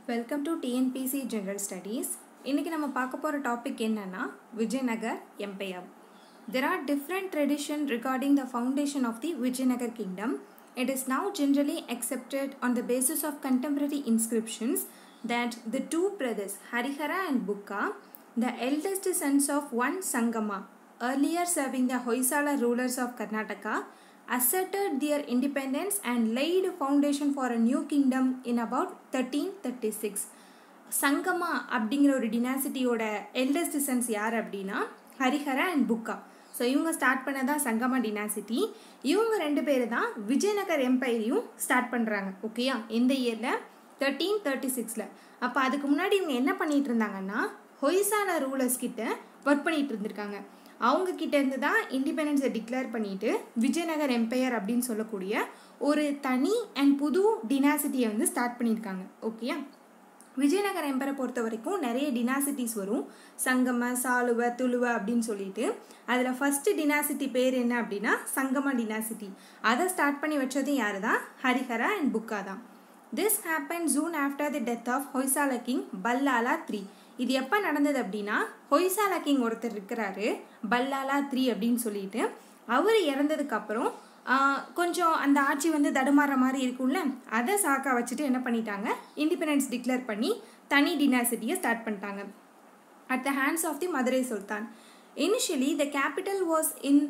Welcome to TNPSC general studies இன்றைக்கி நம்ம பார்க்க போகிற டாபிக் என்னன்னா Vijayanagar empire there are different tradition regarding the foundation of the Vijayanagar kingdom it is now generally accepted on the basis of contemporary inscriptions that the two brothers Harihara and Bukka, the eldest sons of one Sangama, earlier serving the Hoysala rulers of Karnataka, asserted their independence and laid foundation for a new kingdom in about 1336. Sangama அப்படிங்கிற ஒரு டினாசிட்டியோட eldest sons யார் அப்படின்னா Harihara and Bukka so இவங்க start பண்ணதான் Sangama dynasty இவங்க ரெண்டு பேர் தான் விஜயநகர் எம்பையரையும் ஸ்டார்ட் பண்ணுறாங்க ஓகேயா இந்த இயரில் தேர்ட்டீன் தேர்ட்டி சிக்ஸில் அப்போ அதுக்கு முன்னாடி இவங்க என்ன பண்ணிட்டு இருந்தாங்கன்னா ஹொய்சாலா ரூலர்ஸ் கிட்ட ஒர்க் பண்ணிட்டு இருந்திருக்காங்க அவங்க கிட்ட இருந்து தான் இண்டிபெண்டன்ஸை டிக்ளேர் பண்ணிட்டு விஜயநகர் எம்பையர் அப்படின்னு சொல்லக்கூடிய ஒரு தனி அண்ட் புது டினாசிட்டியை வந்து ஸ்டார்ட் பண்ணியிருக்காங்க ஓகேயா விஜயநகர எம்பரை பொறுத்த வரைக்கும் நிறைய டினாசிட்டிஸ் வரும் சங்கம சாலுவ துளுவ அப்படின்னு சொல்லிட்டு அதில் ஃபஸ்ட்டு டினாசிட்டி பேர் என்ன அப்படின்னா சங்கம டினாசிட்டி அதை ஸ்டார்ட் பண்ணி வச்சது யாரு தான் ஹரிஹரா அண்ட் புக்கா தான் this happen soon after the death of Hoysala king Ballala three இது எப்போ நடந்தது அப்படின்னா ஹொய்சாலா கிங் ஒருத்தர் இருக்கிறாரு பல்லாலா த்ரீ அப்படின்னு சொல்லிட்டு அவர் இறந்ததுக்கு அப்புறம் கொஞ்சம் அந்த ஆட்சி வந்து தடுமாற மாதிரி இருக்கும்ல அதை சாக்கா வச்சுட்டு என்ன பண்ணிட்டாங்க இண்டிபெண்டன்ஸ் டிக்ளேர் பண்ணி தனி டினாசிட்டியை ஸ்டார்ட் பண்ணிட்டாங்க at the hands of the Madurai sultan initially the capital was in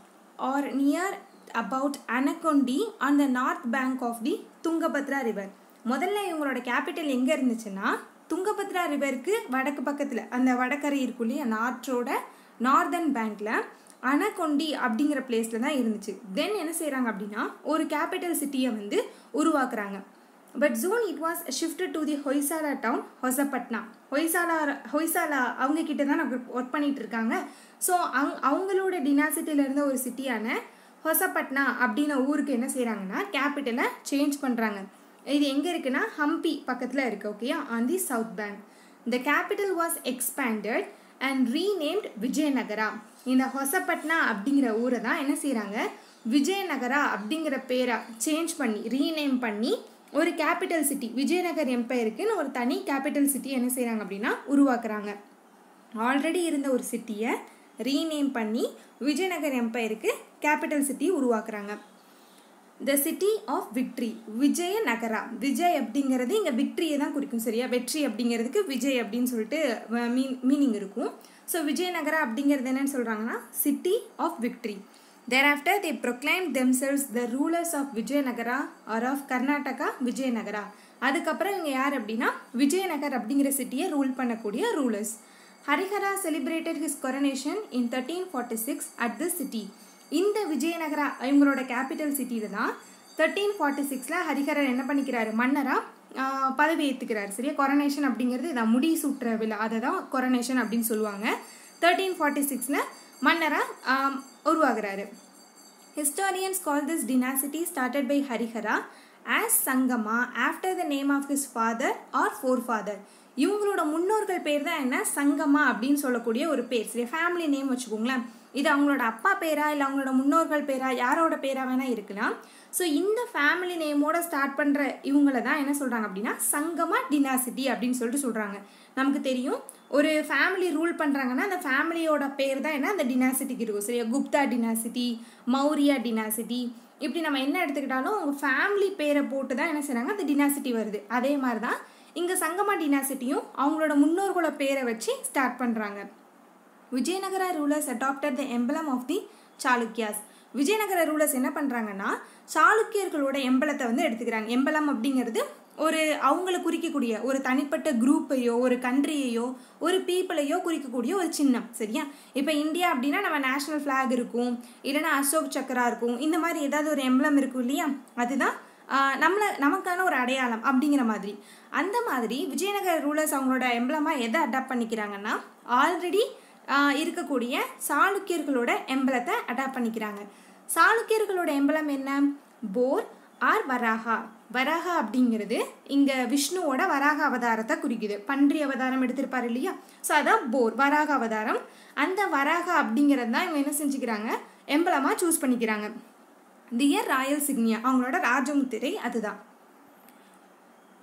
or near about Anegondi on the north bank of the Tungabhadra river முதல்ல இவங்களோட கேபிட்டல் எங்கே இருந்துச்சுன்னா துங்கபத்ரா ரிவருக்கு வடக்கு பக்கத்தில் அந்த வடக்கரை இருக்கும் இல்லையா நார்த்தோட நார்தர்ன் பேங்க்கில் அனகொண்டி அப்படிங்கிற பிளேஸில் தான் இருந்துச்சு தென் என்ன செய்கிறாங்க அப்படின்னா ஒரு கேபிட்டல் சிட்டியை வந்து உருவாக்குறாங்க but soon it was shifted to the Hoysala town Hosapatna Hoysala Hoysala அவங்க கிட்ட தான் நம்ம ஒர்க் பண்ணிட்டு இருக்காங்க ஸோ அங் அவங்களோட டினாசிட்டியில் இருந்த ஒரு சிட்டியான ஹொசப்பட்னா அப்படின்ன ஊருக்கு என்ன செய்கிறாங்கன்னா கேபிட்டலை சேஞ்ச் பண்ணுறாங்க இது எங்கே இருக்குன்னா ஹம்பி பக்கத்தில் இருக்குது ஓகேயா on the south bank the capital was expanded and renamed Vijayanagara இந்த ஹொசப்பட்னா அப்படிங்கிற ஊரை தான் என்ன செய்கிறாங்க விஜயநகரா அப்படிங்கிற பேரை சேஞ்ச் பண்ணி ரீநேம் பண்ணி ஒரு கேபிட்டல் சிட்டி விஜயநகர் எம்பையருக்குன்னு ஒரு தனி கேபிட்டல் சிட்டி என்ன செய்கிறாங்க அப்படின்னா உருவாக்குறாங்க ஆல்ரெடி இருந்த ஒரு சிட்டியை ரீநேம் பண்ணி விஜயநகர் எம்பையருக்கு கேபிட்டல் சிட்டி உருவாக்குறாங்க the city of victory Vijayanagara Vijay அப்படிங்கிறது இங்கே விக்ட்ரியை தான் குறிக்கும் சரியா வெற்றி அப்படிங்கிறதுக்கு விஜய் அப்படின்னு சொல்லிட்டு மீன் மீனிங் இருக்கும் ஸோ விஜயநகரா அப்படிங்கிறது என்னன்னு சொல்கிறாங்கன்னா city of victory thereafter they proclaim themselves the rulers of Vijayanagara or of Karnataka Vijayanagara அதுக்கப்புறம் இவங்க யார் அப்படின்னா விஜயநகர் அப்படிங்கிற சிட்டியை ரூல் பண்ணக்கூடிய rulers Harihara celebrated his coronation in thirteen forty six at the city இந்த விஜயநகரா இவங்களோட கேபிட்டல் சிட்டியில் தான் தேர்ட்டீன் ஃபார்ட்டி சிக்ஸில் ஹரிஹரன் என்ன பண்ணிக்கிறாரு மன்னராக பதவி ஏற்றுக்கிறார் சரியா கொரனேஷன் அப்படிங்கிறது இதான் முடி சூட்டுற விழா அதை தான் கொரனேஷன் அப்படின்னு சொல்லுவாங்க தேர்ட்டீன் ஃபார்ட்டி சிக்ஸில் மன்னராக உருவாகிறாரு historians call this dynasty started by Harihara as Sangama after the name of his father or forefather இவங்களோட முன்னோர்கள் பேர் தான் என்ன சங்கமா அப்படின்னு சொல்லக்கூடிய ஒரு பேர் சரி ஃபேமிலி நேம் வச்சுக்கோங்களேன் இது அவங்களோட அப்பா பேரா இல்லை அவங்களோட முன்னோர்கள் பேரா யாரோட பேரா வேணால் இருக்கலாம் ஸோ இந்த ஃபேமிலி நேமோட ஸ்டார்ட் பண்ணுற இவங்கள தான் என்ன சொல்கிறாங்க அப்படின்னா சங்கமா டினாசிட்டி அப்படின்னு சொல்லிட்டு சொல்கிறாங்க நமக்கு தெரியும் ஒரு ஃபேமிலி ரூல் பண்ணுறாங்கன்னா அந்த ஃபேமிலியோட பேர் தான் என்ன அந்த டினாசிட்டிக்கு இருக்கும் சரியா குப்தா டினாசிட்டி மௌரியா டினாசிட்டி இப்படி நம்ம என்ன எடுத்துக்கிட்டாலும் அவங்க ஃபேமிலி பேரை போட்டு தான் என்ன செய்கிறாங்க அந்த டினாசிட்டி வருது அதே மாதிரி தான் இங்கே சங்கமா டினாசிட்டியும் அவங்களோட முன்னோர்களோட பேரை வச்சு ஸ்டார்ட் பண்ணுறாங்க Vijayanagara rulers adopted the emblem of the Chalukyas Vijayanagara rulers என்ன பண்ணுறாங்கன்னா சாளுக்கியர்களோட எம்பலத்தை வந்து எடுத்துக்கிறாங்க எம்பலம் அப்படிங்கிறது ஒரு அவங்கள குறிக்கக்கூடிய ஒரு தனிப்பட்ட குரூப்பையோ ஒரு கண்ட்ரியையோ ஒரு பீப்புளையோ குறிக்கக்கூடிய ஒரு சின்னம் சரியா இப்போ இந்தியா அப்படின்னா நம்ம நேஷ்னல் ஃப்ளாக் இருக்கும் இல்லைன்னா அசோக் சக்கரா இருக்கும் இந்த மாதிரி ஏதாவது ஒரு எம்பலம் இருக்கும் இல்லையா அதுதான் நம்மளை நமக்கான ஒரு அடையாளம் அப்படிங்கிற மாதிரி அந்த மாதிரி விஜயநகர ரூலர்ஸ் அவங்களோட எம்பலமாக எதை அடாப்ட் பண்ணிக்கிறாங்கன்னா ஆல்ரெடி இருக்கக்கூடிய சாளுக்கியர்களோட எம்பலத்தை அடாப்ட் பண்ணிக்கிறாங்க சாளுக்கியர்களோட எம்பலம் என்ன போர் ஆர் வராகா வராகா அப்படிங்கிறது இங்கே விஷ்ணுவோட வராக அவதாரத்தை குறிக்குது பன்றி அவதாரம் எடுத்திருப்பாரு இல்லையா ஸோ அதான் போர் வராக அவதாரம் அந்த வராகா அப்படிங்கிறது தான் இவங்க என்ன செஞ்சுக்கிறாங்க எம்பலமாக சூஸ் பண்ணிக்கிறாங்க தியர் ராயல் சிக்னியா அவங்களோட ராஜமுத்திரை அதுதான்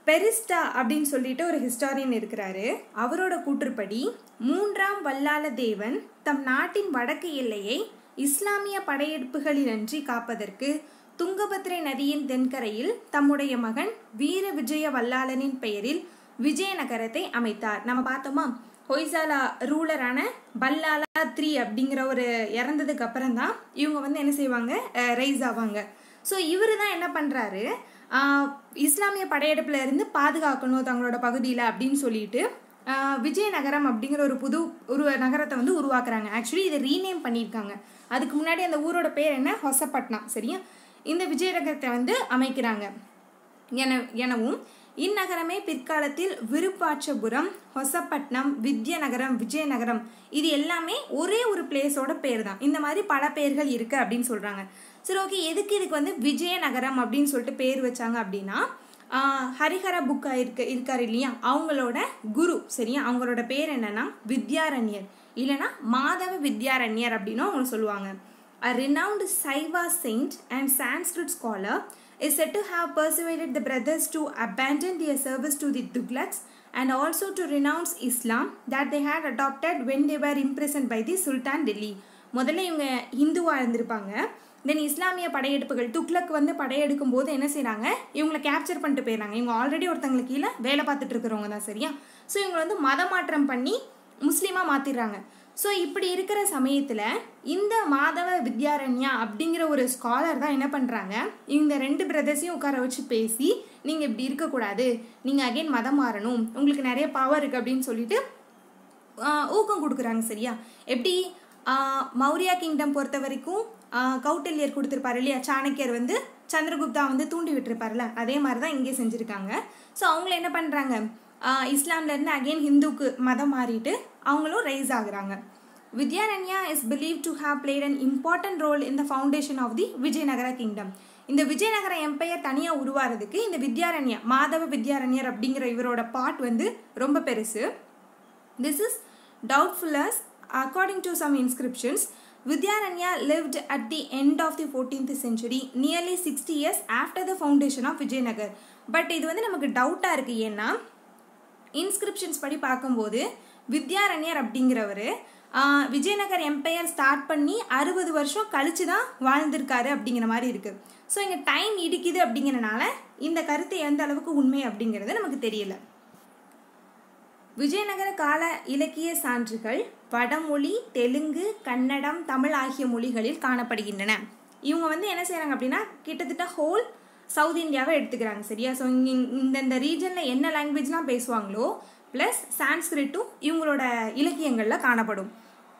பெரிஸ்டா அப்படின்னு சொல்லிட்டு ஒரு ஹிஸ்டாரியன் இருக்கிறாரு அவரோட கூற்றுப்படி மூன்றாம் வல்லால தேவன் தம் நாட்டின் வடக்கு எல்லையை இஸ்லாமிய படையெடுப்புகளினின்றி காப்பதற்கு துங்கபத்ரை நதியின் தென்கரையில் தம்முடைய மகன் வீர விஜய வல்லாளனின் பெயரில் விஜயநகரத்தை அமைத்தார் நம்ம பார்த்தோமா ஹொய்சாலா ரூலரான பல்லாலா த்ரீ அப்படிங்கிற ஒரு இறந்ததுக்கு அப்புறம் தான் இவங்க வந்து என்ன செய்வாங்க ரைஸ் ஆவாங்க ஸோ இவர் தான் என்ன பண்ணுறாரு இஸ்லாமிய படையெடுப்பில் இருந்து பாதுகாக்கணும் தங்களோட பகுதியில் அப்படின்னு சொல்லிட்டு விஜயநகரம் அப்படிங்கிற ஒரு புது ஒரு நகரத்தை வந்து உருவாக்குறாங்க ஆக்சுவலி இதை ரீநேம் பண்ணியிருக்காங்க அதுக்கு முன்னாடி அந்த ஊரோட பேர் என்ன ஹொசப்பட்னா சரியா இந்த விஜயநகரத்தை வந்து அமைக்கிறாங்க என எனவும் இந்நகரமே பிற்காலத்தில் விருப்பாட்சபுரம் ஹொசப்பட்னம் வித்யநகரம் விஜயநகரம் இது எல்லாமே ஒரே ஒரு பிளேஸோட பேர் தான் இந்த மாதிரி பல பேர்கள் இருக்கு அப்படின்னு சொல்றாங்க சரி ஓகே எதுக்கு இதுக்கு வந்து விஜயநகரம் அப்படின்னு சொல்லிட்டு பேர் வச்சாங்க அப்படின்னா ஹரிஹர புக்கா இருக்க இருக்காரு இல்லையா அவங்களோட குரு சரியா அவங்களோட பேர் என்னன்னா வித்யாரண்யர் இல்லைன்னா மாதவ வித்யாரண்யர் அப்படின்னு அவங்க சொல்லுவாங்க A renowned Saiva saint and Sanskrit scholar is said to have persuaded the brothers to abandon their service to the Tughlaqs and also to renounce Islam that they had adopted when they were imprisoned by the Sultan Delhi. முதல்ல இவங்க ஹிந்துவாக இருந்திருப்பாங்க தென் இஸ்லாமிய படையெடுப்புகள் துக்ளக் வந்து படையெடுக்கும் போது என்ன செய்கிறாங்க இவங்களை capture பண்ணிட்டு போயிடறாங்க இவங்க ஆல்ரெடி ஒருத்தங்களுக்கு கீழே வேலை பார்த்துட்டு இருக்கிறவங்க தான் சரியா ஸோ இவங்களை வந்து மதமாற்றம் பண்ணி முஸ்லீமாக மாற்றிடுறாங்க ஸோ இப்படி இருக்கிற சமயத்தில் இந்த மாதவ வித்யாரண்யா அப்படிங்கிற ஒரு ஸ்காலர் தான் என்ன பண்ணுறாங்க இந்த ரெண்டு பிரதர்ஸையும் உட்கார வச்சு பேசி நீங்கள் இப்படி இருக்கக்கூடாது நீங்கள் அகைன் மதம் மாறணும் உங்களுக்கு நிறைய பவர் இருக்குது அப்படின்னு சொல்லிட்டு ஊக்கம் கொடுக்குறாங்க சரியா எப்படி மௌரியா கிங்டம் பொறுத்த வரைக்கும் கௌட்டல்யர் கொடுத்துருப்பாரு இல்லையா சாணக்கியர் வந்து சந்திரகுப்தா வந்து தூண்டி விட்டுருப்பார்ல அதே மாதிரி தான் இங்கே செஞ்சுருக்காங்க ஸோ அவங்கள என்ன பண்ணுறாங்க இஸ்லாம்லேருந்து அகெயின் ஹிந்துக்கு மதம் மாறிட்டு அவங்களும் ரைஸ் ஆகுறாங்க Vidyaranya is believe to have played an important role in the foundation of the Vijayanagara kingdom இந்த விஜயநகர எம்பையர் தனியாக உருவாகிறதுக்கு இந்த வித்யாரண்யா மாதவ வித்யாரண்யர் அப்படிங்கிற இவரோட பார்ட் வந்து ரொம்ப பெருசு this is doubtful as according to some inscriptions Vidyaranya lived at the end of the fourteenth century nearly sixty years after the foundation of Vijayanagar but இது வந்து நமக்கு டவுட்டாக இருக்குது ஏன்னா இன்ஸ்கிரிப்ஷன்ஸ் படி பார்க்கும்போது வித்யாரண்யர் அப்படிங்கிறவர் விஜயநகர் எம்பையர் ஸ்டார்ட் பண்ணி அறுபது வருஷம் கழிச்சு தான் வாழ்ந்திருக்காரு அப்படிங்கிற மாதிரி இருக்குது ஸோ இங்கே டைம் இடிக்குது அப்படிங்கிறனால இந்த கருத்து எந்த அளவுக்கு உண்மை அப்படிங்கிறது நமக்கு தெரியல விஜயநகர கால இலக்கிய சான்றுகள் வடமொழி தெலுங்கு கன்னடம் தமிழ் ஆகிய மொழிகளில் காணப்படுகின்றன இவங்க வந்து என்ன செய்கிறாங்க அப்படின்னா கிட்டத்தட்ட ஹோல் சவுத் இந்தியாவை எடுத்துக்கிறாங்க சரியா ஸோ இங்கே இந்தந்த ரீஜனில் என்ன லாங்குவேஜ்லாம் பேசுவாங்களோ ப்ளஸ் சான்ஸ்கிரிட்டும் இவங்களோட இலக்கியங்களில் காணப்படும்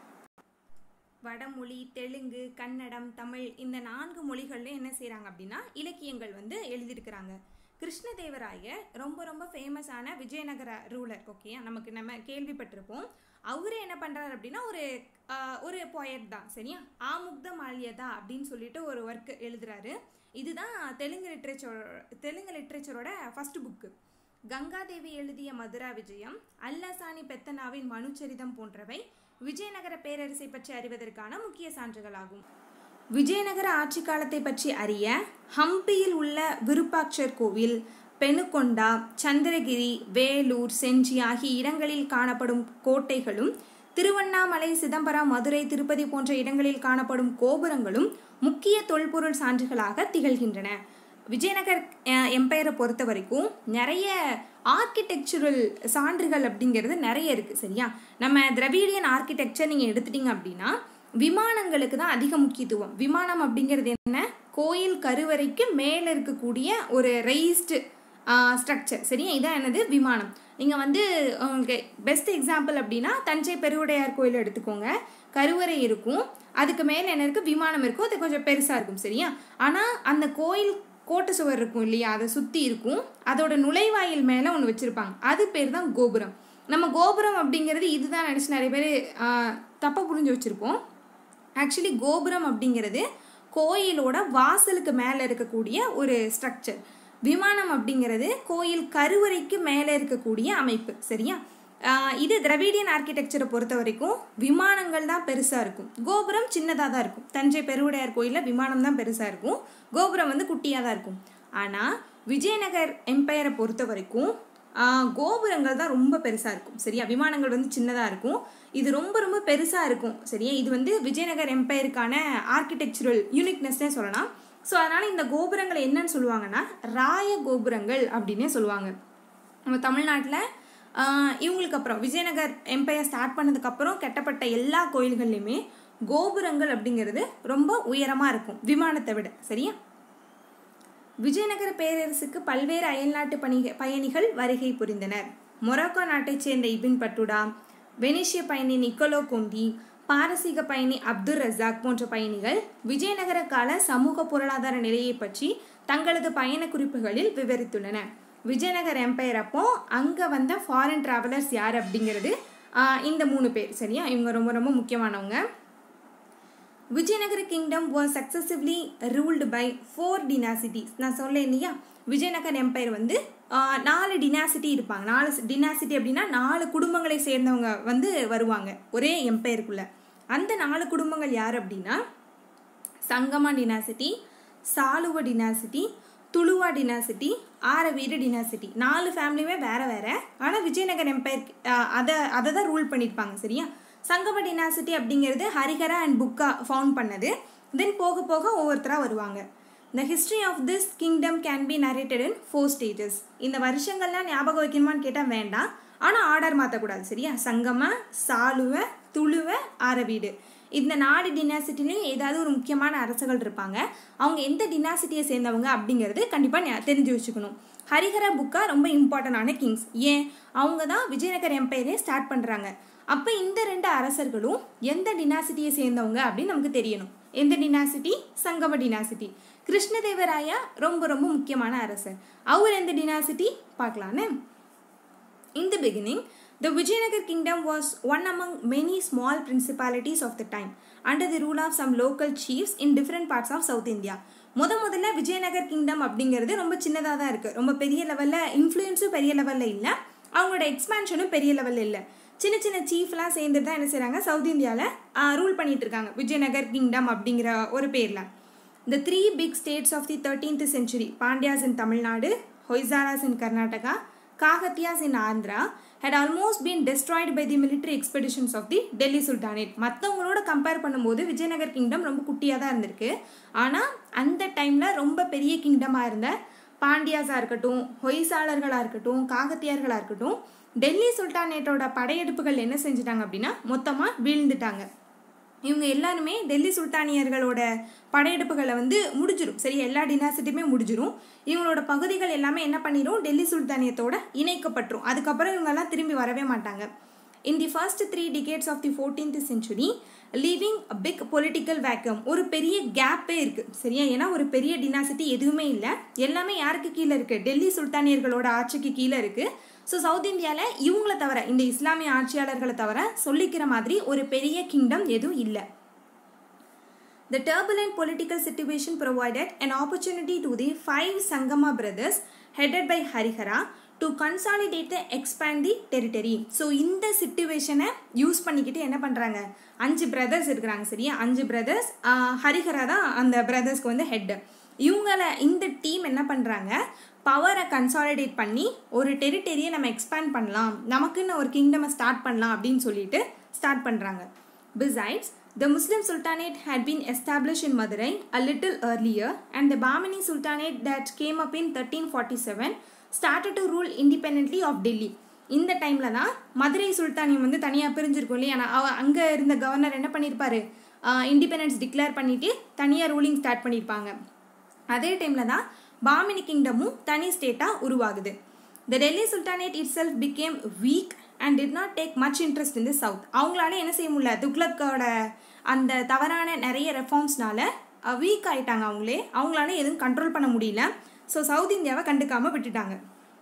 வடமொழி தெலுங்கு கன்னடம் தமிழ் இந்த நான்கு மொழிகளில் என்ன செய்கிறாங்க அப்படின்னா இலக்கியங்கள் வந்து எழுதியிருக்கிறாங்க கிருஷ்ணதேவராயர் ரொம்ப ரொம்ப ஃபேமஸான விஜயநகர ரூலர் ஓகே நமக்கு நம்ம கேள்விப்பட்டிருப்போம் அவரு என்ன பண்ணுறாரு அப்படின்னா ஒரு ஒரு போயட் தான் சரியா ஆமுக்த மாலியதா அப்படின்னு சொல்லிட்டு ஒரு ஒர்க் எழுதுறாரு இதுதான் தெலுங்கு லிட்ரேச்சர் தெலுங்கு லிட்ரேச்சரோட ஃபர்ஸ்ட் புக்கு கங்காதேவி எழுதிய மதுரா விஜயம் அல்லசானி பெத்தனாவின் மனுச்சரிதம் போன்றவை விஜயநகர பேரரசை பற்றி அறிவதற்கான முக்கிய சான்றுகளாகும் விஜயநகர ஆட்சி காலத்தை பற்றி அறிய ஹம்பியில் உள்ள விருப்பாட்சர் கோவில் பெனுகொண்டா சந்திரகிரி வேலூர் செஞ்சி ஆகிய இடங்களில் காணப்படும் கோட்டைகளும் திருவண்ணாமலை சிதம்பரம் மதுரை திருப்பதி போன்ற இடங்களில் காணப்படும் கோபுரங்களும் முக்கிய தொல்பொருள் சான்றுகளாக திகழ்கின்றன விஜயநகர் எம்பையரை பொறுத்த வரைக்கும் நிறைய ஆர்கிடெக்சுரல் சான்றுகள் அப்படிங்கிறது நிறைய இருக்குது சரியா நம்ம திரவிடியன் ஆர்கிடெக்சர் நீங்கள் எடுத்துட்டீங்க அப்படின்னா விமானங்களுக்கு தான் அதிக முக்கியத்துவம் விமானம் அப்படிங்கிறது என்ன கோயில் கருவறைக்கு மேலே இருக்கக்கூடிய ஒரு ரெய்ஸ்டு ஸ்ட்ரக்சர் சரியா இதான் என்னது விமானம் நீங்கள் வந்து உங்களுக்கு பெஸ்ட் எக்ஸாம்பிள் அப்படின்னா தஞ்சை பெருவுடையார் கோயில் எடுத்துக்கோங்க கருவறை இருக்கும் அதுக்கு மேலே என்ன இருக்குது விமானம் இருக்கும் அது கொஞ்சம் பெருசாக இருக்கும் சரியா ஆனால் அந்த கோயில் கோட்டை சுவர் இருக்கும் இல்லையா அதை சுற்றி இருக்கும் அதோட நுழைவாயில் மேலே ஒன்று வச்சுருப்பாங்க அது பேர் தான் கோபுரம் நம்ம கோபுரம் அப்படிங்கிறது இதுதான் நினச்சி நிறைய பேர் தப்பாக புரிஞ்சு வச்சுருப்போம் ஆக்சுவலி கோபுரம் அப்படிங்கிறது கோயிலோட வாசலுக்கு மேலே இருக்கக்கூடிய ஒரு ஸ்ட்ரக்சர் விமானம் அப்படிங்கிறது கோயில் கருவறைக்கு மேலே இருக்கக்கூடிய அமைப்பு சரியா இது திரவிடியன் ஆர்கிடெக்சரை பொறுத்த வரைக்கும் விமானங்கள் தான் பெருசாக இருக்கும் கோபுரம் சின்னதாக தான் இருக்கும் தஞ்சை பெருவுடையார் கோயிலில் விமானம் தான் பெருசாக இருக்கும் கோபுரம் வந்து குட்டியாக தான் இருக்கும் ஆனால் விஜயநகர் எம்பையரை பொறுத்த வரைக்கும் ஆஹ், கோபுரங்கள் தான் ரொம்ப பெருசாக இருக்கும் சரியா விமானங்கள் வந்து சின்னதாக இருக்கும் இது ரொம்ப ரொம்ப பெருசாக இருக்கும் சரியா இது வந்து விஜயநகர் எம்பையருக்கான ஆர்கிடெக்சரல் யூனிக்னஸ்னே சொல்லலாம் ஸோ அதனால் இந்த கோபுரங்களை என்னன்னு சொல்லுவாங்கன்னா ராய கோபுரங்கள் அப்படின்னே சொல்லுவாங்க நம்ம தமிழ்நாட்டில் இவங்களுக்கு அப்புறம் விஜயநகர் எம்பையர் ஸ்டார்ட் பண்ணதுக்கப்புறம் கட்டப்பட்ட எல்லா கோயில்கள்லையுமே கோபுரங்கள் அப்படிங்கிறது ரொம்ப உயரமாக இருக்கும் விமானத்தை விட சரியா விஜயநகர பேரரசுக்கு பல்வேறு அயல்நாட்டு பணி பயணிகள் வருகை புரிந்தனர் மொரோக்கோ நாட்டைச் சேர்ந்த இபின் பட்டுடா வெனிஷிய பயணி நிக்கோலோ கொண்டி பாரசீக பயணி அப்துல் ரசாக் போன்ற பயணிகள் விஜயநகர கால சமூக பொருளாதார நிலையை பற்றி தங்களது பயண குறிப்புகளில் விவரித்துள்ளனர் விஜயநகர் எம்பையர் அப்போ அங்கே வந்த ஃபாரின் டிராவலர்ஸ் யார் அப்படிங்கிறது ஆஹ், இந்த மூணு பேர் சரியா இவங்க ரொம்ப ரொம்ப முக்கியமானவங்க Vijayanagara kingdom was successively ruled by four dynasties நான் சொல்லேன் இல்லையா விஜயநகர் எம்பையர் வந்து ஆஹ், நாலு டினாசிட்டி இருப்பாங்க நாலு டினாசிட்டி அப்படின்னா நாலு குடும்பங்களை சேர்ந்தவங்க வந்து வருவாங்க ஒரே எம்பையருக்குள்ள அந்த நாலு குடும்பங்கள் யார் அப்படின்னா Sangama dynasty Saluva dynasty Tuluva dynasty Aravidu dynasty நாலு ஃபேமிலியுமே வேற வேற ஆனால் விஜயநகர் எம்பையர் அதை அதை தான் ரூல் பண்ணியிருப்பாங்க சரியா சங்கம டினாசிட்டி அப்படிங்கிறது ஹரிஹரா அண்ட் புக்கா ஃபவுண்ட் பண்ணது தென் போக போக ஒவ்வொருத்தராக வருவாங்க The history of this kingdom can be narrated in four stages. இந்த வருஷங்கள்லாம் ஞாபகம் வைக்கணுமான்னு கேட்டால் வேண்டாம் ஆனால் ஆர்டர் மாற்றக்கூடாது சரியா சங்கம சாலுவ துளுவ ஆரவீடு இந்த நாடு டினாசிட்டிலையும் ஏதாவது ஒரு முக்கியமான அரசர்கள் இருப்பாங்க அவங்க எந்த டினாசிட்டியை சேர்ந்தவங்க அப்படிங்கிறது கண்டிப்பாக தெரிஞ்சு வச்சுக்கணும் ஹரிஹர புக்கா ரொம்ப இம்பார்ட்டண்டான கிங்ஸ் ஏன் அவங்க தான் விஜயநகர் எம்பையரே ஸ்டார்ட் பண்ணுறாங்க அப்போ இந்த ரெண்டு அரசர்களும் எந்த டினாசிட்டியை சேர்ந்தவங்க அப்படின்னு நமக்கு தெரியணும் எந்த டினாசிட்டி சங்கம டினாசிட்டி கிருஷ்ணதேவராயா ரொம்ப ரொம்ப முக்கியமான அரசர் அவர் எந்த டினாசிட்டி பார்க்கலான்னு In the beginning, the Vijayanagar kingdom was one among many small principalities of the time, under the rule of some local chiefs in different parts of South India. முத முதல்ல Vijayanagar kingdom அப்படிங்கிறது ரொம்ப சின்னதாக தான் இருக்குது ரொம்ப பெரிய லெவலில் இன்ஃப்ளூயன்ஸும் பெரிய லெவலில் இல்லை அவங்களோட எக்ஸ்பான்ஷனும் பெரிய லெவலில் இல்லை சின்ன சின்ன சீஃப்லாம் சேர்ந்து தான் என்ன செய்கிறாங்க சவுத் இந்தியாவில் ரூல் பண்ணிட்டு இருக்காங்க விஜயநகர் கிங்டம் அப்படிங்கிற ஒரு பேரில் The three big states of the 13th century, Pandyas in Tamil Nadu, Hoysalas in Karnataka, Kakatiyas in Andhra, had almost been destroyed by the military expeditions of the Delhi Sultanate. மற்றவங்களோட compare பண்ணும்போது Vijayanagar kingdom ரொம்ப குட்டியாக தான் இருந்திருக்கு ஆனால் அந்த டைமில் ரொம்ப பெரிய கிங்டமாக இருந்த பாண்டியாஸாக இருக்கட்டும் ஹொய்சாளர்களாக இருக்கட்டும் காகத்தியர்களாக இருக்கட்டும் டெல்லி சுல்தானேட்டோட படையெடுப்புகள் என்ன செஞ்சுட்டாங்க அப்படின்னா மொத்தமாக வீழ்ந்துட்டாங்க இவங்க எல்லாருமே டெல்லி சுல்தானியர்களோட படையெடுப்புகளை வந்து முடிஞ்சிரும் சரி எல்லா டினாசிட்டியுமே முடிஞ்சிரும் இவங்களோட பகுதிகள் எல்லாமே என்ன பண்ணிடும் டெல்லி சுல்தானியத்தோட இணைக்கப்பட்டுரும் அதுக்கப்புறம் இவங்கெல்லாம் திரும்பி வரவே மாட்டாங்க in the first three decades of the fourteenth century leaving a big political vacuum ஒரு பெரிய கேப்பே இருக்குது சரியா ஏன்னா ஒரு பெரிய டினாசிட்டி எதுவுமே இல்லை எல்லாமே யாருக்கு கீழே இருக்குது டெல்லி சுல்தானியர்களோட ஆட்சிக்கு கீழே இருக்குது ஸோ சவுத் இந்தியாவில் இவங்கள தவிர இந்த இஸ்லாமிய ஆட்சியாளர்களை தவிர சொல்லிக்கிற மாதிரி ஒரு பெரிய கிங்டம் எதுவும் இல்லை The turbulent political situation provided an opportunity to the five Sangama brothers, headed by Harihara, to consolidate and expand the territory. So இந்த சுச்சுவேஷனை யூஸ் பண்ணிக்கிட்டு என்ன பண்ணுறாங்க அஞ்சு பிரதர்ஸ் இருக்கிறாங்க சரியா அஞ்சு பிரதர்ஸ் ஹரிஹரா தான் அந்த பிரதர்ஸ்க்கு வந்து ஹெட் இவங்கள இந்த டீம் என்ன பண்ணுறாங்க பவரை கன்சாலிடேட் பண்ணி ஒரு டெரிட்டரியை நம்ம எக்ஸ்பேண்ட் பண்ணலாம் நமக்குன்னு ஒரு கிங்டமை ஸ்டார்ட் பண்ணலாம் அப்படின்னு சொல்லிட்டு ஸ்டார்ட் பண்ணுறாங்க Besides, the Muslim Sultanate had been established in Madurai a little earlier, and the Bahmani Sultanate that came up in 1347 started to rule independently of Delhi. இந்த டைமில் தான் மதுரை சுல்தானியம் வந்து தனியாக பிரிஞ்சிருக்கும் இல்லையா ஆனால் அவ அங்கே இருந்த கவர்னர் என்ன பண்ணியிருப்பாரு இண்டிபெண்டன்ஸ் டிக்ளேர் பண்ணிட்டு தனியாக ரூலிங் ஸ்டார்ட் பண்ணியிருப்பாங்க அதே டைமில் தான் பாமினி கிங்டமும் தனி ஸ்டேட்டாக உருவாகுது the Delhi sultanate itself became weak and did not take much interest in the south அவங்களால என்ன செய்ய முடியல துக்ளக்கோட அந்த தவறான நிறைய ரெஃபார்ம்ஸ்னால வீக் ஆயிட்டாங்க அவங்களே அவங்களால எதுவும் கண்ட்ரோல் பண்ண முடியல ஸோ சவுத் இந்தியாவை கண்டுக்காமல் விட்டுட்டாங்க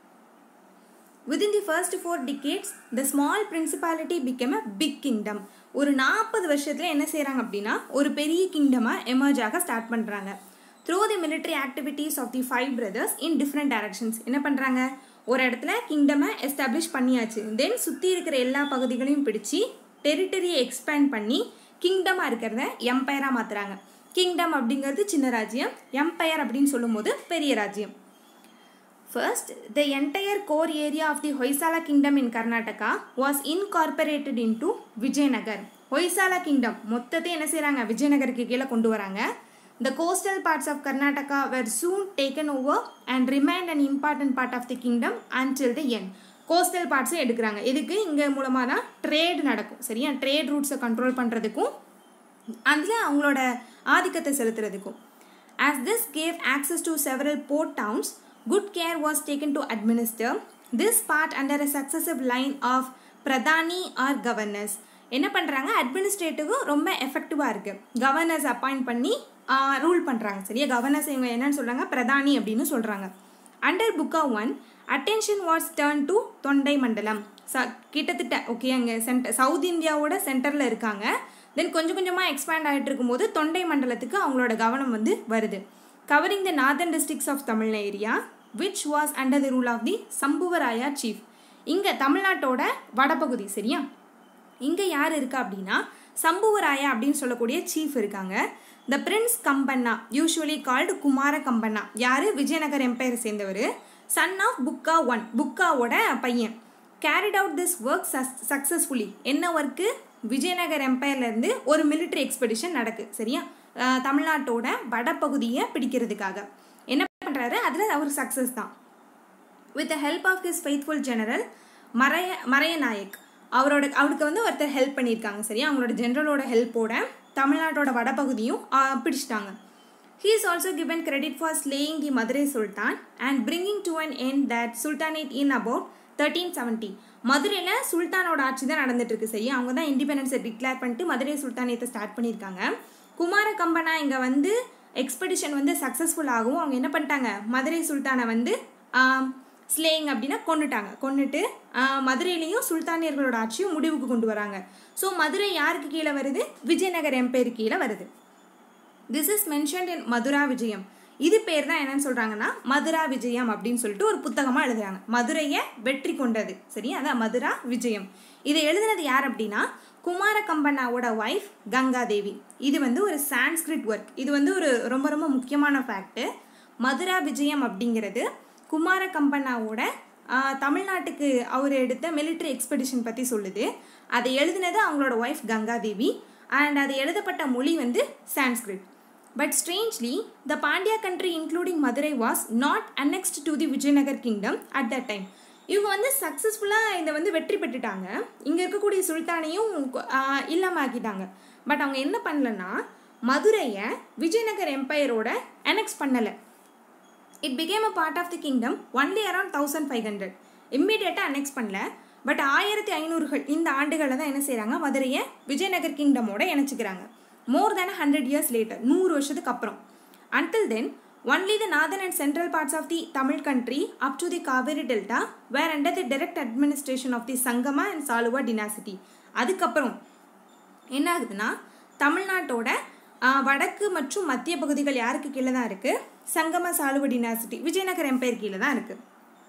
within the first four decades the small principality become a big kingdom ஒரு நாற்பது வருஷத்தில் என்ன செய்கிறாங்க அப்படின்னா ஒரு பெரிய கிங்டமாக எமர்ஜ் ஆக ஸ்டார்ட் பண்ணுறாங்க through the military activities of the five brothers in different directions என்ன பண்ணுறாங்க ஒரு இடத்துல கிங்டமை எஸ்டாப்ளிஷ் பண்ணியாச்சு தென் சுற்றி இருக்கிற எல்லா பகுதிகளையும் பிடிச்சி டெரிட்டரியை எக்ஸ்பேண்ட் பண்ணி கிங்டமாக இருக்கிறத எம்பையராக மாற்றுறாங்க கிங்டம் அப்படிங்கிறது சின்ன ராஜ்யம் எம்பையர் அப்படின்னு சொல்லும்போது பெரிய ராஜ்யம் First, the entire core area of the Hoysala kingdom in Karnataka was incorporated into Vijayanagar. Hoysala kingdom மொத்தத்தை என்ன செய்கிறாங்க விஜயநகருக்கு கீழே கொண்டு வராங்க The coastal parts of Karnataka were soon taken over and remained an important part of the kingdom until the end. Coastal பார்ட்ஸும் எடுக்கிறாங்க இதுக்கு இங்கே மூலமாக தான் ட்ரேட் நடக்கும் சரியா ட்ரேட் ரூட்ஸை கண்ட்ரோல் பண்ணுறதுக்கும் அதில் அவங்களோட ஆதிக்கத்தை செலுத்துறதுக்கும் as this gave access to several port towns good care was taken to administer this part under a successive line of pradhani or governors என்ன பண்ணுறாங்க அட்மினிஸ்ட்ரேட்டிவும் ரொம்ப எஃபெக்டிவாக இருக்குது கவர்னர்ஸ் அப்பாயிண்ட் பண்ணி ரூல் பண்ணுறாங்க சரியா கவர்னர்ஸ் இவங்க என்னன்னு சொல்கிறாங்க பிரதானி அப்படின்னு சொல்கிறாங்க under Bukka one attention was turn to Tondaimandalam ச கிட்டத்தட்ட ஓகே அங்கே சென்டர் சவுத் இந்தியாவோட சென்டரில் இருக்காங்க தென் கொஞ்சம் கொஞ்சமாக எக்ஸ்பேண்ட் ஆகிட்டு இருக்கும்போது தொண்டை மண்டலத்துக்கு அவங்களோட கவனம் வந்து வருது covering the northern districts of Tamil area which was under the rule of the Sambuvaraya chief இங்கே தமிழ்நாட்டோட வடபகுதி சரியா இங்கே யார் இருக்கா அப்படின்னா சம்புவராயா அப்படின்னு சொல்லக்கூடிய சீஃப் இருக்காங்க the prince Kampanna usually called Kumara Kampanna யார் விஜயநகர் எம்பையரை சேர்ந்தவர் சன் ஆஃப் புக்கா ஒன் புக்காவோட பையன் carried out this work successfully என்ன ஒர்க்கு விஜயநகர் எம்பையர்லேருந்து ஒரு மிலிட்ரி எக்ஸ்பெடிஷன் நடக்கு சரியா தமிழ்நாட்டோட வடபகுதியை பிடிக்கிறதுக்காக என்ன பண்ணுறாரு அதில் அவர் சக்ஸஸ் தான் with the help of his faithful general Maraiya Maraiya Naik அவரோட அவருக்கு வந்து ஒருத்தர் ஹெல்ப் பண்ணியிருக்காங்க சரியா அவங்களோட ஜென்ரலோட ஹெல்ப்போட தமிழ்நாட்டோட வடபகுதியும் பிடிச்சிட்டாங்க he is also given credit for slaying the Madurai sultan and bringing to an end that sultanate in about thirteen seventy மதுரையில் சுல்தானோட ஆட்சி தான் நடந்துட்டு இருக்கு சரியா அவங்க தான் இண்டிபெண்டன்ஸை டிக்ளேர் பண்ணிட்டு மதுரை சுல்தானியத்தை ஸ்டார்ட் பண்ணியிருக்காங்க குமார கம்பனா இங்கே வந்து எக்ஸ்பெடிஷன் வந்து சக்ஸஸ்ஃபுல் ஆகும் அவங்க என்ன பண்ணிட்டாங்க மதுரை சுல்தானை வந்து ஸ்லேயிங் அப்படின்னா கொண்டுட்டாங்க கொண்டுட்டு மதுரையிலையும் சுல்தானியர்களோட ஆட்சியும் முடிவுக்கு கொண்டு வராங்க ஸோ மதுரை யாருக்கு கீழே வருது விஜயநகர் எம்பேர் கீழே வருது this is mentioned in Madhura Vijayam இது பேர் தான் என்னன்னு சொல்கிறாங்கன்னா மதுரா விஜயம் அப்படின்னு சொல்லிட்டு ஒரு புத்தகமாக எழுதுறாங்க மதுரையை வெற்றி கொண்டது சரி அதான் மதுரா விஜயம் இதை எழுதுனது யார் அப்படின்னா குமார கம்பண்ணாவோட ஒய்ஃப் கங்காதேவி இது வந்து ஒரு சான்ஸ்கிரிட் ஒர்க் இது வந்து ஒரு ரொம்ப ரொம்ப முக்கியமான ஃபேக்ட்டு மதுரா விஜயம் அப்படிங்கிறது குமார கம்பண்ணாவோட தமிழ்நாட்டுக்கு அவர் எடுத்த மிலிட்ரி எக்ஸ்பெடிஷன் பற்றி சொல்லுது அதை எழுதினது அவங்களோட ஒய்ஃப் கங்காதேவி அண்ட் அது எழுதப்பட்ட மொழி வந்து Sanskrit but strangely the Pandya country including Madurai was not annexed to the Vijayanagar kingdom at that time இவங்க வந்து சக்ஸஸ்ஃபுல்லாக இதை வந்து வெற்றி பெற்றுட்டாங்க இங்கே இருக்கக்கூடிய சுல்தானையும் இல்லாமல் ஆக்கிட்டாங்க பட் அவங்க என்ன பண்ணலன்னா மதுரையை விஜயநகர் எம்பையரோட அனெக்ஸ் பண்ணலை it became a part of the kingdom only around thousand five hundred இம்மிடியேட்டாக அனெக்ஸ் பண்ணல பட் ஆயிரத்தி ஐநூறுகள் இந்த ஆண்டுகளில் தான் என்ன செய்கிறாங்க மதுரையை விஜயநகர் கிங்டமோட இணைச்சிக்கிறாங்க more than hundred years later நூறு வருஷத்துக்கு அப்புறம் until then only the northern and central parts of the Tamil country up to the Kaveri delta were under the direct administration of the Sangama and சாலுவா dynasty அதுக்கப்புறம் என்ன ஆகுதுன்னா தமிழ்நாட்டோட வடக்கு மற்றும் மத்திய பகுதிகள் யாருக்கு கீழே தான் இருக்குது சங்கம சாலுவ டினாசிட்டி விஜயநகர் எம்பையர் கீழே தான் இருக்குது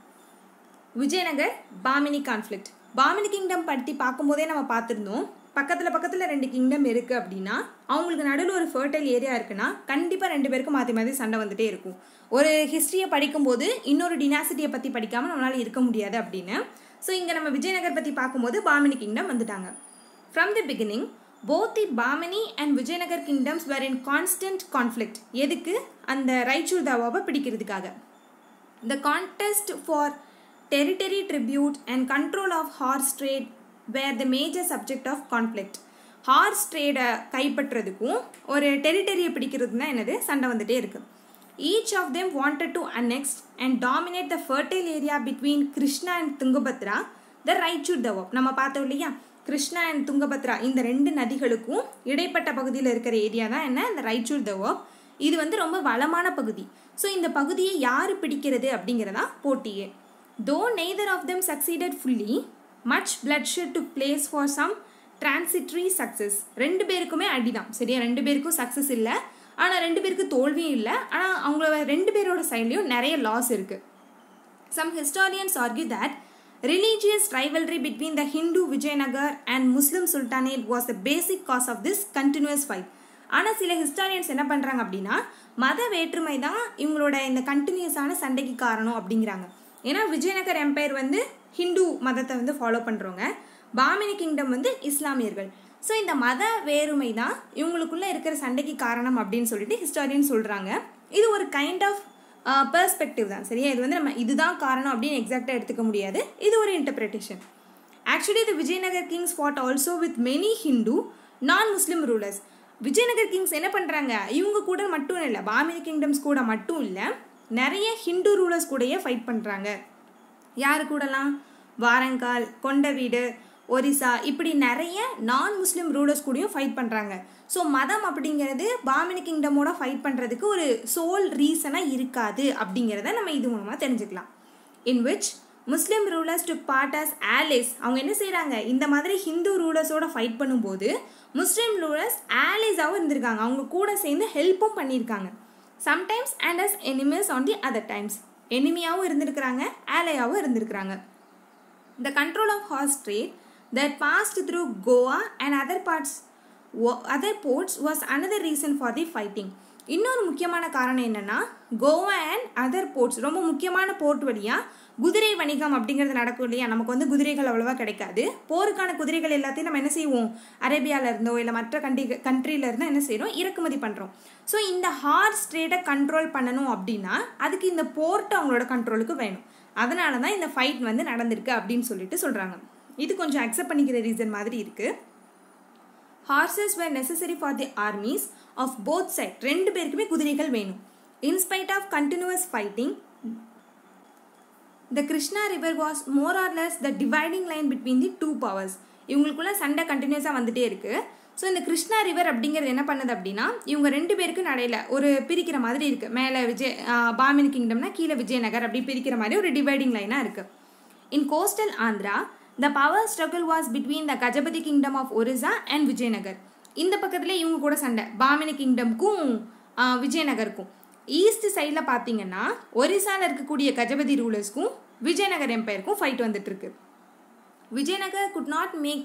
விஜயநகர் பாமினி கான்ஃப்ளிக்ட் பாமினி கிங்டம் பற்றி பார்க்கும்போதே நம்ம பார்த்துருந்தோம் பக்கத்தில் பக்கத்தில் ரெண்டு கிங்டம் இருக்குது அப்படின்னா அவங்களுக்கு நடுவில் ஒரு ஃபர்டைல் ஏரியா இருக்குன்னா கண்டிப்பாக ரெண்டு பேருக்கும் மாற்றி மாற்றி சண்டை வந்துட்டே இருக்கும் ஒரு ஹிஸ்ட்ரியை படிக்கும்போது இன்னொரு டினாசிட்டியை பற்றி படிக்காமல் நம்மளால் இருக்க முடியாது அப்படின்னு ஸோ இங்கே நம்ம விஜயநகர் பற்றி பார்க்கும்போது பாமினி கிங்டம் வந்துட்டாங்க from the beginning both the Bahmani and Vijayanagar kingdoms were in constant conflict எதுக்கு அந்த ரைச்சூர் தாவாவை பிடிக்கிறதுக்காக the contest for territory tribute and control of horse trade were the major subject of conflict horse ட்ரேடை கைப்பற்றுறதுக்கும் ஒரு டெரிட்டரியை பிடிக்கிறது தான் என்னது சண்டை வந்துட்டே இருக்குது each of them wanted to annex and dominate the fertile area between Krishna and Tungabhadra the Raichur தவப் நம்ம பார்த்தோம் இல்லையா கிருஷ்ணா அண்ட் துங்கபத்ரா இந்த ரெண்டு நதிகளுக்கும் இடைப்பட்ட பகுதியில் இருக்கிற ஏரியா தான் என்ன இந்த ரைச்சூர் தவப் இது வந்து ரொம்ப வளமான பகுதி ஸோ இந்த பகுதியை யார் பிடிக்கிறது அப்படிங்கிறதா போட்டியே though neither of them succeeded fully much bloodshed to place for some transitory success ரெண்டு பேருக்குமே அடிதான் சரியா ரெண்டு பேருக்கும் சக்ஸஸ் இல்லை ஆனால் ரெண்டு பேருக்கு தோல்வியும் இல்லை ஆனால் அவங்களோட ரெண்டு பேரோட சைட்லேயும் நிறைய லாஸ் இருக்குது some historians argue that religious rivalry between the Hindu Vijayanagar and Muslim Sultanate was the basic cause of this continuous fight. ஆனால் சில ஹிஸ்டாரியன்ஸ் என்ன பண்ணுறாங்க அப்படின்னா மத வேற்றுமை தான் இவங்களோட இந்த கண்டினியூஸான சண்டைக்கு காரணம் அப்படிங்கிறாங்க ஏன்னா விஜயநகர் எம்பையர் வந்து ஹிந்து மதத்தை வந்து ஃபாலோ பண்ணுறவங்க பாமினி கிங்டம் வந்து இஸ்லாமியர்கள் ஸோ இந்த மத வேறுமை தான் இவங்களுக்குள்ளே இருக்கிற சண்டைக்கு காரணம் அப்படின்னு சொல்லிட்டு ஹிஸ்டாரியன் சொல்கிறாங்க இது ஒரு கைண்ட் ஆஃப் பெர்ஸ்பெக்டிவ் தான் சரியா இது வந்து நம்ம இதுதான் காரணம் அப்படின்னு எக்ஸாக்டாக எடுத்துக்க முடியாது இது ஒரு interpretation actually the Vijayanagar kings fought also with many Hindu non Muslim rulers Vijayanagar Kings என்ன பண்ணுறாங்க இவங்க கூட மட்டும் இல்லை பாமினி கிங்டம்ஸ் கூட மட்டும் இல்லை நிறைய ஹிந்து ரூலர்ஸ் கூடயே ஃபைட் பண்ணுறாங்க யாரு கூடலாம் வாரங்கால் கொண்டவீடு ஒரிசா இப்படி நிறைய நான் முஸ்லீம் ரூலர்ஸ் கூடயும் ஃபைட் பண்ணுறாங்க ஸோ மதம் அப்படிங்கிறது பாமினி கிங்டமோட ஃபைட் பண்ணுறதுக்கு ஒரு சோல் ரீசனாக இருக்காது அப்படிங்கிறத நம்ம இது மூலமாக தெரிஞ்சுக்கலாம் in which Muslim rulers to part as allies அவங்க என்ன செய்கிறாங்க இந்த மாதிரி ஹிந்து ரூலர்ஸோட ஃபைட் பண்ணும்போது முஸ்லீம் ரூலர்ஸ் ஆலிஸாகவும் இருந்திருக்காங்க அவங்க கூட சேர்ந்து ஹெல்ப்பும் பண்ணியிருக்காங்க sometimes and as enemies on the other times எனிமியாகவும் இருந்திருக்கிறாங்க ஆலையாகவும் இருந்திருக்கிறாங்க the control of horse trade that passed through Goa and other parts other ports was another reason for the fighting இன்னொரு முக்கியமான காரணம் என்னென்னா கோவா அண்ட் அதர் போர்ட்ஸ் ரொம்ப முக்கியமான போர்ட் வழியாக குதிரை வணிகம் அப்படிங்கிறது நடக்கும் இல்லையா நமக்கு வந்து குதிரைகள் அவ்வளோவா கிடைக்காது போருக்கான குதிரைகள் எல்லாத்தையும் நம்ம என்ன செய்வோம் அரேபியாவில் இருந்தோ இல்லை மற்ற கண்ட்ரி கண்ட்ரியில் இருந்தோ என்ன செய்கிறோம் இறக்குமதி பண்ணுறோம் ஸோ இந்த ஹார்ஸ் ட்ரேடை கண்ட்ரோல் பண்ணணும் அப்படின்னா அதுக்கு இந்த போர்ட் அவங்களோட கண்ட்ரோலுக்கு வேணும் அதனால தான் இந்த ஃபைட் வந்து நடந்திருக்கு அப்படின்னு சொல்லிட்டு சொல்கிறாங்க இது கொஞ்சம் அக்செப்ட் பண்ணிக்கிற ரீசன் மாதிரி இருக்குது horses were necessary for the armies of both side ரெண்டு பேருக்குமே குதிரைகள் வேணும் in spite of continuous fighting the Krishna river was more or less the dividing line between the two powers இவங்களுக்குள்ள சண்டை கண்டினியூஸாக வந்துட்டே இருக்குது ஸோ இந்த கிருஷ்ணா ரிவர் அப்படிங்கிறது என்ன பண்ணுது அப்படின்னா இவங்க ரெண்டு பேருக்கு நடையில ஒரு பிரிக்கிற மாதிரி இருக்குது மேலே விஜய் பாமினி கிங்டம்னா கீழே விஜயநகர் அப்படி பிரிக்கிற மாதிரி ஒரு டிவைடிங் லைனாக இருக்குது in coastal Andhra the power struggle was between the Gajapati kingdom of Orissa and Vijayanagar இந்த பக்கத்தில் இவங்க கூட சண்டை பாமினி கிங்டம்க்கும் விஜயநகருக்கும் ஈஸ்ட் சைடில் பார்த்தீங்கன்னா ஒரிசாவில் இருக்கக்கூடிய கஜபதி ரூலர்ஸ்க்கும் விஜயநகர் எம்பையருக்கும் ஃபைட் வந்துட்டு இருக்கு Vijayanagar could not make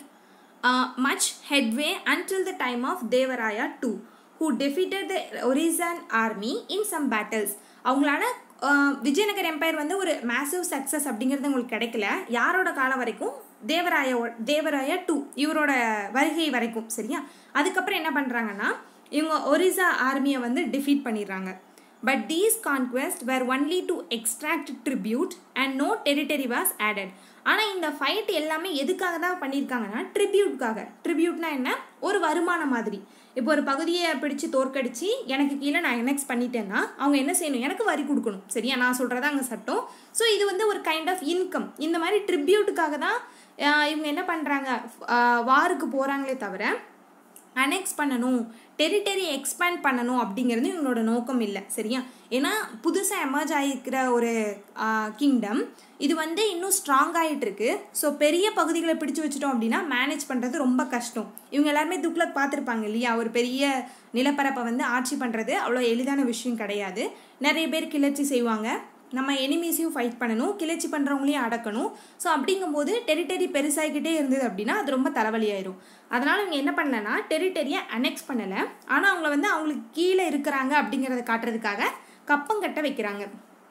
much headway until the time of Devaraya two who defeated the Orissan army in some battles அவங்களால விஜயநகர் எம்பையர் வந்து ஒரு மேசிவ் சக்ஸஸ் அப்படிங்கிறது உங்களுக்கு கிடைக்கல யாரோட காலம் வரைக்கும் தேவராய தேவராய டூ இவரோட வருகை வரைக்கும் சரியா அதுக்கப்புறம் என்ன பண்ணுறாங்கன்னா இவங்க ஒரிசா ஆர்மியை வந்து டிஃபீட் பண்ணிடுறாங்க but these conquest were only to extract tribute and no territory was added ஆனால் இந்த ஃபைட் எல்லாமே எதுக்காக தான் பண்ணியிருக்காங்கன்னா ட்ரிபியூட்காக ட்ரிபியூட்னா என்ன ஒரு வருமானம் மாதிரி இப்போ ஒரு பகுதியை பிடிச்சு தோற்கடிச்சு எனக்கு கீழே நான் என்எக்ஸ் பண்ணிட்டேன்னா அவங்க என்ன செய்யணும் எனக்கு வரி கொடுக்கணும் சரியா நான் சொல்கிறதா அங்கே சட்டம் ஸோ இது வந்து ஒரு கைண்ட் ஆஃப் இன்கம் இந்த மாதிரி ட்ரிபியூட்டுக்காக தான் இவங்க என்ன பண்ணுறாங்க வாருக்கு போகிறாங்களே தவிர அனெக்ஸ் பண்ணணும் டெரிட்டரி எக்ஸ்பேண்ட் பண்ணணும் அப்படிங்கிறது இவங்களோட நோக்கம் இல்லை சரியா ஏன்னா புதுசாக எமர்ஜ் ஆகிருக்கிற ஒரு கிங்டம் இது வந்து இன்னும் ஸ்ட்ராங் ஆகிட்டு இருக்கு ஸோ பெரிய பகுதிகளை பிடிச்சு வச்சுட்டோம் அப்படின்னா மேனேஜ் பண்ணுறது ரொம்ப கஷ்டம் இவங்க எல்லாருமே துக்ளக் பார்த்துருப்பாங்க இல்லையா ஒரு பெரிய நிலப்பரப்பை வந்து ஆட்சி பண்ணுறது அவ்வளோ எளிதான விஷயம் கிடையாது நிறைய பேர் கிளர்ச்சி செய்வாங்க நம்ம எனிமீஸையும் ஃபைட் பண்ணணும் கிளர்ச்சி பண்ணுறவங்களையும் அடக்கணும் ஸோ அப்படிங்கும்போது டெரிட்டரி பெருசாகிக்கிட்டே இருந்தது அப்படின்னா அது ரொம்ப தலைவலியாயிரும் அதனால் இவங்க என்ன பண்ணலன்னா டெரிட்டரியை அனெக்ஸ் பண்ணலை ஆனால் அவங்கள வந்து அவங்களுக்கு கீழே இருக்கிறாங்க அப்படிங்கிறத காட்டுறதுக்காக கப்பங்கட்ட வைக்கிறாங்க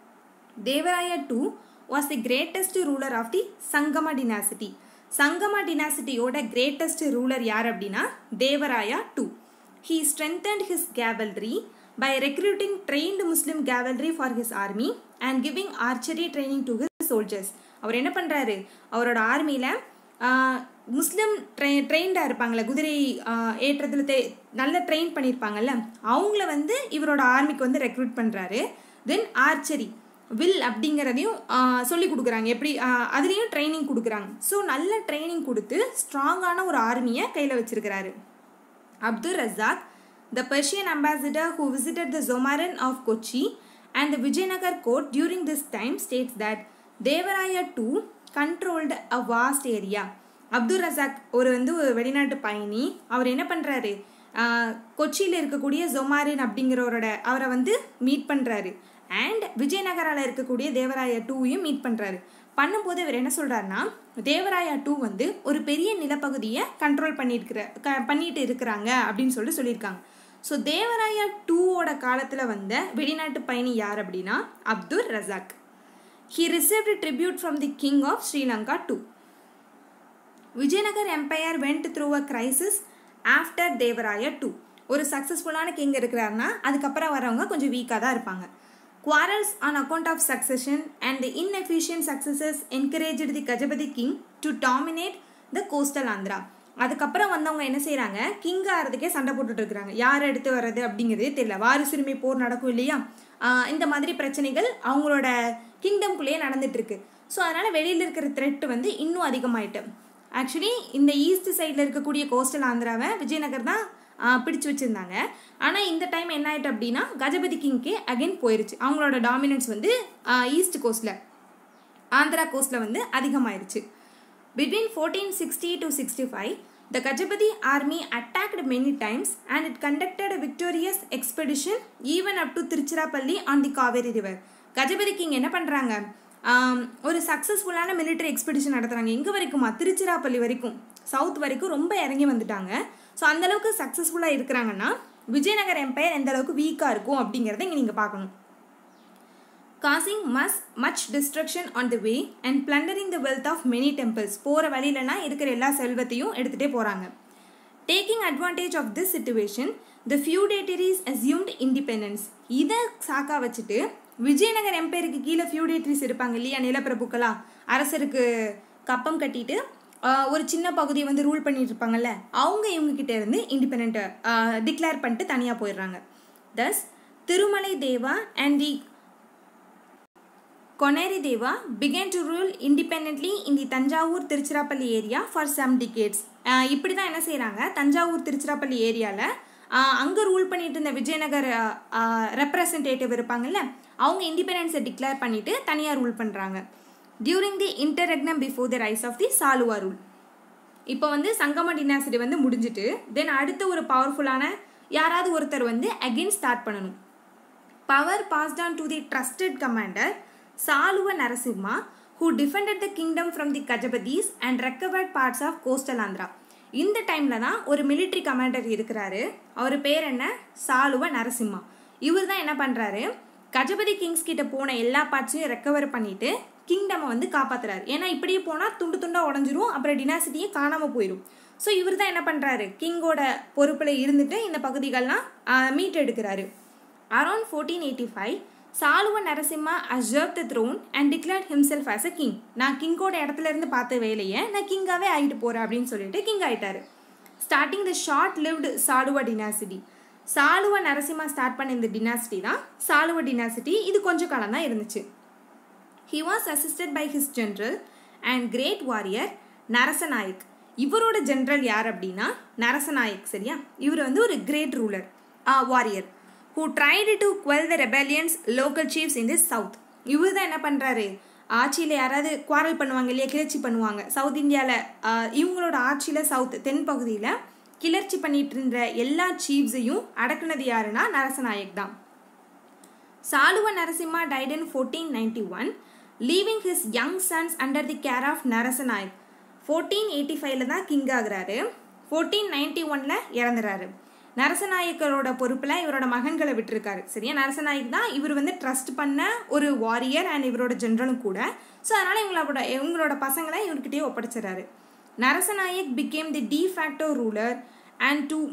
Devaraya two was the greatest ruler of the Sangama dynasty Sangama டினாசிட்டியோட கிரேட்டஸ்ட் ரூலர் யார் அப்படின்னா Devaraya two he strengthened his cavalry by recruiting trained Muslim cavalry for his army and giving archery training to his soldiers. அவர் என்ன பண்ணுறாரு அவரோட ஆர்மியில் முஸ்லீம் ட்ரெ ட்ரெயின்டாக இருப்பாங்களே குதிரை ஏற்றத்தில் தே நல்ல ட்ரெயின் பண்ணியிருப்பாங்கல்ல அவங்கள வந்து இவரோட ஆர்மிக்கு வந்து ரெக்ரூட் பண்ணுறாரு தென் ஆர்ச்சரி வில் அப்படிங்கிறதையும் சொல்லி கொடுக்குறாங்க எப்படி அதுலேயும் ட்ரைனிங் கொடுக்குறாங்க ஸோ நல்ல ட்ரைனிங் கொடுத்து ஸ்ட்ராங்கான ஒரு ஆர்மியை கையில் வச்சிருக்கிறாரு Abdul Razak the Persian ambassador who visited the Zomaran of Kochi and the Vijayanagar court during this time states that Devaraya II controlled a vast area. Abdul Razak ஒரு வந்து ஒரு வெளிநாட்டு பயணி அவர் என்ன பண்ணுறாரு கொச்சியில் இருக்கக்கூடிய ஜொமாரின் அப்படிங்கிறவரோட அவரை வந்து மீட் பண்ணுறாரு அண்ட் விஜயநகரால் இருக்கக்கூடிய தேவராய டூவையும் மீட் பண்ணுறாரு பண்ணும்போது இவர் என்ன சொல்கிறாருன்னா தேவராயா டூ வந்து ஒரு பெரிய நிலப்பகுதியை கண்ட்ரோல் பண்ணியிருக்கிற க பண்ணிட்டு இருக்கிறாங்க அப்படின்னு சொல்லிட்டு சொல்லியிருக்காங்க ஸோ தேவராயா டூவோட காலத்தில் வந்த வெளிநாட்டு பயணி யார் அப்படின்னா Abdul Razak he received tribute from the king of Sri Lanka two Vijayanagar empire went through a crisis after Devaraya two ஒரு சக்ஸஸ்ஃபுல்லான கிங் இருக்கிறாருன்னா அதுக்கப்புறம் வரவங்க கொஞ்சம் வீக்காக தான் இருப்பாங்க quarrels on account of succession and the inefficient successors encourage the Gajapati king to dominate the coastal Andhra அதுக்கப்புறம் வந்தவங்க என்ன செய்கிறாங்க கிங் ஆகிறதுக்கே சண்டை போட்டுட்டு இருக்கிறாங்க யார் எடுத்து வர்றது அப்படிங்கிறதே தெரியல வாரிசுரிமை போர் நடக்கும் இல்லையா இந்த மாதிரி பிரச்சனைகள் அவங்களோட கிங்டம்குள்ளேயே நடந்துட்டு இருக்கு ஸோ அதனால் வெளியில் இருக்கிற த்ரெட் வந்து இன்னும் அதிகமாயிட்டு ஆக்சுவலி இந்த ஈஸ்ட் சைடில் இருக்கக்கூடிய கோஸ்டல் ஆந்திராவை விஜயநகர் தான் பிடிச்சு வச்சுருந்தாங்க ஆனால் இந்த டைம் என்ன ஆயிட்டு அப்படின்னா கஜபதி கிங்க்கே அகைன் போயிருச்சு அவங்களோட டாமினன்ஸ் வந்து ஈஸ்ட் கோஸ்டில் ஆந்திரா கோஸ்டில் வந்து அதிகமாயிருச்சு between fourteen sixty to sixty five the Gajapati army attacked many times and it conducted a victorious expedition even up to Tiruchirappalli on the Kaveri river Gajapati king என்ன பண்ணுறாங்க ஒரு சக்ஸஸ்ஃபுல்லான மிலிட்டரி எக்ஸ்பெடிஷன் நடத்துகிறாங்க எங்கே வரைக்குமா திருச்சிராப்பள்ளி வரைக்கும் சவுத் வரைக்கும் ரொம்ப இறங்கி வந்துட்டாங்க ஸோ அந்தளவுக்கு சக்ஸஸ்ஃபுல்லாக இருக்கிறாங்கன்னா விஜயநகர் எம்பையர் எந்த அளவுக்கு வீக்காக இருக்கும் அப்படிங்கிறத இங்கே நீங்கள் பார்க்கணும் காசிங் மஸ் much destruction on the way and plundering the wealth of many temples போகிற வழியிலலாம் இருக்கிற எல்லா செல்வத்தையும் எடுத்துகிட்டே போகிறாங்க taking advantage of this situation the feudatories assumed independence இதை சாக்கா வச்சுட்டு விஜயநகர் எம்பையருக்கு கீழே ஃபியூடேட்டரிஸ் இருப்பாங்க இல்லையா நிலப்பிரபுக்களா அரசருக்கு கப்பம் கட்டிட்டு ஒரு சின்ன பகுதியை வந்து ரூல் பண்ணிட்டு இருப்பாங்கல்ல அவங்க இவங்ககிட்ட இருந்து இண்டிபெண்ட் டிக்ளேர் பண்ணிட்டு தனியாக போயிடுறாங்க thus Tirumala Deva and the Koneri Deva became to rule independently in the Thanjavur Tiruchirappalli area for some decades இப்படி தான் என்ன செய்கிறாங்க தஞ்சாவூர் திருச்சிராப்பள்ளி ஏரியாவில் அங்கே ரூல் பண்ணிட்டு இருந்த விஜயநகர் ரெப்ரசன்டேட்டிவ் இருப்பாங்கல்ல அவங்க இண்டிபெண்டன்ஸை டிக்ளேர் பண்ணிட்டு தனியாக ரூல் பண்ணுறாங்க during the interregnum before the rise of the Saluva rule இப்போ வந்து சங்கம டினாசிட்டி வந்து முடிஞ்சிட்டு தென் அடுத்த ஒரு பவர்ஃபுல்லான யாராவது ஒருத்தர் வந்து அகெயின் ஸ்டார்ட் பண்ணணும் power passed on to the trusted commander Saluva Narasimha who defended the kingdom from the Gajapatis and recovered parts of coastal Andhra இந்த டைமில் தான் ஒரு மிலிட்ரி கமாண்டர் இருக்கிறாரு அவர் பேர் என்ன சாலுவ நரசிம்மா இவர் தான் என்ன பண்ணுறாரு கஜபதி கிங்ஸ் கிட்ட போன எல்லா பார்ட்ஸையும் ரெக்கவர் பண்ணிட்டு கிங்டமை வந்து காப்பாத்துறாரு ஏன்னா இப்படியே போனால் துண்டு துண்டாக உடஞ்சிரும் அப்புறம் டினாசிட்டியே காணாமல் போயிடும் ஸோ இவர் தான் என்ன பண்ணுறாரு கிங்கோட பொறுப்பில் இருந்துட்டு இந்த பகுதிகள்லாம் மீட் எடுக்கிறாரு around fourteen eighty five Saluva Narasimha usurped the throne and declared himself as a king நான் கிங்கோட இடத்துல இருந்து பார்த்த வேலையை நான் கிங்காகவே ஆகிட்டு போகிறேன் அப்படின்னு சொல்லிட்டு கிங் ஆயிட்டாரு starting the short lived Saluva dynasty Saluva Narasimha start பண்ண இந்த டினாசிட்டி தான் சாலுவ டினாசிட்டி இது கொஞ்ச காலம் தான் இருந்துச்சு he was assisted by his general and great warrior Narasanayak இவரோட ஜென்ரல் யார் அப்படின்னா நரசநாயக் சரியா இவர் வந்து ஒரு great ruler warrior who tried to quell the rebellions local chiefs in this south இவர் தான் என்ன பண்ணுறாரு ஆட்சியில் யாராவது குவாரல் பண்ணுவாங்க இல்லையா கிளர்ச்சி பண்ணுவாங்க சவுத் இந்தியாவில் இவங்களோட ஆட்சியில் சவுத் தென் பகுதியில் கிளர்ச்சி பண்ணிட்டு இருந்த எல்லா சீஃப்ஸையும் அடக்குனது யாருன்னா நரசநாயக் தான் Saluva Narasimha died in fourteen ninety one leaving his young sons under the care of Narasanayak fourteen eighty ஃபைவ்ல தான் கிங் ஆகுறாரு ஃபோர்டீன் நைன்டி ஒன்ல இறந்துறாரு நரசநாயக்கரோட பொறுப்பில் இவரோட மகன்களை விட்டுருக்காரு சரியா நரசநாயக் தான் இவர் வந்து ட்ரஸ்ட் பண்ண ஒரு வாரியர் அண்ட் இவரோட ஜென்ரலும் கூட ஸோ அதனால் இவங்களோட இவங்களோட பசங்களை இவர்கிட்டயே ஒப்படைச்சிடறாரு Narasanayak became the de facto ruler and to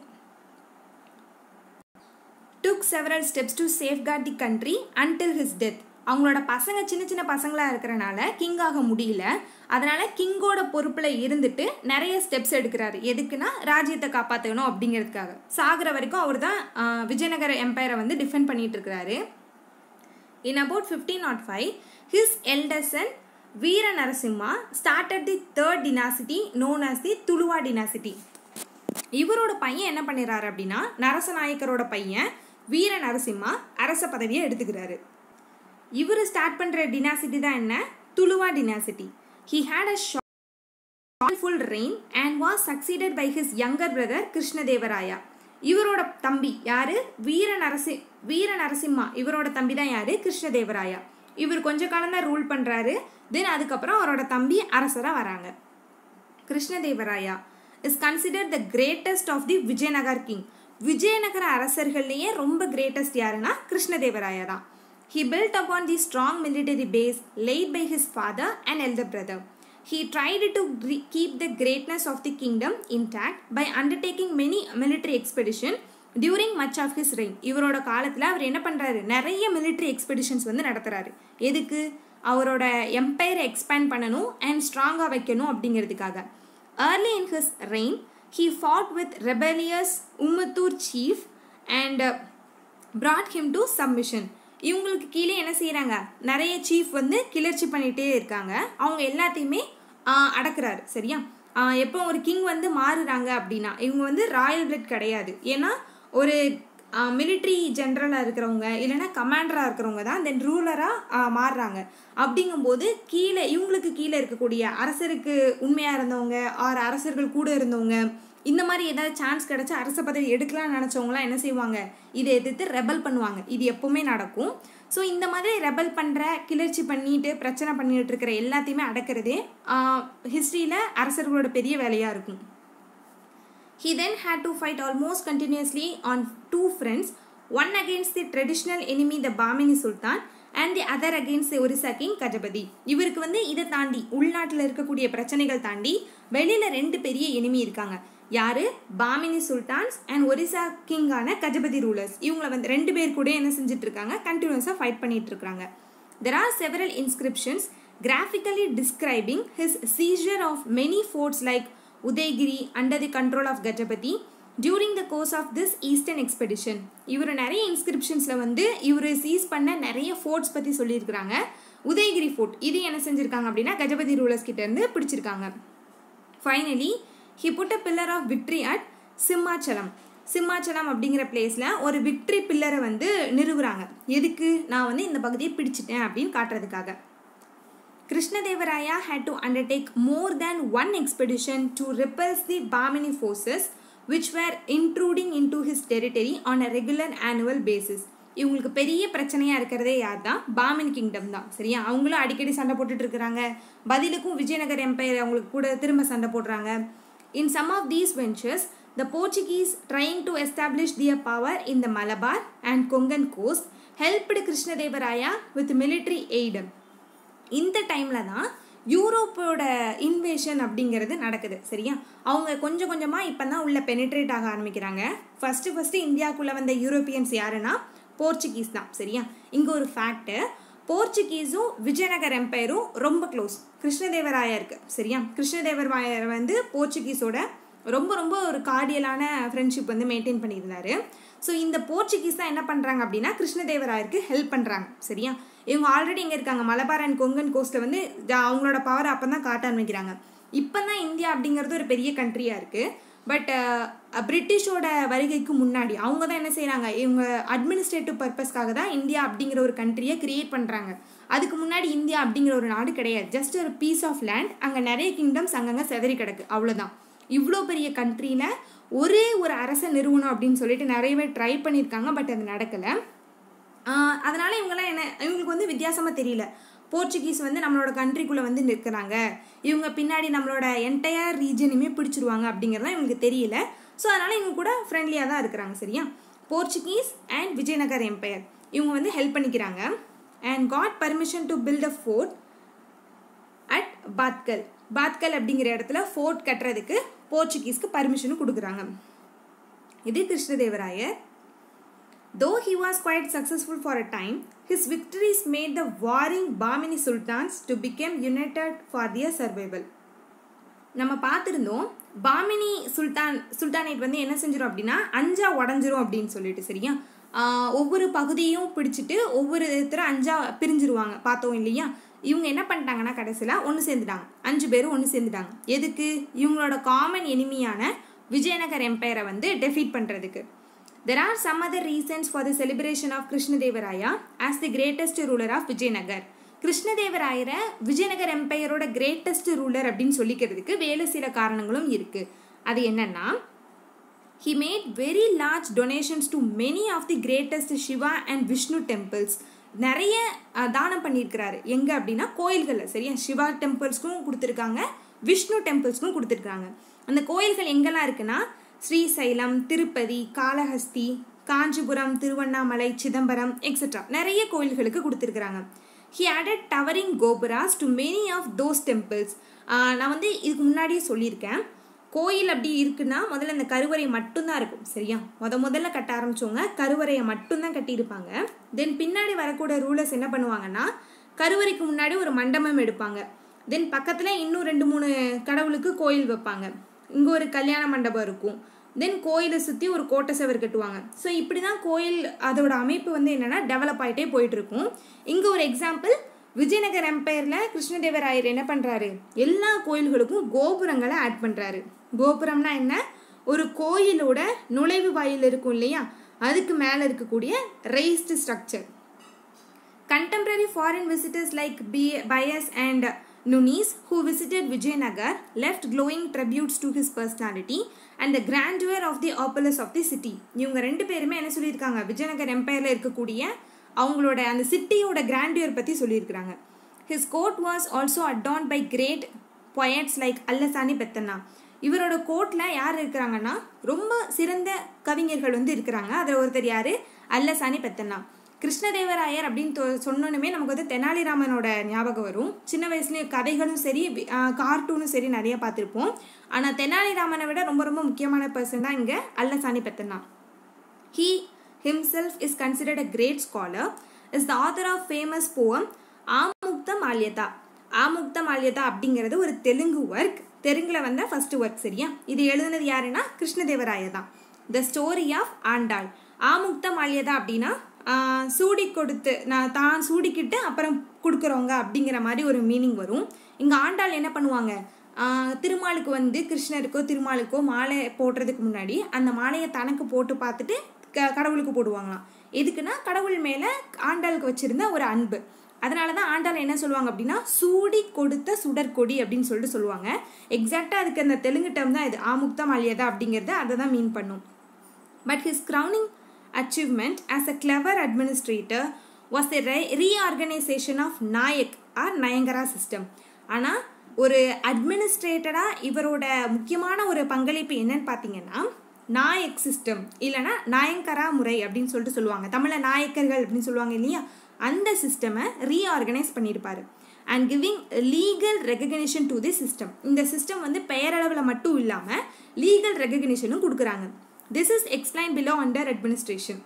took several steps to safeguard the country until his death அவங்களோட பசங்க சின்ன சின்ன பசங்களாக இருக்கிறனால கிங் ஆக முடியல அதனால கிங்கோட பொறுப்பில் இருந்துட்டு நிறைய ஸ்டெப்ஸ் எடுக்கிறாரு எதுக்குன்னா ராஜ்யத்தை காப்பாற்றணும் அப்படிங்கிறதுக்காக சாகிற வரைக்கும் அவர் தான் விஜயநகர எம்பையரை வந்து டிஃபெண்ட் பண்ணிட்டு இருக்கிறாரு in about fifteen naught five his eldest son Veera Narasimha started the third dynasty known as the Tuluva dynasty இவரோட பையன் என்ன பண்ணிடுறாரு அப்படின்னா நரசநாயக்கரோட பையன் வீர நரசிம்மா அரச பதவியை எடுத்துக்கிறாரு இவர் ஸ்டார்ட் பண்ணுற டினாசிட்டி தான் என்ன Tuluva dynasty he had a short full reign and was succeeded by his younger brother Krishnadevaraya இவரோட தம்பி யாரு வீர நரசி வீர நரசிம்மா இவரோட தம்பி தான் யாரு கிருஷ்ணதேவராயா இவர் கொஞ்ச காலம் தான் ரூல் பண்ணுறாரு தென் அதுக்கப்புறம் அவரோட தம்பி அரசராக வராங்க Krishnadevaraya is consider the greatest of the Vijayanagar king Vijayanagara அரசர்கள்லேயே ரொம்ப கிரேட்டஸ்ட் யாருன்னா கிருஷ்ணதேவராயா தான் he built upon the strong military base laid by his father and elder brother He tried to keep the greatness of the kingdom intact by undertaking many military expedition during much of his reign இவரோட காலத்தில் அவர் என்ன பண்ணுறாரு நிறைய military expeditions வந்து நடத்துகிறாரு எதுக்கு அவரோட எம்பையரை expand பண்ணணும் and ஸ்ட்ராங்காக வைக்கணும் அப்படிங்கிறதுக்காக early in his reign he fought with rebellious Ummathur chief and brought him to submission இவங்களுக்கு கீழே என்ன செய்கிறாங்க நிறைய சீஃப் வந்து கிளர்ச்சி பண்ணிகிட்டே இருக்காங்க அவங்க எல்லாத்தையுமே அடக்குறாரு சரியா எப்போ ஒரு கிங் வந்து மாறுறாங்க அப்படின்னா இவங்க வந்து ராயல் பிளட் கிடையாது ஏன்னா ஒரு மிலிட்ரி ஜென்ரலாக இருக்கிறவங்க இல்லைன்னா கமாண்டராக இருக்கிறவங்க தான் தென் ரூலராக மாறுறாங்க அப்படிங்கும்போது கீழே இவங்களுக்கு கீழே இருக்கக்கூடிய அரசருக்கு உண்மையாக இருந்தவங்க ஆறு அரசர்கள் கூட இருந்தவங்க இந்த மாதிரி ஏதாவது சான்ஸ் கிடச்சா அரச பதவி எடுக்கலாம்னு நினச்சவங்களாம் என்ன செய்வாங்க இதை எதிர்த்து ரெபல் பண்ணுவாங்க இது எப்போவுமே நடக்கும் ஸோ இந்த மாதிரி ரெபல் பண்ணுற கிளர்ச்சி பண்ணிட்டு பிரச்சனை பண்ணிட்டு இருக்கிற எல்லாத்தையுமே அடக்கிறதே ஹிஸ்ட்ரியில் அரசர்களோட பெரிய வேலையாக இருக்கும் He then had to fight almost continuously on two fronts, one against the traditional enemy the Bamini Sultan and the other against Orissa king Gajapati இவருக்கு வந்து இதை தாண்டி உள்நாட்டில் இருக்கக்கூடிய பிரச்சனைகள் தாண்டி வெளியில் ரெண்டு பெரிய எனிமி இருக்காங்க யாரு பாமினி சுல்தான்ஸ் அண்ட் ஒரிசா கிங்கான கஜபதி ரூலர்ஸ் இவங்கள வந்து ரெண்டு பேர் கூட என்ன செஞ்சுட்டு இருக்காங்க கண்டினியூஸாக ஃபைட் பண்ணிட்டு இருக்காங்க there are several inscriptions graphically describing his seizure of many forts like Udayagiri under the control of Gajapati during the course of this eastern expedition இவர் நிறைய இன்ஸ்கிரிப்ஷன்ஸில் வந்து இவர் சீஸ் பண்ண நிறைய ஃபோர்ட்ஸ் பற்றி சொல்லியிருக்கிறாங்க உதயகிரி ஃபோர்ட் இது என்ன செஞ்சுருக்காங்க அப்படின்னா கஜபதி ரூலர்ஸ் கிட்டேருந்து பிடிச்சிருக்காங்க finally he put a pillar of victory at Simhachalam Simhachalam அப்படிங்கிற பிளேஸில் ஒரு விக்ட்ரி பில்லரை வந்து நிறுவுறாங்க எதுக்கு நான் வந்து இந்த பகுதியை பிடிச்சிட்டேன் அப்படின்னு காட்டுறதுக்காக Krishnadevaraja had to undertake more than one expedition to repulse the Bamini forces which were intruding into his territory on a regular annual basis. இவங்களுக்கு பெரிய பிரச்சனையாக இருக்கிறதே யார் தான் பாமின் கிங்டம் தான் சரியா அவங்களும் அடிக்கடி சண்டை போட்டுட்டு இருக்கிறாங்க பதிலுக்கும் விஜயநகர் எம்பையர் அவங்களுக்கு கூட திரும்ப சண்டை போடுறாங்க in some of these ventures the Portuguese trying to establish their power in the Malabar and Konkan coast helped Krishnadevaraya with military aid இந்த டைமில் தான் யூரோப்போட இன்வேஷன் அப்படிங்கிறது நடக்குது சரியா அவங்க கொஞ்சம் கொஞ்சமாக இப்போ தான் உள்ள பெனிட்ரேட் ஆக ஆரம்பிக்கிறாங்க ஃபஸ்ட்டு ஃபஸ்ட்டு இந்தியாவுக்குள்ளே வந்த யூரோப்பியன்ஸ் யாருன்னா போர்ச்சுகீஸ் தான் சரியா இங்கே ஒரு ஃபேக்ட்டு போர்ச்சுகீஸும் விஜயநகர் எம்பையரும் ரொம்ப க்ளோஸ் கிருஷ்ணதேவராயருக்கு சரியா கிருஷ்ணதேவராயர் வந்து போர்ச்சுகீஸோட ரொம்ப ரொம்ப ஒரு கார்டியலான ஃப்ரெண்ட்ஷிப் வந்து மெயின்டைன் பண்ணியிருந்தாரு ஸோ இந்த போர்ச்சுகீஸ் தான் என்ன பண்ணுறாங்க அப்படின்னா கிருஷ்ணதேவராயருக்கு ஹெல்ப் பண்ணுறாங்க சரியா இவங்க ஆல்ரெடி இங்கே இருக்காங்க மலபார் அண்ட் கொங்கன் கோஸ்ட்டில் வந்து அவங்களோட பவர் அப்போ தான் காட்ட ஆரம்பிக்கிறாங்க இப்போ தான் இந்தியா அப்படிங்கிறது ஒரு பெரிய கண்ட்ரியாக இருக்குது பட் பிரிட்டிஷோட வருகைக்கு முன்னாடி அவங்க தான் என்ன செய்கிறாங்க இவங்க அட்மினிஸ்ட்ரேட்டிவ் பர்பஸ்க்காக தான் இந்தியா அப்படிங்கிற ஒரு கண்ட்ரியை கிரியேட் பண்ணுறாங்க அதுக்கு முன்னாடி இந்தியா அப்படிங்கிற ஒரு நாடு கிடையாது ஜஸ்ட் ஒரு பீஸ் ஆஃப் லேண்ட் அங்கே நிறைய கிங்டம்ஸ் அங்கங்கே செதறி கிடக்கு அவ்வளோதான் இவ்வளோ பெரிய கண்ட்ரியில் ஒரே ஒரு அரச நிறுவனம் அப்படின்னு சொல்லிட்டு நிறைய பேர் ட்ரை பண்ணியிருக்காங்க பட் அது நடக்கலை அதனால் இவங்கெல்லாம் என்ன இவங்களுக்கு வந்து வித்தியாசமாக தெரியல போர்ச்சுகீஸ் வந்து நம்மளோட கண்ட்ரிக்குள்ளே வந்து நிற்கிறாங்க இவங்க பின்னாடி நம்மளோட என்டையர் ரீஜனையுமே பிடிச்சிருவாங்க அப்படிங்கிறதுலாம் இவங்களுக்கு தெரியல ஸோ அதனால் இவங்க கூட ஃப்ரெண்ட்லியாக தான் இருக்கிறாங்க சரியா போர்ச்சுகீஸ் அண்ட் விஜயநகர் எம்பையர் இவங்க வந்து ஹெல்ப் பண்ணிக்கிறாங்க and got permission to build a fort at Bhatkal Bhatkal அப்படிங்கிற இடத்துல ஃபோர்ட் கட்டுறதுக்கு போர்ச்சுகீஸ்க்கு பர்மிஷனும் கொடுக்குறாங்க இது Krishnadevarayar Though he was quite successful for a time, his victories made the warring Bamini sultans to become united for their survival. நம்ம பார்த்துருந்தோம் பாமினி சுல்தான் sultanate வந்து என்ன செஞ்சிடும் அப்படின்னா அஞ்சா உடஞ்சிரும் அப்படின்னு சொல்லிட்டு சரியா ஒவ்வொரு பகுதியும் பிடிச்சிட்டு ஒவ்வொரு இடத்துல அஞ்சா பிரிஞ்சிருவாங்க பார்த்தோம் இல்லையா இவங்க என்ன பண்ணிட்டாங்கன்னா கடைசியில் ஒன்று சேர்ந்துட்டாங்க அஞ்சு பேரும் ஒன்று சேர்ந்துட்டாங்க எதுக்கு இவங்களோட காமன் எனிமியான விஜயநகர் எம்பையரை வந்து டெஃபீட் பண்ணுறதுக்கு There are some other reasons for the celebration of Krishnadevaraya as the greatest ruler of Vijayanagar. கிருஷ்ணதேவராயரை விஜயநகர் எம்பையரோட கிரேட்டஸ்ட் ரூலர் அப்படின்னு சொல்லிக்கிறதுக்கு வேறு சில காரணங்களும் இருக்குது அது என்னன்னா he made very large donations to many of the greatest Shiva and Vishnu temples நிறைய தானம் பண்ணியிருக்கிறாரு எங்கே அப்படின்னா கோயில்களில் சரியா சிவா டெம்பிள்ஸ்க்கும் கொடுத்துருக்காங்க விஷ்ணு டெம்பிள்ஸ்க்கும் கொடுத்துருக்காங்க அந்த கோயில்கள் எங்கெல்லாம் இருக்குன்னா ஸ்ரீசைலம் திருப்பதி காளஹஸ்தி காஞ்சிபுரம் திருவண்ணாமலை சிதம்பரம் எக்ஸெட்ரா நிறைய கோயில்களுக்கு கொடுத்துருக்குறாங்க he added towering gopuras to many of those temples நான் வந்து இதுக்கு முன்னாடியே சொல்லியிருக்கேன் கோயில் அப்படி இருக்குன்னா முதல்ல இந்த கருவறை மட்டும்தான் இருக்கும் சரியா முத முதல்ல கட்ட ஆரம்பிச்சவங்க கருவறையை மட்டும்தான் கட்டியிருப்பாங்க தென் பின்னாடி வரக்கூடிய ரூலர்ஸ் என்ன பண்ணுவாங்கன்னா கருவறைக்கு முன்னாடி ஒரு மண்டபம் எடுப்பாங்க தென் பக்கத்தில் இன்னும் ரெண்டு மூணு கடவுளுக்கு கோயில் வைப்பாங்க இங்கே ஒரு கல்யாண மண்டபம் இருக்கும் தென் கோயிலை சுற்றி ஒரு கோட்டை செவர் கட்டுவாங்க ஸோ இப்படி தான் கோயில் அதோட அமைப்பு வந்து என்னென்னா டெவலப் ஆகிட்டே போயிட்டு இருக்கும் இங்கே ஒரு எக்ஸாம்பிள் விஜயநகர் எம்பையரில் கிருஷ்ணதேவராயர் என்ன பண்ணுறாரு எல்லா கோயில்களுக்கும் கோபுரங்களை ஆட் பண்ணுறாரு கோபுரம்னா என்ன ஒரு கோயிலோட நுழைவு வாயில் இருக்கும் இல்லையா அதுக்கு மேலே இருக்கக்கூடிய raised structure Contemporary foreign visitors like B- Bias and Nunes, who visited Vijayanagar, left glowing tributes to his personality and the grandeur of the opulence of the city. இவங்க ரெண்டு பேருமே என்ன சொல்லியிருக்காங்க விஜயநகர் எம்பையரில் இருக்கக்கூடிய அவங்களோட அந்த சிட்டியோட கிராண்டியர் பற்றி சொல்லியிருக்கிறாங்க his court was also adorned by great poets like Allasani Peddana இவரோட கோட்டில் யார் இருக்கிறாங்கன்னா ரொம்ப சிறந்த கவிஞர்கள் வந்து இருக்கிறாங்க அதில் ஒருத்தர் யார் அல்லசானி பெத்தனா கிருஷ்ணதேவராயர் அப்படின்னு தொ- சொன்னோன்னுமே நமக்கு வந்து தெனாலிராமனோட ஞாபகம் வரும் சின்ன வயசுலேயே கதைகளும் சரி கார்ட்டூனும் சரி நிறைய பார்த்துருப்போம் ஆனால் தெனாலிராமனை விட ரொம்ப ரொம்ப முக்கியமான பர்சன் தான் இங்கே அல்லசானி Peddana He himself is considered a great scholar, is the author of famous poem ஆமுக்த மால்யதா ஆமுக்த மால்யதா அப்படிங்கிறது ஒரு தெலுங்கு ஒர்க் தெலுங்கில் வந்த ஃபர்ஸ்ட் ஒர்க் சரியா இது எழுதுனது யாருன்னா கிருஷ்ணதேவராய தான் the story of Andal Amuktamalyada அப்படின்னா ஆஹ், சூடி கொடுத்து நான் தான் சூடிக்கிட்டு அப்புறம் கொடுக்குறவங்க அப்படிங்கிற மாதிரி ஒரு மீனிங் வரும் இங்கே ஆண்டாள் என்ன பண்ணுவாங்க ஆஹ் திருமாலுக்கு வந்து கிருஷ்ணருக்கோ திருமாலுக்கோ மாலை போடுறதுக்கு முன்னாடி அந்த மாலையை தனக்கு போட்டு பார்த்துட்டு க கடவுளுக்கு போடுவாங்களாம் எதுக்குன்னா கடவுள் மேலே ஆண்டாளுக்கு வச்சிருந்த ஒரு அன்பு அதனால தான் ஆண்டாள் என்ன சொல்லுவாங்க அப்படின்னா சூடி கொடுத்த சுடற்கொடி அப்படின்னு சொல்லிட்டு சொல்லுவாங்க எக்ஸாக்டாக அதுக்கு அந்த தெலுங்கு டேர்ம் தான் இது ஆமுக்தா மாலியதா அப்படிங்கிறது அதை தான் மீன் பண்ணும் But his crowning achievement as a clever administrator was the re- reorganization of Nayak or Nayangara system. ஆனால் ஒரு அட்மினிஸ்ட்ரேட்டராக இவரோட முக்கியமான ஒரு பங்களிப்பு என்னன்னு பார்த்தீங்கன்னா நாயக் சிஸ்டம் இல்லைன்னா நாயங்கரா முறை அப்படின்னு சொல்லிட்டு சொல்லுவாங்க தமிழில் நாயக்கர்கள் அப்படின்னு சொல்லுவாங்க இல்லையா அந்த சிஸ்டமை ரீஆர்கனைஸ் பண்ணியிருப்பாரு and giving legal recognition to the system இந்த சிஸ்டம் வந்து பெயரளவில் மட்டும் இல்லாமல் லீகல் ரெகக்னிஷனும் கொடுக்குறாங்க this is explain below under administration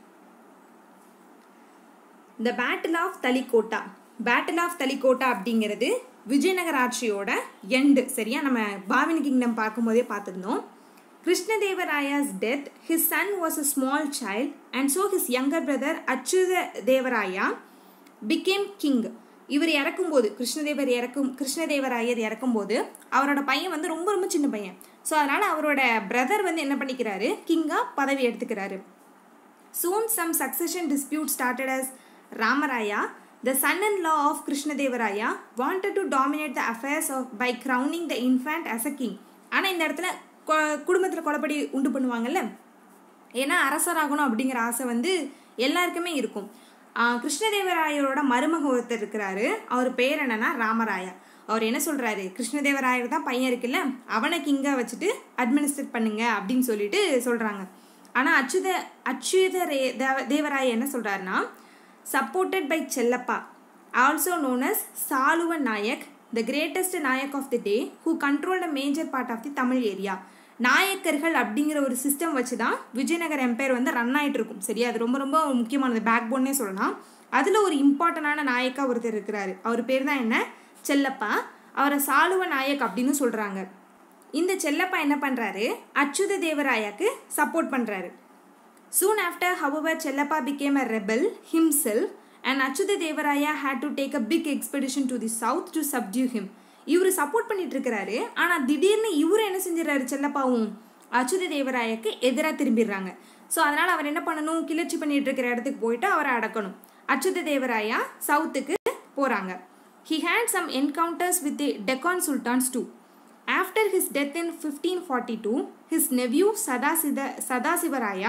the battle of Talikota battle of Talikota Vijayanagara விஜயநகர ஆட்சியோட எண்டு சரியா நம்ம பாவினி கிங்டம் பார்க்கும்போதே பார்த்துருந்தோம் Krishnadevaraya's death his son was a small child and so his younger brother Achyuta Devaraya became king இவர் இறக்கும்போது கிருஷ்ணதேவர் இறக்கும் கிருஷ்ணதேவராயர் இறக்கும்போது அவரோட பையன் வந்து ரொம்ப ரொம்ப சின்ன பையன் ஸோ அதனால் அவரோட பிரதர் வந்து என்ன பண்ணிக்கிறாரு கிங்காக பதவி எடுத்துக்கிறாரு Soon some succession dispute started as Ramaraya, the son-in-law of Krishnadevaraya, wanted to dominate the affairs of by crowning the infant as a king. ஆனால் இந்த இடத்துல குடும்பத்தில் குழப்படி உண்டு பண்ணுவாங்கல்ல ஏன்னா அரசராகணும் அப்படிங்கிற ஆசை வந்து எல்லாருக்குமே இருக்கும் ஆஹ் கிருஷ்ணதேவராயரோட மருமக ஒருத்தர் இருக்கிறாரு அவர் பேர் என்னன்னா ராமராயா அவர் என்ன சொல்றாரு கிருஷ்ணதேவராயர் தான் பையன் இருக்குல்ல அவனை கிங்கா வச்சுட்டு அட்மினிஸ்ட்ரேட் பண்ணுங்க அப்படின்னு சொல்லிட்டு சொல்றாங்க ஆனால் அச்சுத அச்சுத ரே தேவ தேவராய என்ன சொல்றாருன்னா supported by Chellappa also known as Saluva Nayak the greatest Nayak of the day who control a major part of the Tamil area நாயக்கர்கள் அப்படிங்கிற ஒரு சிஸ்டம் வச்சு தான் விஜயநகர் எம்பையர் வந்து ரன் ஆயிட்டு இருக்கும் சரியா அது ரொம்ப ரொம்ப முக்கியமானது பேக் போன்னே சொல்லலாம் அதில் ஒரு இம்பார்ட்டண்டான நாயக்கா ஒருத்தர் இருக்கிறாரு அவர் பேர் தான் என்ன செல்லப்பா அவரை சாலுவ நாயக் அப்படின்னு சொல்கிறாங்க இந்த செல்லப்பா என்ன பண்ணுறாரு அச்சுத தேவராயாக்கு சப்போர்ட் பண்ணுறாரு Soon after, however, Chellappa became a rebel himself and Achyuta Devaraya had to take a big expedition to the south to subdue him. இவர் சப்போர்ட் பண்ணிட்டு இருக்கிறாரு ஆனால் திடீர்னு இவர் என்ன செஞ்சிடறாரு செல்லப்பாவும் அச்சுத தேவராயக்கு எதிராக திரும்பிடுறாங்க ஸோ அதனால் அவர் என்ன பண்ணணும் கிளர்ச்சி பண்ணிட்டு இருக்கிற இடத்துக்கு போயிட்டு அவரை அடக்கணும் அச்சுத தேவராயா சவுத்துக்கு போகிறாங்க he had some encounters with the Deccan sultans too after his death in fifteen forty two his nephew சதாசித Sadasivaraya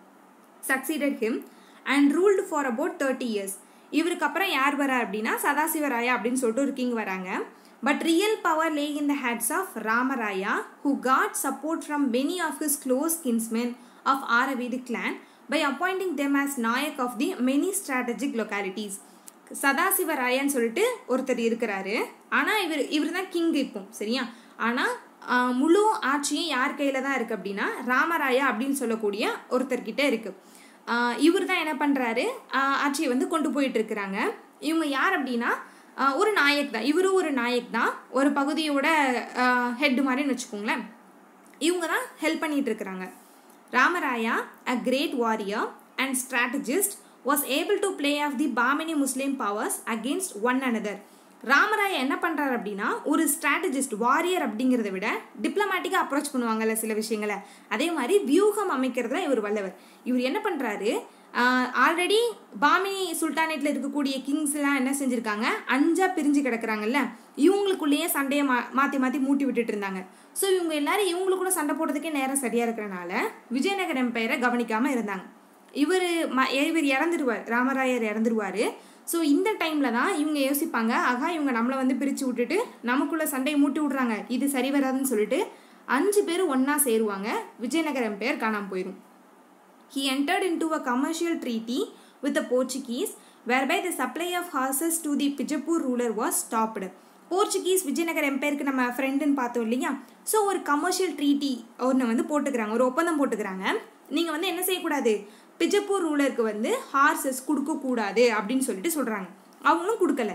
succeeded him and ruled for about thirty years இவருக்கு அப்புறம் யார் வரா அப்படின்னா சதாசிவராயா அப்படின்னு சொல்லிட்டு ஒரு கிங் வராங்க But real power lay in the hands of Ramaraya, who got support from many of his close kinsmen of Aravid clan by appointing them as Nayak of the many strategic localities. சதாசிவராயன்னு சொல்லிட்டு ஒருத்தர் இருக்கிறாரு ஆனால் இவர் இவர் தான் king இப்போ சரியா ஆனால் முழு ஆட்சியும் யார் கையில் தான் இருக்குது அப்படின்னா ராமராயா அப்படின்னு சொல்லக்கூடிய ஒருத்தர்கிட்ட இருக்குது இவர் தான் என்ன பண்ணுறாரு ஆட்சியை வந்து கொண்டு போயிட்டு இருக்கிறாங்க இவங்க யார் அப்படின்னா ஒரு நாயக் தான் இவரும் ஒரு நாயக் தான் ஒரு பகுதியோட ஹெட் மாதிரின்னு வச்சுக்கோங்களேன் இவங்க தான் ஹெல்ப் பண்ணிட்டு இருக்கிறாங்க Ramaraya a great warrior and strategist was able to play off the Bahmani Muslim powers against one another Ramaraya என்ன பண்ணுறாரு அப்படின்னா ஒரு ஸ்ட்ராட்டஜிஸ்ட் வாரியர் அப்படிங்கிறத விட டிப்ளமேட்டிக்காக அப்ரோச் பண்ணுவாங்கல்ல சில விஷயங்களை அதே மாதிரி வியூகம் அமைக்கிறதுல இவர் வல்லவர் இவர் என்ன பண்ணுறாரு ஆல்ரெடி பாமினி சுல்தானேட்டில் இருக்கக்கூடிய கிங்ஸ்லாம் என்ன செஞ்சுருக்காங்க அஞ்சா பிரிஞ்சு கிடக்குறாங்கல்ல இவங்களுக்குள்ளேயே சண்டையை மா மாற்றி மாற்றி மூட்டி விட்டுட்டு இருந்தாங்க ஸோ இவங்க எல்லாரும் இவங்களுக்குள்ள சண்டை போடுறதுக்கே நேரம் சரியாக இருக்கிறனால விஜயநகர எம்பையரை கவனிக்காமல் இருந்தாங்க இவர் ம இவர் இறந்துடுவார் ராமராயர் இறந்துருவார் ஸோ இந்த டைமில் தான் இவங்க யோசிப்பாங்க ஆகா இவங்க நம்மளை வந்து பிரித்து விட்டுட்டு நமக்குள்ளே சண்டையை மூட்டி விட்றாங்க இது சரி வராதுன்னு சொல்லிட்டு அஞ்சு பேர் ஒன்றா சேருவாங்க விஜயநகர எம்பையர் காணாமல் போயிடும் he entered into a commercial treaty with the Portuguese whereby the supply of horses to the Pijapur ruler was stopped. Portuguese Vijayanagar எம்பையருக்கு நம்ம ஃப்ரெண்டுன்னு பார்த்தோம் இல்லையா ஸோ ஒரு கமர்ஷியல் ட்ரீட்டி ஒன்று வந்து போட்டுக்கிறாங்க ஒரு ஒப்பந்தம் போட்டுக்கிறாங்க நீங்கள் வந்து என்ன செய்யக்கூடாது பிஜப்பூர் ரூலருக்கு வந்து ஹார்சஸ் கொடுக்கக்கூடாது அப்படின்னு சொல்லிட்டு சொல்கிறாங்க அவங்களும் கொடுக்கல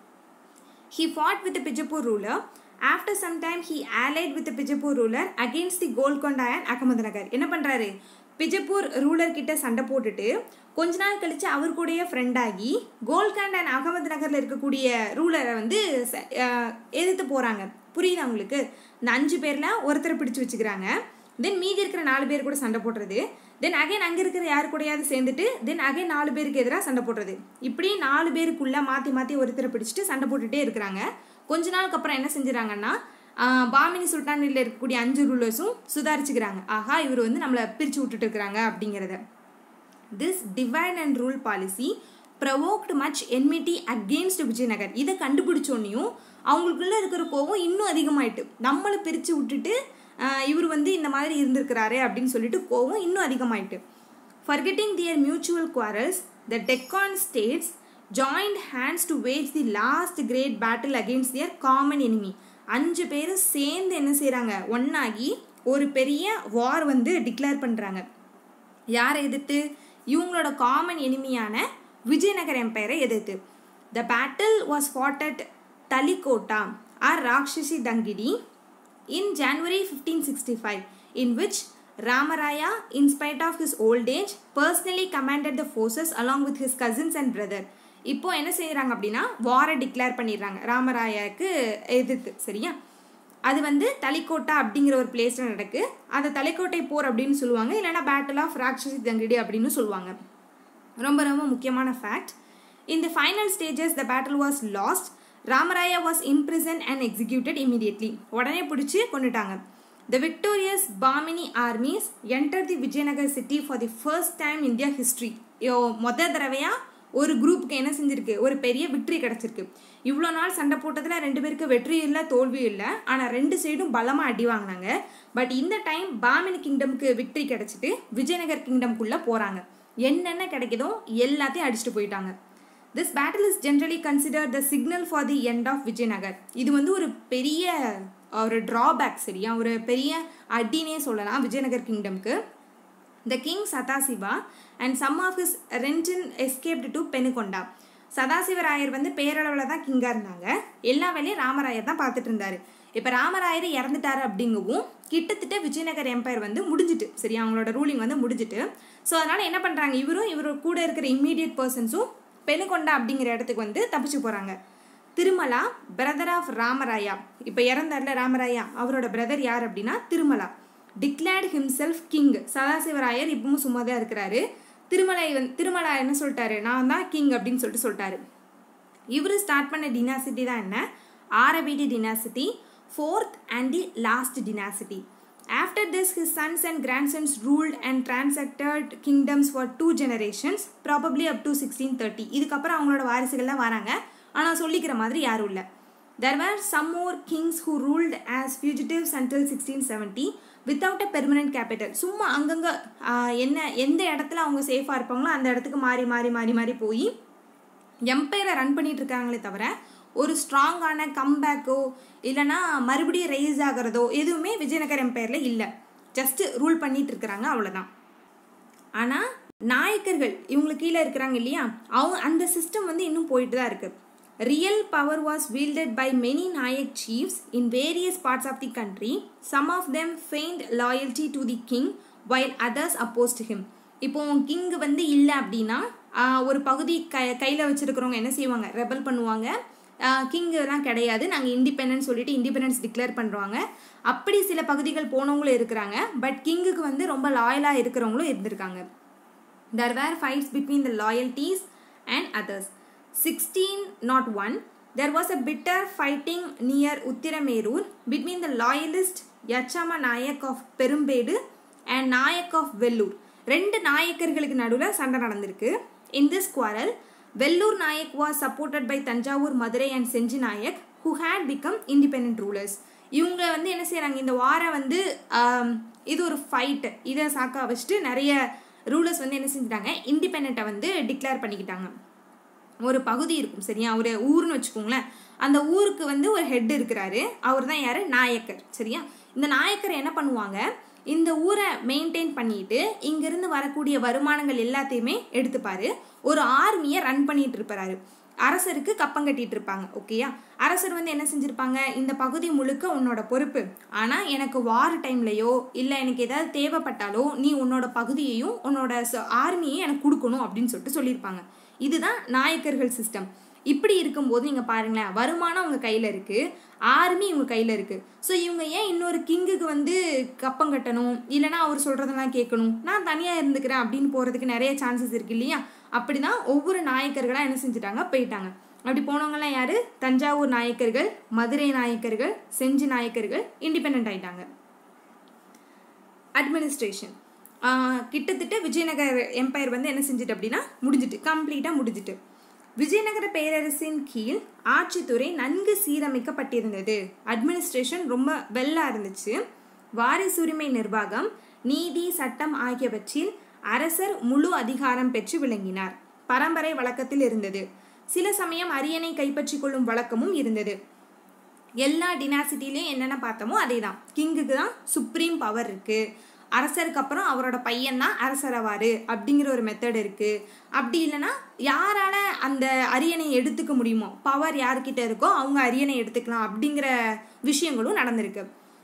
he fought with Bijapur ruler after some time he allied with Bijapur ruler against the Golconda and Ahmednagar என்ன பண்ணுறாரு பிஜப்பூர் ரூலர் கிட்ட சண்டை போட்டுட்டு கொஞ்ச நாள் கழிச்சு அவர் கூடயே ஃப்ரெண்ட் ஆகி கோல்காண்ட் அண்ட் அகமது நகரில் இருக்கக்கூடிய ரூலரை வந்து எதிர்த்து போகிறாங்க புரியுதா உங்களுக்கு இந்த அஞ்சு பேரில் ஒருத்தரை பிடிச்சு வச்சுக்கிறாங்க தென் மீதி இருக்கிற நாலு பேர் கூட சண்டை போடுறது தென் அகைன் அங்கே இருக்கிற யார் கூடயாவது சேர்ந்துட்டு தென் அகைன் நாலு பேருக்கு எதிராக சண்டை போடுறது இப்படி நாலு பேருக்குள்ளே மாற்றி மாற்றி ஒருத்தரை பிடிச்சிட்டு சண்டை போட்டுகிட்டே இருக்கிறாங்க கொஞ்ச நாளுக்கு அப்புறம் என்ன செஞ்சுறாங்கன்னா பாமினி சுல்தானில் இருக்கக்கூடிய அஞ்சு ரூலர்ஸும் சுதாரிச்சுக்கிறாங்க ஆஹா இவர் வந்து நம்மளை பிரித்து விட்டுட்டு இருக்கிறாங்க அப்படிங்கிறத this divide and rule policy provoked much enmity against Vijayanagar இதை கண்டுபிடிச்சோன்னையும் அவங்களுக்குள்ள இருக்கிற கோவம் இன்னும் அதிகமாயிட்டு நம்மளை பிரித்து விட்டுட்டு இவர் வந்து இந்த மாதிரி இருந்திருக்கிறாரு அப்படின்னு சொல்லிட்டு கோவம் இன்னும் அதிகமாயிட்டு forgetting their mutual quarrels the Deccan states joined hands to wage the last great battle against their common enemy அஞ்சு பேரும் சேர்ந்து என்ன செய்கிறாங்க ஒன்னாகி ஒரு பெரிய வார் வந்து டிக்ளேர் பண்ணுறாங்க யாரை எதிர்த்து இவங்களோட காமன் எனிமியான விஜயநகர் எம்பையரை எதிர்த்து the battle was fought at Talikota or Rakshasi Tangadi in January fifteen sixty five in which Ramaraya in spite of his old age personally commanded the forces along with his cousins and brother இப்போ என்ன செய்கிறாங்க அப்படின்னா வாரை டிக்ளேர் பண்ணிடுறாங்க ராமராயாவுக்கு எதிர்த்து சரியா அது வந்து தலைக்கோட்டா அப்படிங்கிற ஒரு பிளேஸில் நடக்கு அதை தலைக்கோட்டை போர் அப்படின்னு சொல்லுவாங்க இல்லைனா பேட்டில் ஆஃப் ராட்சசி தங்கிடி அப்படின்னு சொல்லுவாங்க ரொம்ப ரொம்ப முக்கியமான fact in the final stages the battle was lost Ramaraya was imprison and executed immediately உடனே பிடிச்சி கொண்டுட்டாங்க the victorious Bahmani armies enter the Vijayanagar city for the first time India history மொத தடவையாக ஒரு குரூப்புக்கு என்ன செஞ்சிருக்கு ஒரு பெரிய விக்ட்ரி கிடச்சிருக்கு இவ்வளோ நாள் சண்டை போட்டதில் ரெண்டு பேருக்கு வெற்றி இல்லை தோல்வி இல்லை ஆனால் ரெண்டு சைடும் பலமாக அடி வாங்கினாங்க பட் இந்த டைம் பாமினி கிங்டம்க்கு விக்ட்ரி கிடச்சிட்டு விஜயநகர் கிங்டம்குள்ளே போகிறாங்க என்னென்ன கிடைக்குதோ எல்லாத்தையும் அடிச்சுட்டு போயிட்டாங்க this battle is generally consider the signal for the end of Vijayanagar இது வந்து ஒரு பெரிய ஒரு ட்ராபேக் சரியா ஒரு பெரிய அடினே சொல்லலாம் விஜயநகர் கிங்டம்க்கு the king Sadasiva and some of his retinue escaped to Penukonda Sadasivarayar வந்து பேரளவில் தான் கிங்காக இருந்தாங்க எல்லா வேலையும் ராமராயர் தான் பார்த்துட்டு இருந்தாரு இப்போ ராமராயர் இறந்துட்டாரு அப்படிங்கவும் கிட்டத்தட்ட விஜயநகர் எம்பையர் வந்து முடிஞ்சிட்டு சரி அவங்களோட ரூலிங் வந்து முடிஞ்சிட்டு ஸோ அதனால் என்ன பண்ணுறாங்க இவரும் இவர் கூட இருக்கிற இம்மீடியட் பர்சன்ஸும் பெனுகொண்டா அப்படிங்கிற இடத்துக்கு வந்து தப்பிச்சு போகிறாங்க திருமலா பிரதர் ஆஃப் ராமராயா இப்போ இறந்தார்ல ராமராயா அவரோட பிரதர் யார் அப்படின்னா Tirumala declared himself king Sadasivarayar இப்பவும் சும்மா தான் இருக்கிறாரு திருமலை வந்து திருமலா என்ன சொல்லிட்டாரு நான் தான் கிங் அப்படின்னு சொல்லிட்டு சொல்லிட்டாரு இவர் ஸ்டார்ட் பண்ண டினாசிட்டி தான் என்ன Aravidu dynasty fourth and the last dynasty after this his sons and grandsons ruled and transacted kingdoms for two generations probably up to sixteen thirty இதுக்கப்புறம் அவங்களோட வாரிசுகள்லாம் வராங்க ஆனால் சொல்லிக்கிற மாதிரி யாரும் இல்லை there were some more kings who ruled as fugitives until sixteen seventy without a permanent capital சும்மா அங்கங்கே என்ன எந்த இடத்துல அவங்க சேஃபாக இருப்பாங்களோ அந்த இடத்துக்கு மாறி மாறி மாறி மாறி போய் எம்பையரை ரன் பண்ணிட்டு இருக்காங்களே தவிர ஒரு ஸ்ட்ராங்கான கம்பேக்கோ இல்லைனா மறுபடியும் ரைஸ் ஆகிறதோ எதுவுமே விஜயநகர் எம்பையரில் இல்லை ஜஸ்ட் ரூல் பண்ணிட்டு இருக்கிறாங்க அவ்வளோதான் ஆனால் நாயக்கர்கள் இவங்களுக்கு கீழே இருக்கிறாங்க இல்லையா அவங்க அந்த சிஸ்டம் வந்து இன்னும் போயிட்டு தான் இருக்குது real power was wielded by many Nayak chiefs in various parts of the country some of them feint loyalty to the king while others opposed him இப்போ கிங் வந்து இல்லை அப்படின்னா ஒரு பகுதி க கையில் வச்சுருக்கிறவங்க என்ன செய்வாங்க ரெபல் பண்ணுவாங்க கிங்கெல்லாம் கிடையாது நாங்கள் இண்டிபெண்டன்ஸ் சொல்லிட்டு இண்டிபெண்டன்ஸ் டிக்ளேர் பண்ணுறாங்க அப்படி சில பகுதிகள் போனவங்களும் இருக்கிறாங்க பட் கிங்குக்கு வந்து ரொம்ப லாயலாக இருக்கிறவங்களும் இருந்திருக்காங்க there were fights between the loyalties and others. 1601 there was a bitter fighting near Uttiramerur between the loyalist Yachama Nayak of Perumbedu and Nayak of Vellur. ரெண்டு நாயக்கர்களுக்கு நடுவில் சண்டை நடந்திருக்கு in this quarrel Vellore Nayak was supported by Thanjavur Madurai and Gingee Nayak who had become independent rulers இவங்க வந்து என்ன செய்கிறாங்க இந்த வாரம் வந்து இது ஒரு ஃபைட்டு இதை சாக்கா வச்சுட்டு நிறைய ரூலர்ஸ் வந்து என்ன செஞ்சிட்டாங்க இண்டிபெண்ட்டை வந்து டிக்ளேர் பண்ணிக்கிட்டாங்க ஒரு பகுதி இருக்கும் சரியா ஒரு ஊர்னு வச்சுக்கோங்களேன் அந்த ஊருக்கு வந்து ஒரு ஹெட் இருக்கிறாரு அவர் தான் யார் நாயக்கர் சரியா இந்த நாயக்கர் என்ன பண்ணுவாங்க இந்த ஊரை மெயின்டைன் பண்ணிட்டு இங்கிருந்து வரக்கூடிய வருமானங்கள் எல்லாத்தையுமே எடுத்துப்பாரு ஒரு ஆர்மியை ரன் பண்ணிட்டு இருப்பாரு அரசருக்கு கப்பம் கட்டிட்டு இருப்பாங்க ஓகேயா அரசர் வந்து என்ன செஞ்சிருப்பாங்க இந்த பகுதி முழுக்க உன்னோட பொறுப்பு ஆனால் எனக்கு வார் டைம்லையோ இல்லை எனக்கு ஏதாவது தேவைப்பட்டாலோ நீ உன்னோட பகுதியையும் உன்னோட ஆர்மியையும் எனக்கு கொடுக்கணும் அப்படின்னு சொல்லிட்டு சொல்லியிருப்பாங்க இதுதான் நாயக்கர்கள் சிஸ்டம் இப்படி இருக்கும்போது நீங்கள் பாருங்களேன் வருமானம் உங்கள் கையில் இருக்குது ஆர்மி இவங்க கையில் இருக்குது ஸோ இவங்க ஏன் இன்னொரு கிங்குக்கு வந்து கப்பம் கட்டணும் இல்லைனா அவர் சொல்கிறதெல்லாம் கேட்கணும் நான் தனியாக இருந்துக்கிறேன் அப்படின்னு போகிறதுக்கு நிறைய சான்சஸ் இருக்கு இல்லையா அப்படி தான் ஒவ்வொரு நாயக்கர்களாக என்ன செஞ்சுட்டாங்க போயிட்டாங்க அப்படி போனவங்கலாம் யார் தஞ்சாவூர் நாயக்கர்கள் மதுரை நாயக்கர்கள் செஞ்சி நாயக்கர்கள் இண்டிபெண்ட் ஆயிட்டாங்க அட்மினிஸ்ட்ரேஷன் கிட்டத்தட்ட விஜயநகர் எம்பையர் வந்து என்ன செஞ்சுட்டு அப்படின்னா முடிஞ்சிட்டு கம்ப்ளீட்டாக முடிஞ்சிட்டு விஜயநகர பேரரசின் கீழ் ஆட்சித்துறை நன்கு சீரமைக்கப்பட்டிருந்தது அட்மினிஸ்ட்ரேஷன் ரொம்ப வெல்லா இருந்துச்சு வாரிசுரிமை நிர்வாகம் நீதி சட்டம் ஆகியவற்றில் அரசர் முழு அதிகாரம் பெற்று விளங்கினார் பரம்பரை வழக்கத்தில் இருந்தது சில சமயம் அரியணை கைப்பற்றி கொள்ளும் வழக்கமும் இருந்தது எல்லா டினாசிட்டிலையும் என்னென்ன பார்த்தோமோ அதே தான் கிங்குக்கு தான் சுப்ரீம் பவர் இருக்குது அரசருக்கு அப்புறம் அவரோட பையன் தான் அரசரவாரு அப்படிங்கிற ஒரு மெத்தட் இருக்குது அப்படி இல்லைன்னா யாரால் அந்த அரியணை எடுத்துக்க முடியுமோ பவர் யார்கிட்ட இருக்கோ அவங்க அரியணை எடுத்துக்கலாம் அப்படிங்கிற விஷயங்களும் நடந்திருக்கு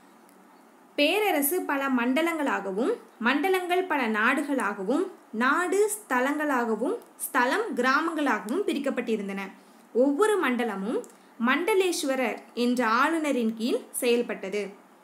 பேரரசு பல மண்டலங்களாகவும் மண்டலங்கள் பல நாடுகளாகவும் நாடு ஸ்தலங்களாகவும் ஸ்தலம் கிராமங்களாகவும் பிரிக்கப்பட்டிருந்தன ஒவ்வொரு மண்டலமும் மண்டலேஸ்வரர் என்ற ஆளுநரின் கீழ் செயல்பட்டது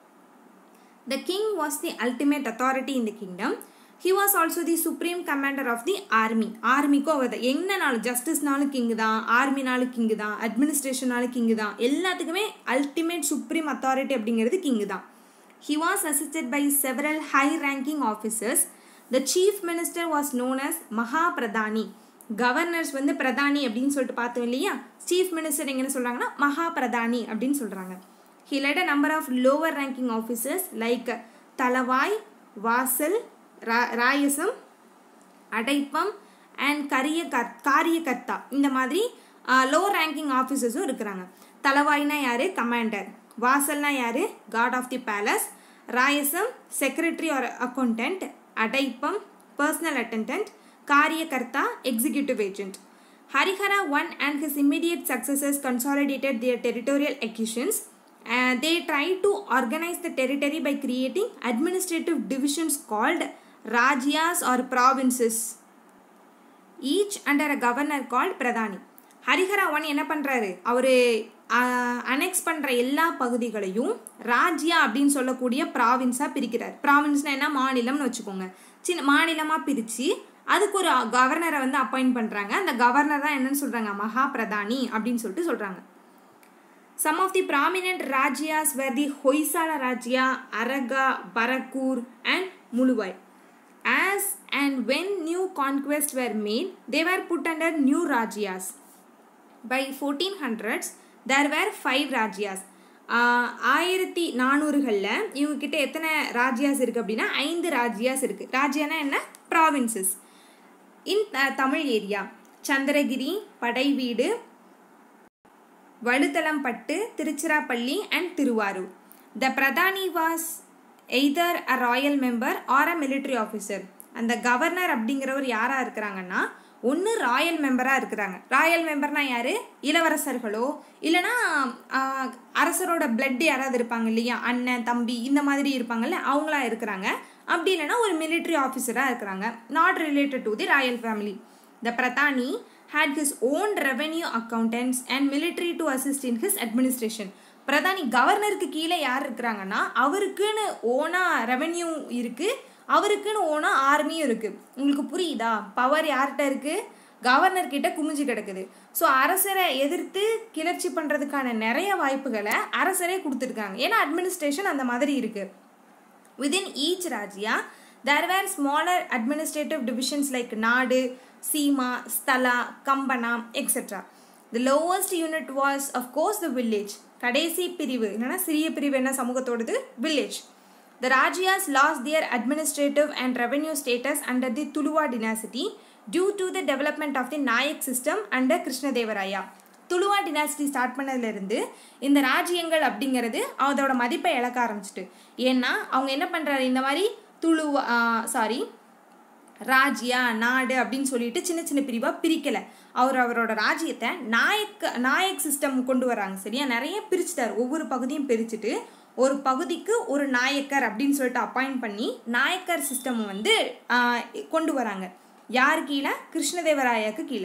the king was the ultimate authority in the kingdom he was also the supreme commander of the army ஆர்மிக்கும் அவர் தான் என்னனாலும் ஜஸ்டிஸ்னாலும் கிங்கு தான் ஆர்மினாலும் கிங்கு தான் அட்மினிஸ்ட்ரேஷனாலும் கிங்கு தான் எல்லாத்துக்குமே அல்டிமேட் சுப்ரீம் அத்தாரிட்டி அப்படிங்கிறது கிங்கு தான் He was assisted by several high ranking officers. The chief minister was known as Mahapradhani. Governors வந்து பிரதானி அப்படின்னு சொல்லிட்டு பார்த்தோம் இல்லையா சீஃப் மினிஸ்டர் எங்கன்னு சொல்கிறாங்கன்னா மகா பிரதானி அப்படின்னு சொல்கிறாங்க he led a number of lower ranking officers like Dalavai Vasal ரா ராயசம் அடைப்பம் அண்ட் கரிய கர் காரியகர்த்தா இந்த மாதிரி லோ ரேங்கிங் ஆஃபீஸர்ஸும் இருக்கிறாங்க தலவாய்னா யார் கமாண்டர் வாசல்னா யார் guard of the palace Rayasam secretary or accountant Adaippam personal attendant Karyakarta executive agent Harihara one and his immediate successors consolidated their territorial acquisitions they tried to organize the territory by creating administrative divisions called rajias or provinces each under a governor called pradhani Harihara one என்ன பண்ணுறாரு அவர் annexe பண்ணுற எல்லா பகுதிகளையும் ராஜ்யா அப்படின்னு சொல்லக்கூடிய ப்ராவின்ஸாக பிரிக்கிறார் ப்ராவின்ஸ்னால் என்ன மாநிலம்னு வச்சுக்கோங்க சின்ன மாநிலமாக பிரித்து அதுக்கு ஒரு கவர்னரை வந்து அப்பாயிண்ட் பண்ணுறாங்க அந்த கவர்னர் தான் என்னன்னு சொல்கிறாங்க மகா பிரதானி அப்படின்னு சொல்லிட்டு சொல்கிறாங்க Some of the prominent Rajias were the Hoysala Rajya, Araga, Barakur, and Muluvai. As and when new conquests were made, they were put under new Rajias. By 1400s, there were five rajyas ஆயிரத்தி நானூறுகளில் இவங்கக்கிட்ட எத்தனை ராஜ்யாஸ் இருக்குது அப்படின்னா ஐந்து ராஜ்யாஸ் இருக்குது ராஜ்யானா என்ன provinces in Tamil area Chandragiri Padaiveedu Valuthalampattu Tiruchirappalli and Thiruvarur the pradhani was either a royal member or a military officer அந்த கவர்னர் அப்படிங்கிறவர் யாராக இருக்கிறாங்கன்னா ஒன்று ராயல் மெம்பராக இருக்கிறாங்க ராயல் மெம்பர்னா யார் இளவரசர்களோ இல்லைனா அரசரோட பிளட் யாராவது இருப்பாங்க இல்லையா அண்ணன் தம்பி இந்த மாதிரி இருப்பாங்கல்ல அவங்களா இருக்கிறாங்க அப்படி இல்லைனா ஒரு மிலிட்ரி ஆஃபீஸராக இருக்கிறாங்க not related to the royal family the pradhani had his own revenue accountants and military to assist in his administration pradhani கவர்னருக்கு கீழே யார் இருக்கிறாங்கன்னா அவருக்குன்னு ஓனா ரெவென்யூ இருக்கு அவருக்குன்னு ஓனா ஆர்மியும் இருக்கு உங்களுக்கு புரியுதா பவர் யார்கிட்ட இருக்கு கவர்னர் கிட்ட குமிஞ்சு கிடக்குது ஸோ அரசரை எதிர்த்து கிளர்ச்சி பண்ணுறதுக்கான நிறைய வாய்ப்புகளை அரசரே கொடுத்துருக்காங்க ஏன்னா அட்மினிஸ்ட்ரேஷன் அந்த மாதிரி இருக்கு within each rajya there were smaller administrative divisions like nadu sima sthala kampana etcetera the lowest unit was of course the village கடைசி பிரிவு என்னன்னா சிறிய பிரிவு என்ன சமூகத்தோடது village the rajyas lost their administrative and revenue status under the Tuluva dynasty due to the development of the Nayak system under Krishnadevaraya Tuluva dynasty start பண்ணதுலேருந்து இந்த ராஜ்யங்கள் அப்படிங்கிறது அதோட மதிப்பை இழக்க ஆரம்பிச்சிட்டு ஏன்னா அவங்க என்ன பண்ணுறாரு இந்த மாதிரி துளுவா சாரி ராஜ்யா நாடு அப்படின்னு சொல்லிட்டு சின்ன சின்ன பிரிவாக பிரிக்கலை அவர் அவரோட ராஜ்யத்தை நாயக்க நாயக் சிஸ்டம் கொண்டு வராங்க சரியா நிறைய பிரிச்சுட்டார் ஒவ்வொரு பகுதியும் பிரிச்சுட்டு ஒரு பகுதிக்கு ஒரு நாயக்கர் அப்படின்னு சொல்லிட்டு அப்பாயிண்ட் பண்ணி நாயக்கர் சிஸ்டம் வந்து கொண்டு வராங்க யார் கீழே கிருஷ்ணதேவராயாக்கு கீழே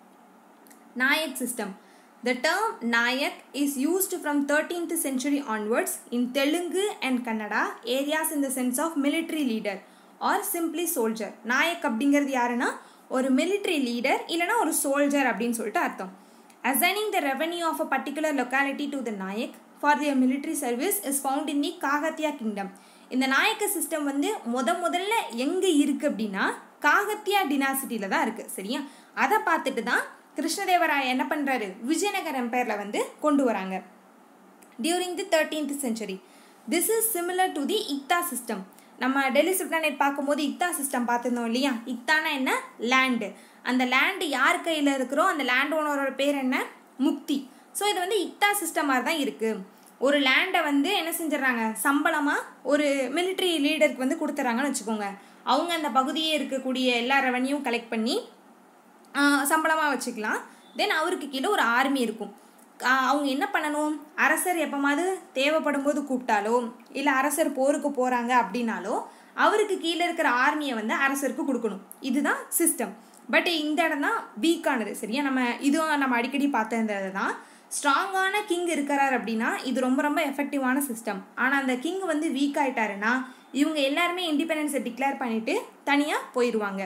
Nayak system The term Nayak is used from 13th century onwards in Telugu and Kannada areas in the sense of military leader or simply soldier. Nayak அப்படிங்கிறது யாருன்னா ஒரு military leader இல்லைனா ஒரு soldier அப்படின்னு சொல்லிட்டு அர்த்தம் Assigning the revenue of a particular locality to the Nayak for their military service is found in the Kagatya kingdom. இந்த நாயக்க system வந்து முத முதல்ல எங்கே இருக்குது அப்படின்னா காகத்தியா டினாசிட்டியில் தான் இருக்குது சரியா அதை பார்த்துட்டு தான் கிருஷ்ணதேவராய என்ன பண்ணுறாரு விஜயநகர் எம்பையரில் வந்து கொண்டு வராங்க during the thirteenth century this is similar to the iqta system நம்ம டெல்லி சுல்தானேட் பார்க்கும்போது இக்தா சிஸ்டம் பார்த்துருந்தோம் இல்லையா இக்தானா என்ன லேண்டு அந்த லேண்டு யார் கையில் இருக்கிறோ அந்த லேண்ட் ஓனரோட பேர் என்ன முக்தி ஸோ இது வந்து இக்தா சிஸ்டம் மாதிரி தான் இருக்குது ஒரு லேண்டை வந்து என்ன செஞ்சிடறாங்க சம்பளமாக ஒரு மிலிட்ரி லீடருக்கு வந்து கொடுத்துட்றாங்கன்னு வச்சுக்கோங்க அவங்க அந்த பகுதியே இருக்கக்கூடிய எல்லா ரெவன்யூவும் கலெக்ட் பண்ணி சம்பளமாக வச்சுக்கலாம் தென் அவருக்கு கீழே ஒரு ஆர்மி இருக்கும் அவங்க என்ன பண்ணணும் அரசர் எப்போமாவது தேவைப்படும் போது கூப்பிட்டாலோ இல்லை அரசர் போருக்கு போகிறாங்க அப்படின்னாலோ அவருக்கு கீழே இருக்கிற ஆர்மியை வந்து அரசருக்கு கொடுக்கணும் இதுதான் சிஸ்டம் பட் இந்த இடம் தான் வீக்கானது சரியா நம்ம இதுவும் நம்ம அடிக்கடி பார்த்த இந்த தான் ஸ்ட்ராங்கான கிங் இருக்கிறார் அப்படின்னா இது ரொம்ப ரொம்ப எஃபெக்டிவான சிஸ்டம் ஆனால் அந்த கிங் வந்து வீக் ஆயிட்டாருன்னா இவங்க எல்லாருமே இண்டிபெண்டன்ஸை டிக்ளேர் பண்ணிட்டு தனியாக போயிடுவாங்க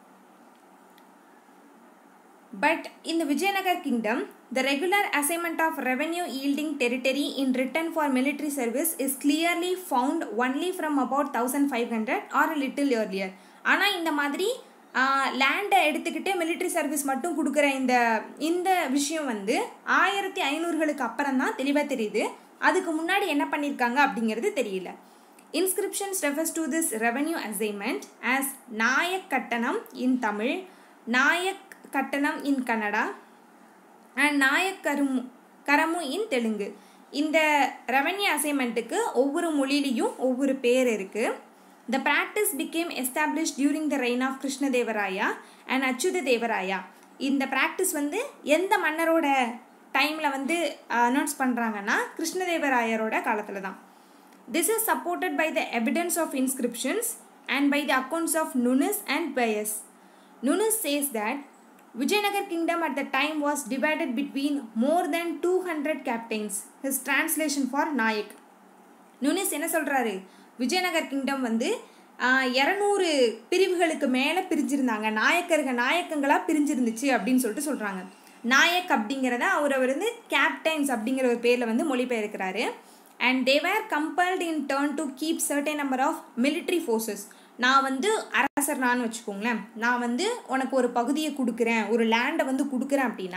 But in the Vijayanagar kingdom, the regular assignment of revenue yielding territory in return for military service is clearly found only from about 1500 or a little earlier. ஆனால் இந்த மாதிரி லேண்டை எடுத்துக்கிட்டு மிலிட்ரி சர்வீஸ் மட்டும் கொடுக்குற இந்த இந்த விஷயம் வந்து ஆயிரத்தி ஐநூறுகளுக்கு அப்புறம் தான் தெளிவாக தெரியுது அதுக்கு முன்னாடி என்ன பண்ணியிருக்காங்க அப்படிங்கிறது தெரியல inscriptions refers to this revenue assignment as Nayak kattanam in Tamil Nayak kattanam in Kannada and Nayak karumu karamu in Telugu இந்த ரெவன்யூ அசைன்மெண்ட்டுக்கு ஒவ்வொரு மொழியிலையும் ஒவ்வொரு பேர் இருக்குது the practice became establish during the reign of Krishnadevaraya and Achyuta Devaraya இந்த ப்ராக்டிஸ் வந்து எந்த மன்னரோட டைமில் வந்து அனௌன்ஸ் பண்ணுறாங்கன்னா கிருஷ்ணதேவராயரோட காலத்தில் தான் this is supported by the evidence of inscriptions and by the accounts of Nuniz and Paes Nuniz says that Vijayanagar kingdom at the time was divided between more than 200 captains. His translation for Nayak. Nuniz என்ன சொல்கிறாரு Vijayanagar kingdom வந்து இரநூறு பிரிவுகளுக்கு மேலே பிரிஞ்சிருந்தாங்க நாயக்கர்கள் நாயக்கங்களாக பிரிஞ்சிருந்துச்சு அப்படின்னு சொல்லிட்டு சொல்கிறாங்க நாயக் அப்படிங்கிறத அவர் அவர் வந்து கேப்டைன்ஸ் அப்படிங்கிற ஒரு பேரில் வந்து மொழிபெயர்க்கிறாரு and they were compelled in turn to keep certain number of military forces நான் வந்து அரசர் நான் வச்சுக்கோங்களேன் நான் வந்து உனக்கு ஒரு பகுதியை கொடுக்குறேன் ஒரு லேண்டை வந்து கொடுக்குறேன் அப்படின்னா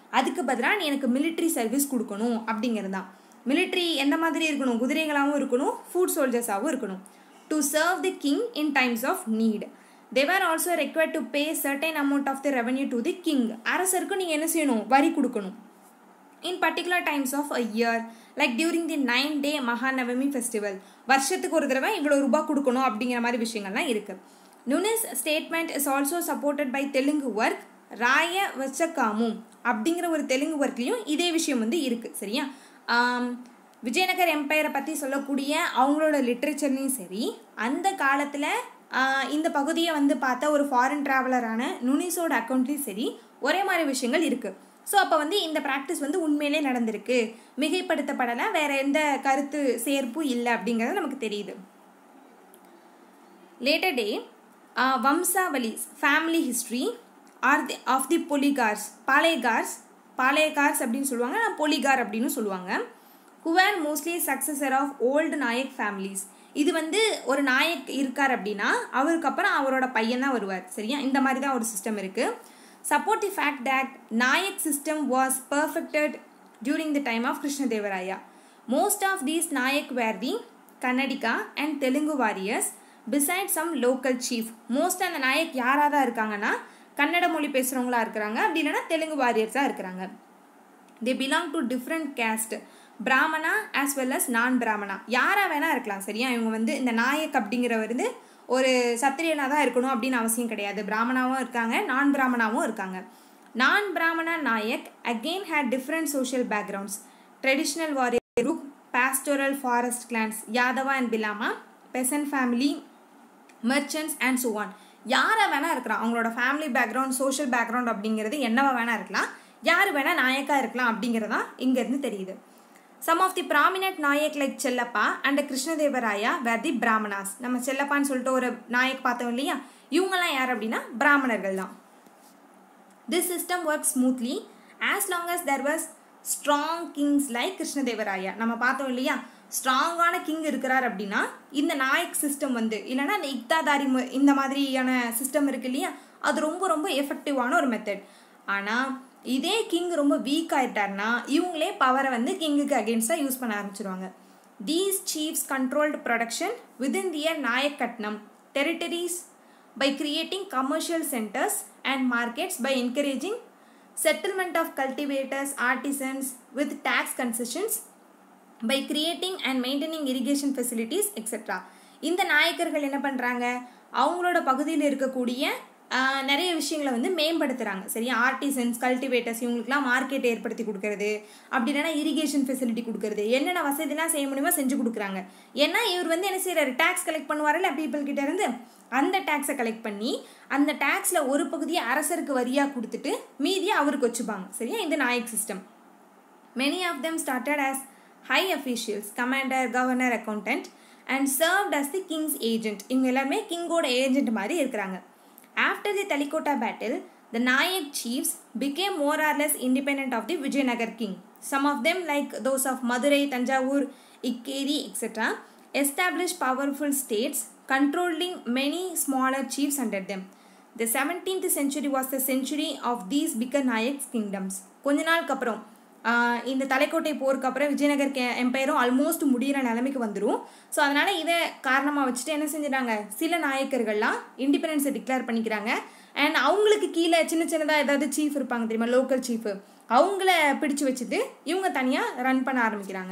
அதுக்கு பதிலாக நீ எனக்கு military சர்வீஸ் கொடுக்கணும் அப்படிங்கிறது தான் military எந்த மாதிரி இருக்கணும் குதிரைகளாகவும் இருக்கணும் ஃபுட் சோல்ஜர்ஸாகவும் இருக்கணும் to serve the king in times of need they were also required to pay certain amount of the revenue to the king அரசருக்கு நீங்கள் என்ன செய்யணும் வரி கொடுக்கணும் in particular times of a year like during the nine day மகாநவமி festival வருஷத்துக்கு ஒரு தடவை இவ்வளோ ரூபாய் கொடுக்கணும் அப்படிங்கிற மாதிரி விஷயங்கள்லாம் இருக்குது Nuniz statement is also supported by Telugu work Rayavachakamu அப்படிங்கிற ஒரு தெலுங்கு ஒர்க்லேயும் இதே விஷயம் வந்து இருக்குது சரியா ஆம், விஜயநகர் எம்பையரை பற்றி சொல்லக்கூடிய அவங்களோட லிட்ரேச்சர்லையும் சரி அந்த காலத்தில் இந்த பகுதியை வந்து பார்த்த ஒரு ஃபாரின் ட்ராவலரான நுனிஸோட அக்கௌண்ட்லேயும் சரி ஒரே மாதிரி விஷயங்கள் இருக்குது ஸோ அப்போ வந்து இந்த ப்ராக்டிஸ் வந்து உண்மையிலே நடந்திருக்கு மிகைப்படுத்தப்படலை வேற எந்த கருத்து சேர்ப்பும் இல்லை அப்படிங்கிறது நமக்கு தெரியுது later day vamshavalis family history are the of the poligars palayakars palayakars அப்படின்னு சொல்லுவாங்க நான் பொலிகார் அப்படின்னு சொல்லுவாங்க who were mostly successor of old Nayak families இது வந்து ஒரு நாயக் இருக்கார் அப்படின்னா அவருக்கு அப்புறம் அவரோட பையன் தான் வருவார் சரியா இந்த மாதிரி தான் ஒரு சிஸ்டம் இருக்குது support the fact that Nayak system was perfected during the time of Krishnadevaraya most of these Nayak were the Kannadiga and Telugu warriors beside some local chief most அந்த நாயக் யாராக தான் இருக்காங்கன்னா கன்னட மொழி பேசுகிறவங்களா இருக்கிறாங்க அப்படி இல்லைன்னா தெலுங்கு வாரியர்ஸாக இருக்கிறாங்க they belong to different caste Brahmana as well as non Brahmana யாராக வேணால் இருக்கலாம் சரியா இவங்க வந்து இந்த நாயக் அப்படிங்கிறவர் வந்து ஒரு சத்திரியனாக தான் இருக்கணும் அப்படின்னு அவசியம் கிடையாது பிராமணாவும் இருக்காங்க நான் பிராமணாவும் இருக்காங்க non Brahmana Nayak again had different social backgrounds traditional warrior group pastoral forest clans Yadava and Velama peasant family merchants and so on யாரை வேணால் இருக்கலாம் அவங்களோட ஃபேமிலி பேக்ரவுண்ட் சோஷியல் பேக்ரவுண்ட் அப்படிங்கிறது என்னவா வேணால் இருக்கலாம் யார் வேணால் நாயக்கா இருக்கலாம் அப்படிங்கிறது தான் இங்கேருந்து தெரியுது some of the prominent Nayak like Chellappa and Krishnadevaraya were the Brahmanas நம்ம செல்லப்பான்னு சொல்லிட்டு ஒரு நாயக் பார்த்தோம் இல்லையா இவங்கெல்லாம் யார் அப்படின்னா பிராமணர்கள் தான் this system work smoothly as long as there was strong kings like Krishnadevaraya நம்ம பார்த்தோம் இல்லையா ஸ்ட்ராங்கான கிங் இருக்கிறார் அப்படின்னா இந்த நாயக் சிஸ்டம் வந்து இல்லைன்னா இந்த இக்தாதாரி மு- இந்த மாதிரியான சிஸ்டம் இருக்கு இல்லையா அது ரொம்ப ரொம்ப எஃபெக்டிவான ஒரு மெத்தட் ஆனால் இதே கிங் ரொம்ப வீக் ஆயிட்டாருன்னா இவங்களே பவரை வந்து கிங்குக்கு அகேன்ஸ்டாக யூஸ் பண்ண ஆரம்பிச்சிருவாங்க these chiefs controlled production within their nayakattanam territories by creating commercial centers and markets by encouraging settlement of cultivators artisans with tax concessions by creating and maintaining irrigation facilities etc இந்த நாயக்கர்கள் என்ன பண்ணுறாங்க அவங்களோட பகுதியில் இருக்கக்கூடிய ஆஹ், நிறைய விஷயங்களை வந்து மேம்படுத்துகிறாங்க சரியா ஆர்டிசன்ஸ் கல்டிவேட்டர்ஸ் இவங்களுக்குலாம் மார்க்கெட் ஏற்படுத்தி கொடுக்கறது அப்படி இல்லைன்னா இரிகேஷன் ஃபெசிலிட்டி கொடுக்கறது என்னென்ன வசதிலாம் செய்ய முடியுமோ செஞ்சு கொடுக்குறாங்க ஏன்னா இவர் வந்து என்ன செய்யறாரு டேக்ஸ் கலெக்ட் பண்ணுவார்ல பீப்புள் கிட்ட இருந்து அந்த டேக்ஸை கலெக்ட் பண்ணி அந்த டேக்ஸில் ஒரு பகுதியை அரசருக்கு வரியாக கொடுத்துட்டு மீதியை அவருக்கு வச்சுப்பாங்க சரியா இந்த Nayak system Many of them started as high officials, commander, governor, accountant, and served as the king's agent. இவங்க எல்லாருமே கிங்கோட ஏஜென்ட் மாதிரி இருக்கிறாங்க after the Talikota battle the Nayak chiefs became more or less independent of the Vijayanagar king. Some of them, like those of Madurai, Tanjavur, Ikkeri, etc., established powerful states controlling many smaller chiefs under them. The 17th century was the century of these bigger Nayaks kingdoms. கொஞ்ச நாளுக்கு அப்புறம் ஆஹ், இந்த தலைக்கோட்டை போருக்கு அப்புறம் Vijayanagar K எம்பையரும் almost முடியிற நிலைமைக்கு வந்துடும் so அதனால் இதை காரணமாக வச்சுட்டு என்ன செஞ்சிட்டாங்க சில நாயக்கர்கள்லாம் இண்டிபெண்டன்ஸை டிக்ளேர் பண்ணிக்கிறாங்க அண்ட் அவங்களுக்கு கீழே சின்ன சின்னதாக ஏதாவது சீஃப் இருப்பாங்க தெரியுமா லோக்கல் சீஃப் அவங்கள பிடிச்சு வச்சுட்டு இவங்க தனியாக ரன் பண்ண ஆரம்பிக்கிறாங்க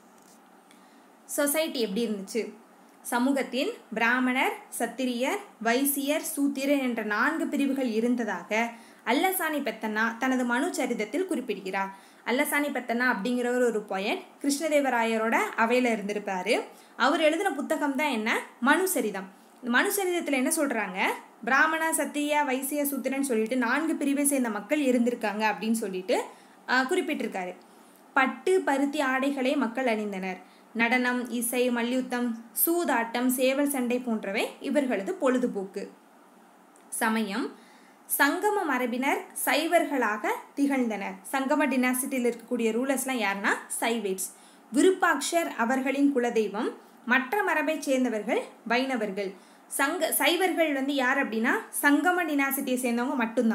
சொசைட்டி எப்படி இருந்துச்சு சமூகத்தில் பிராமணர் சத்திரியர் வைசியர் சூத்திரர் என்ற நான்கு பிரிவுகள் இருந்ததாக அல்லசாணி பெத்தண்ணா தனது மனு சரிதத்தில் குறிப்பிடுகிறார் அல்லசாணி பெத்தண்ணா அப்படிங்கிறவர் ஒரு பொயட் கிருஷ்ணதேவராயரோட அவையில் இருந்திருப்பாரு அவர் எழுதின புத்தகம் தான் என்ன மனு சரிதம் இந்த மனு சரிதத்தில் என்ன சொல்றாங்க பிராமண சத்திரியா வைசிய சூத்திரன் சொல்லிட்டு நான்கு பிரிவை சேர்ந்த மக்கள் இருந்திருக்காங்க அப்படின்னு சொல்லிட்டு ஆஹ், குறிப்பிட்டிருக்காரு பட்டு பருத்தி ஆடைகளை மக்கள் அணிந்தனர் நடனம் இசை மல்யுத்தம் சூதாட்டம் சேவல் சண்டை போன்றவை இவர்களது பொழுதுபோக்கு சமயம் சங்கம மரபினர் சைவர்களாக திகழ்ந்தனர் சங்கம டினாசிட்டியில் இருக்கக்கூடிய ரூலர்ஸ்லாம் யாருன்னா சைவேட்ஸ் விருப்பாக்ஷர் அவர்களின் குலதெய்வம் மற்ற மரபைச் சேர்ந்தவர்கள் வைணவர்கள் சங்க சைவர்கள் வந்து யார் அப்படின்னா சங்கம டினாசிட்டியை சேர்ந்தவங்க மட்டும்தான்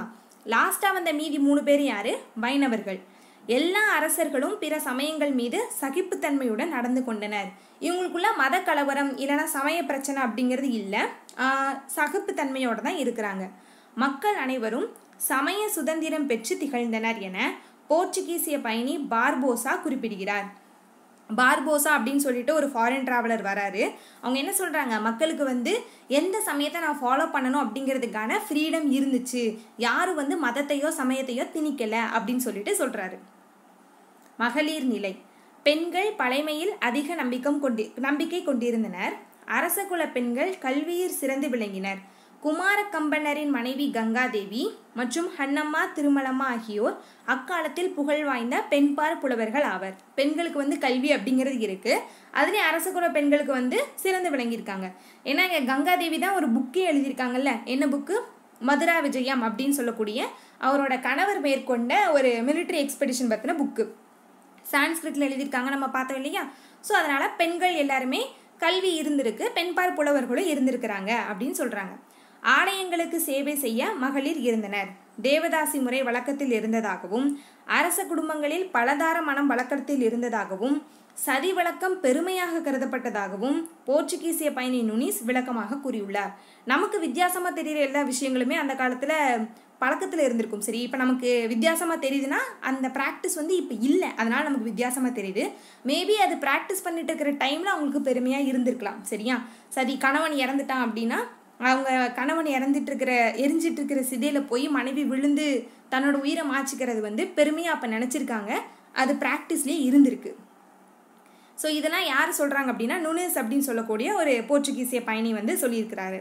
லாஸ்ட்டாக வந்த மீதி மூணு பேர் யார் வைணவர்கள் எல்லா அரசர்களும் பிற சமயங்கள் மீது சகிப்புத்தன்மையுடன் நடந்து கொண்டனர் இவங்களுக்குள்ள மத கலவரம் இல்லைன்னா சமய பிரச்சனை அப்படிங்கிறது இல்லை சகிப்புத்தன்மையோடு தான் இருக்கிறாங்க மக்கள் அனைவரும் சமய சுதந்திரம் பெற்று திகழ்ந்தனர் என போர்ச்சுகீசிய பயணி பார்போசா குறிப்பிடுகிறார் பார்போசா அப்படின்னு சொல்லிட்டு ஒரு ஃபாரின் ட்ராவலர் வராரு அவங்க என்ன சொல்கிறாங்க மக்களுக்கு வந்து எந்த சமயத்தை நான் ஃபாலோ பண்ணணும் அப்படிங்கிறதுக்கான ஃப்ரீடம் இருந்துச்சு யாரும் வந்து மதத்தையோ சமயத்தையோ திணிக்கலை அப்படின்னு சொல்லிட்டு சொல்கிறாரு மகளிர் நிலை பெண்கள் பழைமையில் அதிக நம்பிக்கம் கொண்டு நம்பிக்கை கொண்டிருந்தனர் அரசகுல பெண்கள் கல்வியில் சிறந்து விளங்கினர் குமார கம்பனரின் மனைவி கங்காதேவி மற்றும் ஹன்னம்மா திருமலம்மா ஆகியோர் அக்காலத்தில் புகழ் வாய்ந்த பெண்பார் புலவர்கள் ஆவர் பெண்களுக்கு வந்து கல்வி அப்படிங்கிறது இருக்கு அதுலேயும் அரசகுல பெண்களுக்கு வந்து சிறந்து விளங்கியிருக்காங்க ஏன்னா இங்கே கங்காதேவி தான் ஒரு புக்கே எழுதியிருக்காங்கல்ல என்ன புக்கு மதுரா விஜயம் அப்படின்னு சொல்லக்கூடிய அவரோட கணவர் மேற்கொண்ட ஒரு மிலிட்ரி எக்ஸ்பெடிஷன் பற்றின புக்கு சான்ஸ்கிரிட்டில் எழுதியிருக்காங்க நம்ம பார்த்தோம் இல்லையா ஸோ அதனால் பெண்கள் எல்லாருமே கல்வி இருந்திருக்கு பெண்பார் புலவர்களும் இருந்திருக்கிறாங்க அப்படின்னு சொல்கிறாங்க ஆலயங்களுக்கு சேவை செய்ய மகளிர் இருந்தனர் தேவதாசி முறை வழக்கத்தில் இருந்ததாகவும் அரச குடும்பங்களில் பலதார மனம் வழக்கத்தில் இருந்ததாகவும் சதி வழக்கம் பெருமையாக கருதப்பட்டதாகவும் போர்ச்சுகீசிய பயணி நுனிஸ் விளக்கமாக கூறியுள்ளார் நமக்கு வித்தியாசமாக தெரிகிற எல்லா விஷயங்களுமே அந்த காலத்தில் பழக்கத்தில் இருந்திருக்கும் சரி இப்போ நமக்கு வித்தியாசமாக தெரியுதுன்னா அந்த ப்ராக்டிஸ் வந்து இப்போ இல்லை அதனால் நமக்கு வித்தியாசமாக தெரியுது மேபி அது ப்ராக்டிஸ் பண்ணிட்டு இருக்கிற டைமில் அவங்களுக்கு பெருமையாக இருந்திருக்கலாம் சரியா சரி கணவன் இறந்துட்டான் அப்படின்னா அவங்க கணவன் இறந்துட்டு இருக்கிற எரிஞ்சிட்டு இருக்கிற சிதையில் போய் மனைவி விழுந்து தன்னோட உயிரை மாச்சிக்கிறது வந்து பெருமையாக அப்போ நினச்சிருக்காங்க அது ப்ராக்டிஸ்லேயே இருந்திருக்கு ஸோ இதெல்லாம் யார் சொல்கிறாங்க அப்படின்னா நுனிஸ் அப்படின்னு சொல்லக்கூடிய ஒரு போர்ச்சுகீசிய பயணி வந்து சொல்லியிருக்கிறாரு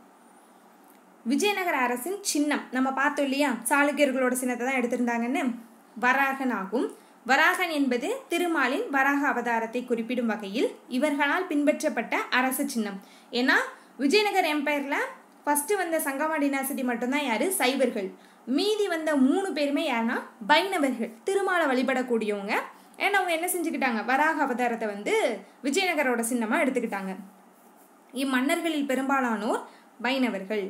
விஜயநகர அரசின் சின்னம் நம்ம பார்த்தோம் இல்லையா சாளுக்கியர்களோட சின்னத்தை தான் எடுத்திருந்தாங்கன்னு வராகன் ஆகும் வராகன் என்பது திருமாலின் வராக அவதாரத்தை குறிப்பிடும் வகையில் இவர்களால் பின்பற்றப்பட்ட அரசு சின்னம் ஏன்னா விஜயநகர் எம்பையரில் ஃபஸ்ட்டு வந்த சங்கமா டினாசிட்டி மட்டும்தான் யார் சைவர்கள் மீதி வந்த மூணு பேருமே யாருன்னா வைணவர்கள் திருமாலை வழிபடக்கூடியவங்க ஏன்னா அவங்க என்ன செஞ்சுக்கிட்டாங்க வராக அவதாரத்தை வந்து விஜயநகரோட சின்னமாக எடுத்துக்கிட்டாங்க இம்மன்னர்களில் பெரும்பாலானோர் வைணவர்கள்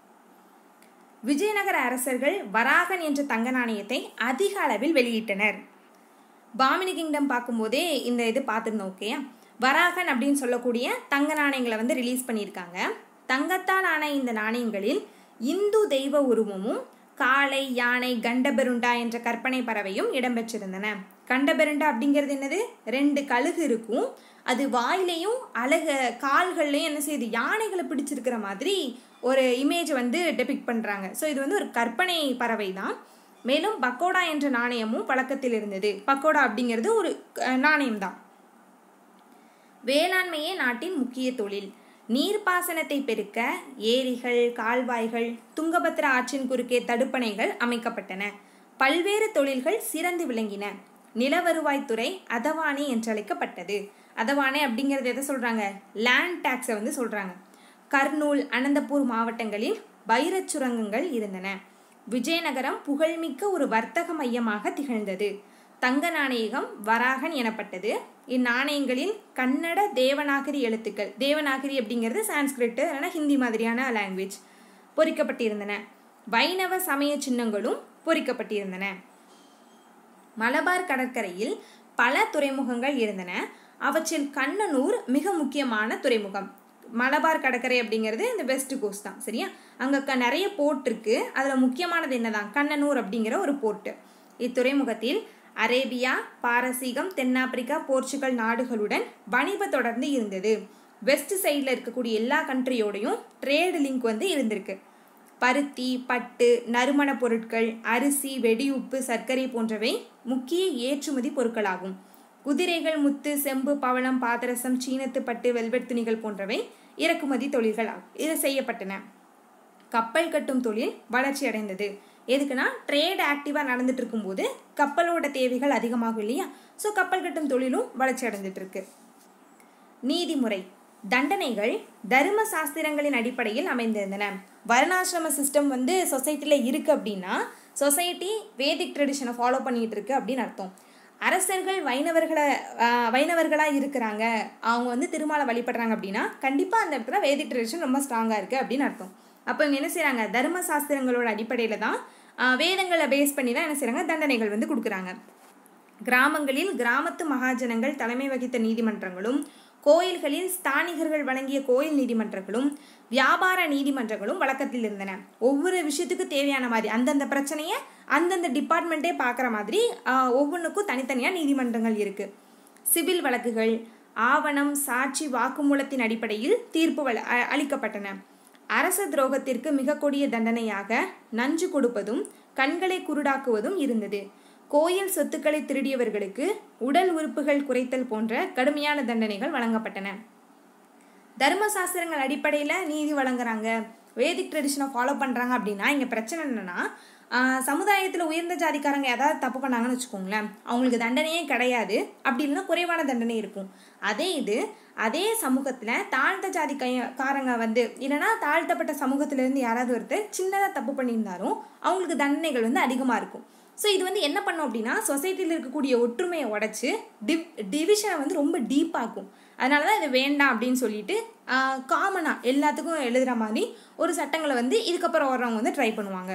விஜயநகர அரசர்கள் வராகன் என்ற தங்க நாணயத்தை அதிக அளவில் வெளியிட்டனர் பாமினி கிங்டம் பார்க்கும்போதே இந்த இது பார்த்துருந்தோம் ஓகே வராகன் அப்படின்னு சொல்லக்கூடிய தங்க நாணயங்களை வந்து ரிலீஸ் பண்ணியிருக்காங்க தங்கத்தால் ஆன இந்த நாணயங்களில் இந்து தெய்வ உருவமும் காளை யானை கண்டபெருண்டா என்ற கற்பனை பறவையும் இடம்பெற்றிருந்தன கண்டபெருண்டா அப்படிங்கிறது என்னது ரெண்டு கழுகு இருக்கும் அது வாயிலையும் அழக கால்கள்லையும் என்ன செய்யுது யானைகளை பிடிச்சிருக்கிற மாதிரி ஒரு இமேஜ் வந்து டெபிக் பண்ணுறாங்க ஸோ இது வந்து ஒரு கற்பனை பறவை தான் மேலும் பக்கோடா என்ற நாணயமும் பழக்கத்தில் இருந்தது பக்கோடா அப்படிங்கிறது ஒரு நாணயம் தான் வேளாண்மையே நாட்டின் முக்கிய தொழில் நீர்ப்பாசனத்தை பெருக்க ஏரிகள் கால்வாய்கள் துங்கபத்ரா ஆற்றின் குறுக்கே தடுப்பணைகள் அமைக்கப்பட்டன பல்வேறு தொழில்கள் சிறந்து விளங்கின நிலவருவாய்த்துறை அதவானே என்றழைக்கப்பட்டது அதவானே அப்படிங்கிறது எதை சொல்கிறாங்க லேண்ட் டேக்ஸை வந்து சொல்கிறாங்க கர்னூல் அனந்தபூர் மாவட்டங்களில் வைரச் சுரங்கங்கள் இருந்தன விஜயநகரம் புகழ்மிக்க ஒரு வர்த்தக மையமாக திகழ்ந்தது தங்க நாணயகம் வராகன் எனப்பட்டது இந்நாணயங்களில் கன்னட தேவநாகரி எழுத்துக்கள் தேவநாகரி அப்படிங்கிறது சான்ஸ்கிரிட்டு இல்லைனா ஹிந்தி மாதிரியான லாங்குவேஜ் பொறிக்கப்பட்டிருந்தன வைணவ சமய சின்னங்களும் பொறிக்கப்பட்டிருந்தன மலபார் கடற்கரையில் பல துறைமுகங்கள் இருந்தன அவற்றில் கண்ணனூர் மிக முக்கியமான துறைமுகம் மலபார் கடற்கரை அப்படிங்கிறது இந்த வெஸ்ட் கோஸ்ட் தான் சரியா அங்கே நிறைய போர்ட் இருக்கு அதில் முக்கியமானது என்னதான் கண்ணனூர் அப்படிங்கிற ஒரு போர்ட்டு இத்துறைமுகத்தில் அரேபியா பாரசீகம் தென்னாப்பிரிக்கா போர்ச்சுகல் நாடுகளுடன் வணிப தொடர்ந்து இருந்தது வெஸ்ட் சைடில் இருக்கக்கூடிய எல்லா கண்ட்ரியோடையும் ட்ரேடு லிங்க் வந்து இருந்திருக்கு பருத்தி பட்டு நறுமண பொருட்கள் அரிசி வெடியுப்பு சர்க்கரை போன்றவை முக்கிய ஏற்றுமதி பொருட்களாகும் குதிரைகள் முத்து செம்பு பவளம் பாதரசம் சீனத்து பட்டு வெல்வெட் துணிகள் போன்றவை இறக்குமதி தொழில்கள் இது செய்யப்பட்டன கப்பல் கட்டும் தொழில் வளர்ச்சி அடைந்தது எதுக்குன்னா ட்ரேட் ஆக்டிவாக நடந்துட்டு இருக்கும்போது கப்பலோட தேவைகள் அதிகமாகும் இல்லையா ஸோ கப்பல் கட்டும் தொழிலும் வளர்ச்சி அடைந்துட்டு இருக்கு நீதிமுறை தண்டனைகள் தர்ம சாஸ்திரங்களின் அடிப்படையில் அமைந்திருந்தன வர்ணாசிரம சிஸ்டம் வந்து சொசைட்டியில் இருக்குது அப்படின்னா சொசைட்டி வேதிக் ட்ரெடிஷனை ஃபாலோ பண்ணிகிட்டு இருக்கு அப்படின்னு அர்த்தம் அரசர்கள் வைணவர்களை வைணவர்களாக இருக்கிறாங்க அவங்க வந்து திருமாலை வழிபடுறாங்க அப்படின்னா கண்டிப்பாக அந்த இடத்துல வேதிக் ட்ரெடிஷன் ரொம்ப ஸ்ட்ராங்காக இருக்குது அப்படின்னு அர்த்தம் அப்போ இவங்க என்ன செய்கிறாங்க தர்ம சாஸ்திரங்களோட அடிப்படையில் தான் ஆஹ் வேதங்களை பேஸ் பண்ணி தான் என்ன செய்கிறாங்க தண்டனைகள் வந்து கொடுக்குறாங்க கிராமங்களில் கிராமத்து மகாஜனங்கள் தலைமை வகித்த நீதிமன்றங்களும் கோயில்களில் ஸ்தானிகர்கள் வழங்கிய கோயில் நீதிமன்றங்களும் வியாபார நீதிமன்றங்களும் வழக்கத்தில் இருந்தன ஒவ்வொரு விஷயத்துக்கு தேவையான மாதிரி அந்தந்த பிரச்சனையை அந்தந்த டிபார்ட்மெண்ட்டே பார்க்குற மாதிரி ஆஹ், ஒவ்வொன்றுக்கும் தனித்தனியாக நீதிமன்றங்கள் இருக்குது சிவில் வழக்குகள் ஆவணம் சாட்சி வாக்குமூலத்தின் அடிப்படையில் தீர்ப்பு வழ- அ- அளிக்கப்பட்டன அரச துரோகத்திற்கு மிக கொடிய தண்டனையாக நஞ்சு கொடுப்பதும் கண்களை குருடாக்குவதும் இருந்தது கோயில் சொத்துக்களை திருடியவர்களுக்கு உடல் உறுப்புகள் குறைத்தல் போன்ற கடுமையான தண்டனைகள் வழங்கப்பட்டன தர்மசாஸ்திரங்கள் அடிப்படையில் நீதி வழங்குறாங்க வேதிக் ட்ரெடிஷனை ஃபாலோ பண்ணுறாங்க அப்படின்னா இங்கே பிரச்சனை என்னன்னா சமுதாயத்தில் உயர்ந்த ஜாதிக்காரங்க ஏதாவது தப்பு பண்ணாங்கன்னு வச்சுக்கோங்களேன் அவங்களுக்கு தண்டனையே கிடையாது அப்படி இல்லைன்னா குறைவான தண்டனை இருக்கும் அதே இது அதே சமூகத்தில் தாழ்ந்த ஜாதி கைய- காரங்க வந்து இல்லைன்னா தாழ்த்தப்பட்ட சமூகத்திலேருந்து யாராவது ஒருத்தர் சின்னதாக தப்பு பண்ணியிருந்தாலும் அவங்களுக்கு தண்டனைகள் வந்து அதிகமாக இருக்கும் ஸோ இது வந்து என்ன பண்ணும் அப்படின்னா சொசைட்டியில் இருக்கக்கூடிய ஒற்றுமையை உடைச்சு டிவ் டிவிஷனை வந்து ரொம்ப டீப்பாக்கும் அதனால தான் இது வேண்டாம் அப்படின்னு சொல்லிட்டு காமனாக எல்லாத்துக்கும் எழுதுகிற மாதிரி ஒரு சட்டங்களை வந்து இதுக்கப்புறம் வர்றவங்க வந்து ட்ரை பண்ணுவாங்க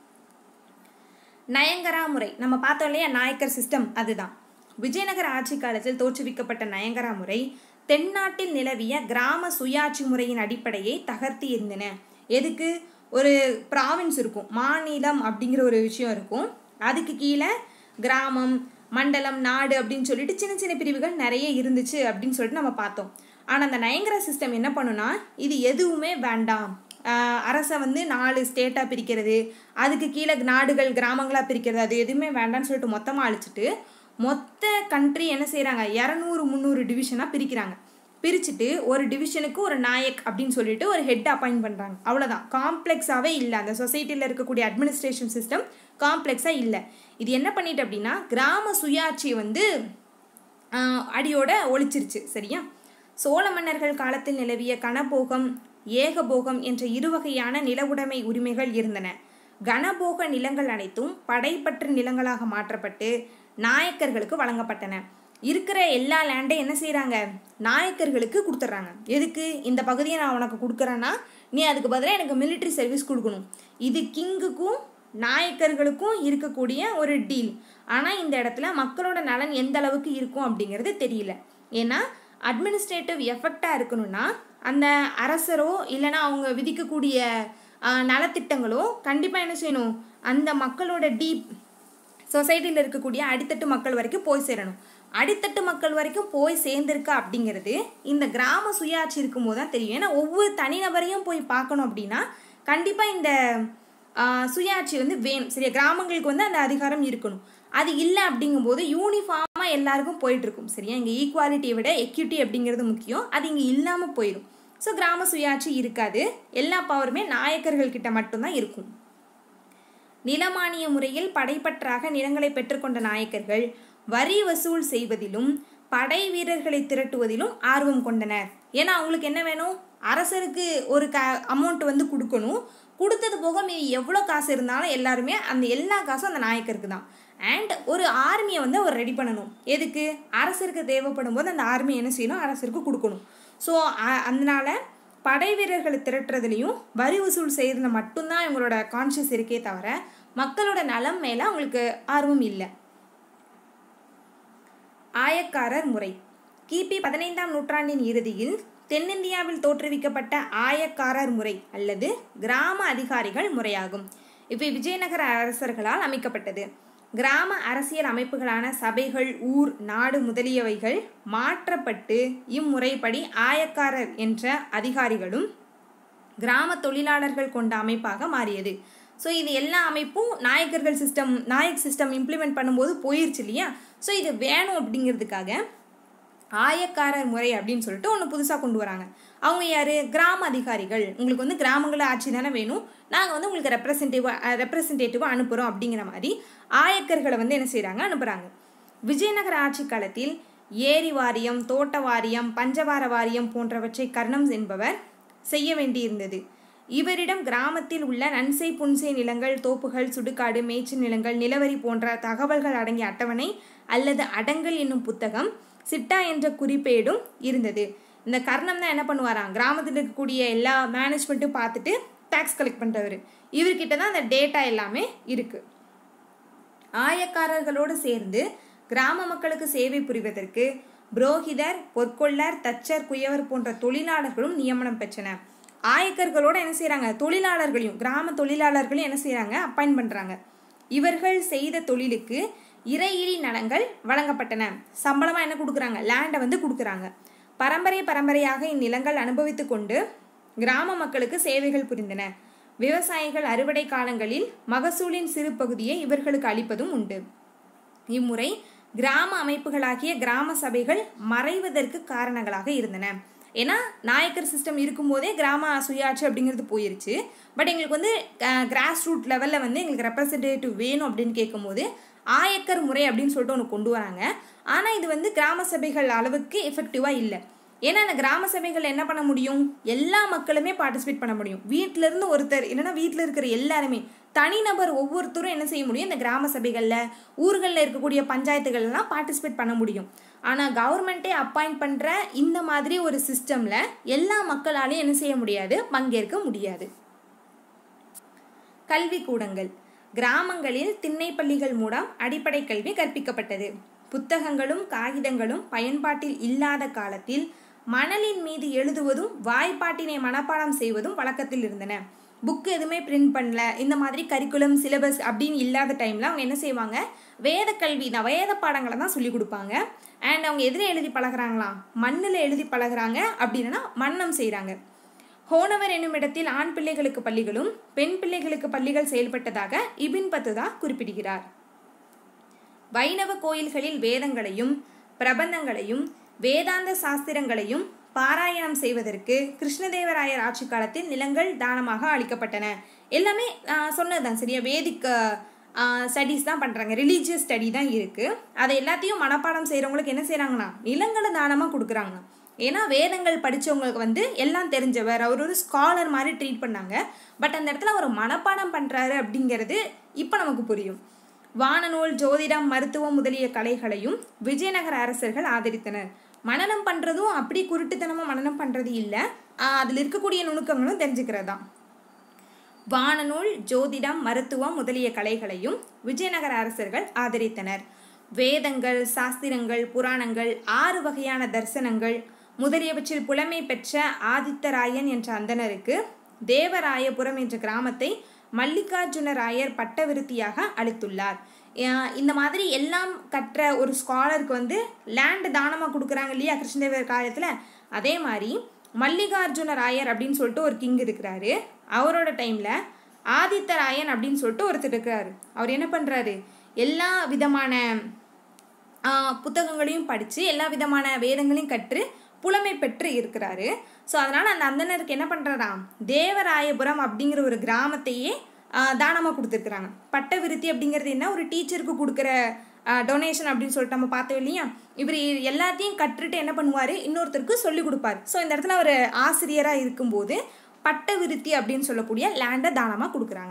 நயங்கரா முறை நம்ம பார்த்தோம் இல்லையா நாயக்கர் சிஸ்டம் அதுதான் விஜயநகர ஆட்சி காலத்தில் தோற்றுவிக்கப்பட்ட நயங்கரா முறை தென்னாட்டில் நிலவிய கிராம சுயாட்சி முறையின் அடிப்படையை தகர்த்தி இருந்தன எதுக்கு ஒரு ப்ராவின்ஸ் இருக்கும் மாநிலம் அப்படிங்கிற ஒரு விஷயம் இருக்கும் அதுக்கு கீழே கிராமம் மண்டலம் நாடு அப்படின்னு சொல்லிட்டு சின்ன சின்ன பிரிவுகள் நிறைய இருந்துச்சு அப்படின்னு சொல்லிட்டு நம்ம பார்த்தோம் ஆனால் அந்த நயங்கர சிஸ்டம் என்ன பண்ணுனா இது எதுவுமே வேண்டாம் ஆஹ் அரசை வந்து நாலு ஸ்டேட்டாக பிரிக்கிறது அதுக்கு கீழே நாடுகள் கிராமங்களாக பிரிக்கிறது அது எதுவுமே வேண்டாம்னு சொல்லிட்டு மொத்தமாக அழிச்சிட்டு மொத்த கண்ட்ரி என்ன செய்கிறாங்க இரநூறு முந்நூறு டிவிஷனாக பிரிக்கிறாங்க பிரிச்சுட்டு ஒரு டிவிஷனுக்கு ஒரு நாயக் அப்படின்னு சொல்லிட்டு ஒரு ஹெட் அப்பாயிண்ட் பண்ணுறாங்க அவ்வளோதான் காம்ப்ளெக்ஸாகவே இல்லை அந்த சொசைட்டியில் இருக்கக்கூடிய அட்மினிஸ்ட்ரேஷன் சிஸ்டம் காம்ப்ளெக்ஸாக இல்லை இது என்ன பண்ணிட்டு அப்படின்னா கிராம சுயாட்சி வந்து ஆஹ், அடியோட ஒழிச்சிருச்சு சரியா சோழ மன்னர்கள் காலத்தில் நிலவிய கனபோகம் ஏகபோகம் என்ற இருவகையான நிலவுடைமை உரிமைகள் இருந்தன கனபோக நிலங்கள் அனைத்தும் படைப்பற்று நிலங்களாக மாற்றப்பட்டு நாயக்கர்களுக்கு வழங்கப்பட்டன இருக்கிற எல்லா லேண்டையும் என்ன செய்கிறாங்க நாயக்கர்களுக்கு கொடுத்துட்றாங்க எதுக்கு இந்த பகுதியை நான் உனக்கு கொடுக்குறேன்னா நீ அதுக்கு பதிலாக எனக்கு military சர்வீஸ் கொடுக்கணும் இது கிங்குக்கும் நாயக்கர்களுக்கும் இருக்கக்கூடிய ஒரு டீல் ஆனால் இந்த இடத்துல மக்களோட நலன் எந்த அளவுக்கு இருக்கும் அப்படிங்கிறது தெரியல ஏன்னா அட்மினிஸ்ட்ரேட்டிவ் எஃபெக்டாக இருக்கணும்னா அந்த அரசரோ இல்லைன்னா அவங்க விதிக்கக்கூடிய ஆஹ், நலத்திட்டங்களோ கண்டிப்பாக என்ன செய்யணும் அந்த மக்களோட டீப் சொசைட்டியில் இருக்கக்கூடிய அடித்தட்டு மக்கள் வரைக்கும் போய் சேரணும் அடித்தட்டு மக்கள் வரைக்கும் போய் சேர்ந்திருக்கா அப்படிங்கிறது இந்த கிராம சுயாட்சி இருக்கும்போது தான் தெரியும் ஏன்னா ஒவ்வொரு தனிநபரையும் போய் பார்க்கணும் அப்படின்னா கண்டிப்பாக இந்த ஆஹ், சுயாட்சி வந்து வேணும் சரியா கிராமங்களுக்கு வந்து அந்த அதிகாரம் இருக்கணும் அது இல்லை அப்படிங்கும்போது யூனிஃபார்மாக எல்லாருக்கும் போயிட்டு இருக்கும் சரியா இங்கே ஈக்குவாலிட்டியை விட எக்யூட்டி அப்படிங்கிறது முக்கியம் அது இங்கே இல்லாமல் போயிடும் ஸோ கிராம சுயாட்சி இருக்காது எல்லா பவருமே நாயக்கர்கள் கிட்ட மட்டும்தான் இருக்கும் நிலமானிய முறையில் படைப்பற்றாக நிலங்களை பெற்றுக்கொண்ட நாயக்கர்கள் வரி வசூல் செய்வதிலும் படை வீரர்களை திரட்டுவதிலும் ஆர்வம் கொண்டனர் ஏன்னா அவங்களுக்கு என்ன வேணும் அரசருக்கு ஒரு க அமௌண்ட் வந்து கொடுக்கணும் கொடுத்தது போக மீதி எவ்வளோ காசு இருந்தாலும் எல்லாருமே அந்த எல்லா காசும் அந்த நாயக்கருக்கு தான் அண்ட் ஒரு ஆர்மியை வந்து அவர் ரெடி பண்ணணும் எதுக்கு அரசருக்கு தேவைப்படும் போது அந்த ஆர்மி என்ன செய்யணும் அரசருக்கு கொடுக்கணும் ஸோ அதனால படை வீரர்களை திரட்டுறதுலையும் வரி வசூல் செய்யறதுல மட்டும்தான் இவங்களோட கான்ஷியஸ் இருக்கே தவிர மக்களோட நலம் மேலே அவங்களுக்கு ஆர்வம் இல்லை ஆயக்காரர் முறை கிபி பதினைந்தாம் நூற்றாண்டின் இறுதியில் தென்னிந்தியாவில் தோற்றுவிக்கப்பட்ட ஆயக்காரர் முறை அல்லது கிராம அதிகாரிகள் முறையாகும் இவை விஜயநகர அரசர்களால் அமைக்கப்பட்டது கிராம அரசியல் அமைப்புகளான சபைகள் ஊர் நாடு முதலியவைகள் மாற்றப்பட்டு இம்முறைப்படி ஆயக்காரர் என்ற அதிகாரிகளும் கிராம தொழிலாளர்கள் கொண்ட அமைப்பாக மாறியது ஸோ இது எல்லா அமைப்பும் நாயக்கர்கள் சிஸ்டம் நாயக் சிஸ்டம் இம்ப்ளிமெண்ட் பண்ணும்போது போயிருச்சு இல்லையா ஸோ இது வேணும் அப்படிங்கிறதுக்காக ஆயக்காரர் முறை அப்படின்னு சொல்லிட்டு ஒன்று புதுசாக கொண்டு வராங்க அவங்க யார் கிராம அதிகாரிகள் உங்களுக்கு வந்து கிராமங்களில் ஆட்சி தானே வேணும் நாங்கள் வந்து உங்களுக்கு ரெப்ரசன்டேட்டிவாக ரெப்ரசன்டேட்டிவாக அனுப்புகிறோம் அப்படிங்கிற மாதிரி ஆயக்கர்களை வந்து என்ன செய்கிறாங்க அனுப்புகிறாங்க விஜயநகர ஆட்சி காலத்தில் ஏரி வாரியம் தோட்ட வாரியம் பஞ்சவார வாரியம் போன்றவற்றை கர்ணம் என்பவர் செய்ய வேண்டியிருந்தது இவரிடம் கிராமத்தில் உள்ள நன்சை புன்சை நிலங்கள் தோப்புகள் சுடுகாடு மேய்ச்சல் நிலங்கள் நிலவரி போன்ற தகவல்கள் அடங்கிய அட்டவணை அல்லது அடங்கல் என்னும் புத்தகம் சிட்டா என்ற குறிப்பேடும் இருந்தது இந்த கர்ணம் தான் என்ன பண்ணுவாராம் கிராமத்தில் இருக்கக்கூடிய எல்லா மேனேஜ்மெண்ட்டும் பார்த்துட்டு டேக்ஸ் கலெக்ட் பண்ணுறவர் இவர்கிட்ட தான் அந்த டேட்டா எல்லாமே இருக்குது ஆயக்காரர்களோடு சேர்ந்து கிராம மக்களுக்கு சேவை புரிவதற்கு புரோகிதர் பொற்கொள்ளர் தச்சர் குயவர் போன்ற தொழிலாளர்களும் நியமனம் பெற்றனர் ஆயக்கர்களோட என்ன செய்கிறாங்க தொழிலாளர்களையும் கிராம தொழிலாளர்களையும் என்ன செய்கிறாங்க அப்பாயிண்ட் பண்ணுறாங்க இவர்கள் செய்த தொழிலுக்கு இறையிலி நலங்கள் வழங்கப்பட்டன சம்பளமாக என்ன கொடுக்குறாங்க லேண்டை வந்து கொடுக்குறாங்க பரம்பரை பரம்பரையாக இந்நிலங்கள் அனுபவித்து கொண்டு கிராம மக்களுக்கு சேவைகள் புரிந்தன விவசாயிகள் அறுவடை காலங்களில் மகசூலின் சிறு பகுதியை இவர்களுக்கு அளிப்பதும் உண்டு இம்முறை கிராம அமைப்புகளாகிய கிராம சபைகள் மறைவதற்கு காரணங்களாக இருந்தன ஏன்னா நாயக்கர் சிஸ்டம் இருக்கும்போதே கிராம சுயாட்சி அப்படிங்கிறது போயிருச்சு பட் எங்களுக்கு வந்து கிராஸ் ரூட் லெவலில் வந்து எங்களுக்கு ரெப்ரசன்டேட்டிவ் வேணும் அப்படின்னு கேட்கும்போது ஆயக்கர் முறை அப்படின்னு சொல்லிட்டு ஒன்று கொண்டு வராங்க ஆனால் இது வந்து கிராம சபைகள் அளவுக்கு எஃபெக்டிவாக இல்லை ஏன்னா அந்த கிராம சபைகள் என்ன பண்ண முடியும் எல்லா மக்களுமே பார்ட்டிசிபேட் பண்ண முடியும் வீட்டில இருந்து ஒருத்தர் இல்லைன்னா வீட்டில் இருக்கிற எல்லாருமே தனிநபர் ஒவ்வொருத்தரும் என்ன செய்ய முடியும் இந்த கிராம சபைகளில் ஊர்களில் இருக்கக்கூடிய பஞ்சாயத்துகள்லாம் பார்ட்டிசிபேட் பண்ண முடியும் ஆனால் கவர்மெண்ட்டே அப்பாயிண்ட் பண்ணுற இந்த மாதிரி ஒரு சிஸ்டமில் எல்லா மக்களாலையும் என்ன செய்ய முடியாது பங்கேற்க முடியாது கல்வி கூடங்கள் கிராமங்களில் திண்ணை பள்ளிகள் மூலம் அடிப்படை கல்வி கற்பிக்கப்பட்டது புத்தகங்களும் காகிதங்களும் பயன்பாட்டில் இல்லாத காலத்தில் மணலின் மீது எழுதுவதும் வாய்ப்பாட்டினை மனப்பாடம் செய்வதும் வழக்கத்தில் இருந்தன புக் எதுவுமே பிரிண்ட் பண்ணல இந்த மாதிரி கரிக்குலம் சிலபஸ் அப்படின்னு இல்லாத டைமில் அவங்க என்ன செய்வாங்க வேத கல்வி தான் வேத பாடங்களை தான் சொல்லி கொடுப்பாங்க அண்ட் அவங்க எதில் எழுதி பழகுறாங்களாம் மண்ணில் எழுதி பழகுறாங்க அப்படின்னா மன்னம் செய்கிறாங்க ஹோனவர் என்னும் இடத்தில் ஆண் பிள்ளைகளுக்கு பள்ளிகளும் பெண் பிள்ளைகளுக்கு பள்ளிகள் செயல்பட்டதாக இபின் பத்துதா குறிப்பிடுகிறார் வைணவ கோயில்களில் வேதங்களையும் பிரபந்தங்களையும் வேதாந்த சாஸ்திரங்களையும் பாராயணம் செய்வதற்கு கிருஷ்ணதேவராயர் ஆட்சி காலத்தில் நிலங்கள் தானமாக அளிக்கப்பட்டன எல்லாமே சொன்னதுதான் சரியா வேதிக் ஸ்டடீஸ் தான் பண்ணுறாங்க ரிலீஜியஸ் ஸ்டடி தான் இருக்குது அதை எல்லாத்தையும் மனப்பாடம் செய்கிறவங்களுக்கு என்ன செய்கிறாங்கன்னா நிலங்களை தானமாக கொடுக்குறாங்க ஏன்னா வேதங்கள் படித்தவங்களுக்கு வந்து எல்லாம் தெரிஞ்சவர் அவர் ஒரு ஸ்காலர் மாதிரி ட்ரீட் பண்ணாங்க பட் அந்த இடத்துல அவர் மனப்பாடம் பண்ணுறாரு அப்படிங்கிறது இப்போ நமக்கு புரியும் வானநூல் ஜோதிடம் மருத்துவம் முதலிய கலைகளையும் விஜயநகர அரசர்கள் ஆதரித்தனர் மனநம் பண்ணுறதும் அப்படி குருட்டுத்தனமாக மனநம் பண்ணுறது இல்லை அதில் இருக்கக்கூடிய நுணுக்கங்களும் தெரிஞ்சுக்கிறது தான் வானநூல் ஜோதிடம் மருத்துவம் முதலிய கலைகளையும் விஜயநகர அரசர்கள் ஆதரித்தனர் வேதங்கள் சாஸ்திரங்கள் புராணங்கள் ஆறு வகையான தரிசனங்கள் முதலியவற்றில் புலமை பெற்ற ஆதித்தராயன் என்ற அந்தனருக்கு தேவராயபுரம் என்ற கிராமத்தை மல்லிகார்ஜுனராயர் பட்டவிருத்தியாக அளித்துள்ளார் இந்த மாதிரி எல்லாம் கற்ற ஒரு ஸ்காலருக்கு வந்து லேண்டு தானமாக கொடுக்குறாங்க இல்லையா கிருஷ்ணதேவர் காலத்தில் அதே மாதிரி மல்லிகார்ஜுன ராயர் அப்படின்னு சொல்லிட்டு ஒரு கிங் இருக்கிறாரு அவரோட டைமில் ஆதித்தராயன் அப்படின்னு சொல்லிட்டு ஒருத்தர் இருக்கிறாரு அவர் என்ன பண்ணுறாரு எல்லா விதமான புத்தகங்களையும் படித்து எல்லா விதமான வேதங்களையும் கற்று புலமை பெற்று இருக்கிறாரு ஸோ அதனால் அந்த அந்தனருக்கு என்ன பண்ணுறாராம் தேவராயபுரம் அப்படிங்கிற ஒரு கிராமத்தையே தானமாக கொடுத்துருக்குறாங்க பட்ட விருத்தி அப்படிங்கிறது என்ன ஒரு டீச்சருக்கு கொடுக்குற டொனேஷன் அப்படின்னு சொல்லிட்டு நம்ம பார்த்தோம் இல்லையா இவர் எல்லாத்தையும் கற்றுட்டு என்ன பண்ணுவார் இன்னொருத்தருக்கு சொல்லிக் கொடுப்பார் ஸோ இந்த இடத்துல அவர் ஆசிரியராக இருக்கும்போது பட்ட விருத்தி அப்படின்னு சொல்லக்கூடிய லேண்டை தானமாக கொடுக்குறாங்க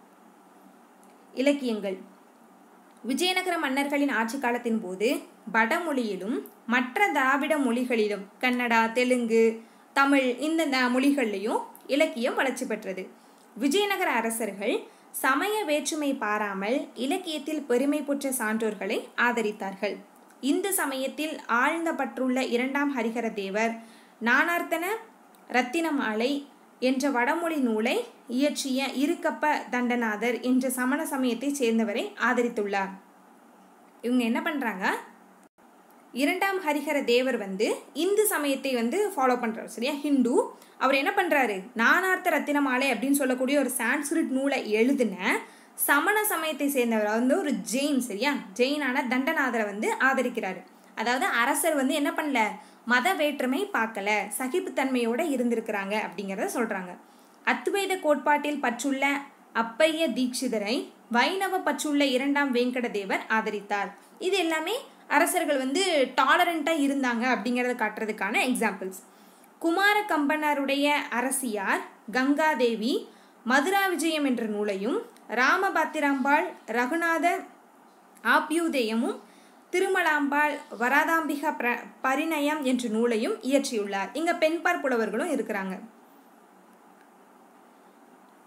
இலக்கியங்கள் விஜயநகர மன்னர்களின் ஆட்சி காலத்தின் போது வடமொழியிலும் மற்ற திராவிட மொழிகளிலும் கன்னடா தெலுங்கு தமிழ் இந்த மொழிகள்லையும் இலக்கியம் வளர்ச்சி பெற்றது விஜயநகர அரசர்கள் சமய வேற்றுமை பாராமல் இலக்கியத்தில் பெருமை பெற்ற சான்றோர்களை ஆதரித்தார்கள் இந்து சமயத்தில் ஆழ்ந்த பற்றுள்ள இரண்டாம் ஹரிஹர தேவர் நானார்த்தன ரத்தினமாலை என்ற வடமொழி நூலை இயற்றிய இருக்கப்ப தண்டநாதர் என்ற சமண சமயத்தைச் சேர்ந்தவரை ஆதரித்துள்ளார் இவங்க என்ன பண்ணுறாங்க இரண்டாம் ஹரிஹர தேவர் வந்து இந்து சமயத்தை வந்து ஃபாலோ பண்ணுறாரு சரியா ஹிந்து அவர் என்ன பண்ணுறாரு நானார்த்த ரத்தினமாலை அப்படின்னு சொல்லக்கூடிய ஒரு சான்ஸ்கிரிட் நூலை எழுதின சமண சமயத்தை சேர்ந்தவர் வந்து ஒரு ஜெயின் சரியா ஜெயினான தண்டநாதரை வந்து ஆதரிக்கிறாரு அதாவது அரசர் வந்து என்ன பண்ணல மத வேற்றுமை பார்க்கல சகிப்புத்தன்மையோட இருந்திருக்கிறாங்க அப்படிங்கிறத சொல்றாங்க அத்வைத கோட்பாட்டில் பற்றுள்ள அப்பைய தீட்சிதரை வைணவ பற்றுள்ள இரண்டாம் வேங்கடதேவர் ஆதரித்தார் இது எல்லாமே அரசர்கள் வந்து டாலரண்ட்டாக இருந்தாங்க அப்படிங்கிறத காட்டுறதுக்கான எக்ஸாம்பிள்ஸ் குமார கம்பனருடைய அரசியார் கங்காதேவி மதுரா விஜயம் என்ற நூலையும் ராமபத்திராம்பாள் ரகுநாத ஆப்யூதயமும் திருமலாம்பாள் வராதாம்பிகா பிர பரிணயம் என்ற நூலையும் இயற்றியுள்ளார் இங்க பெண்பார் புலவர்களும் இருக்கிறாங்க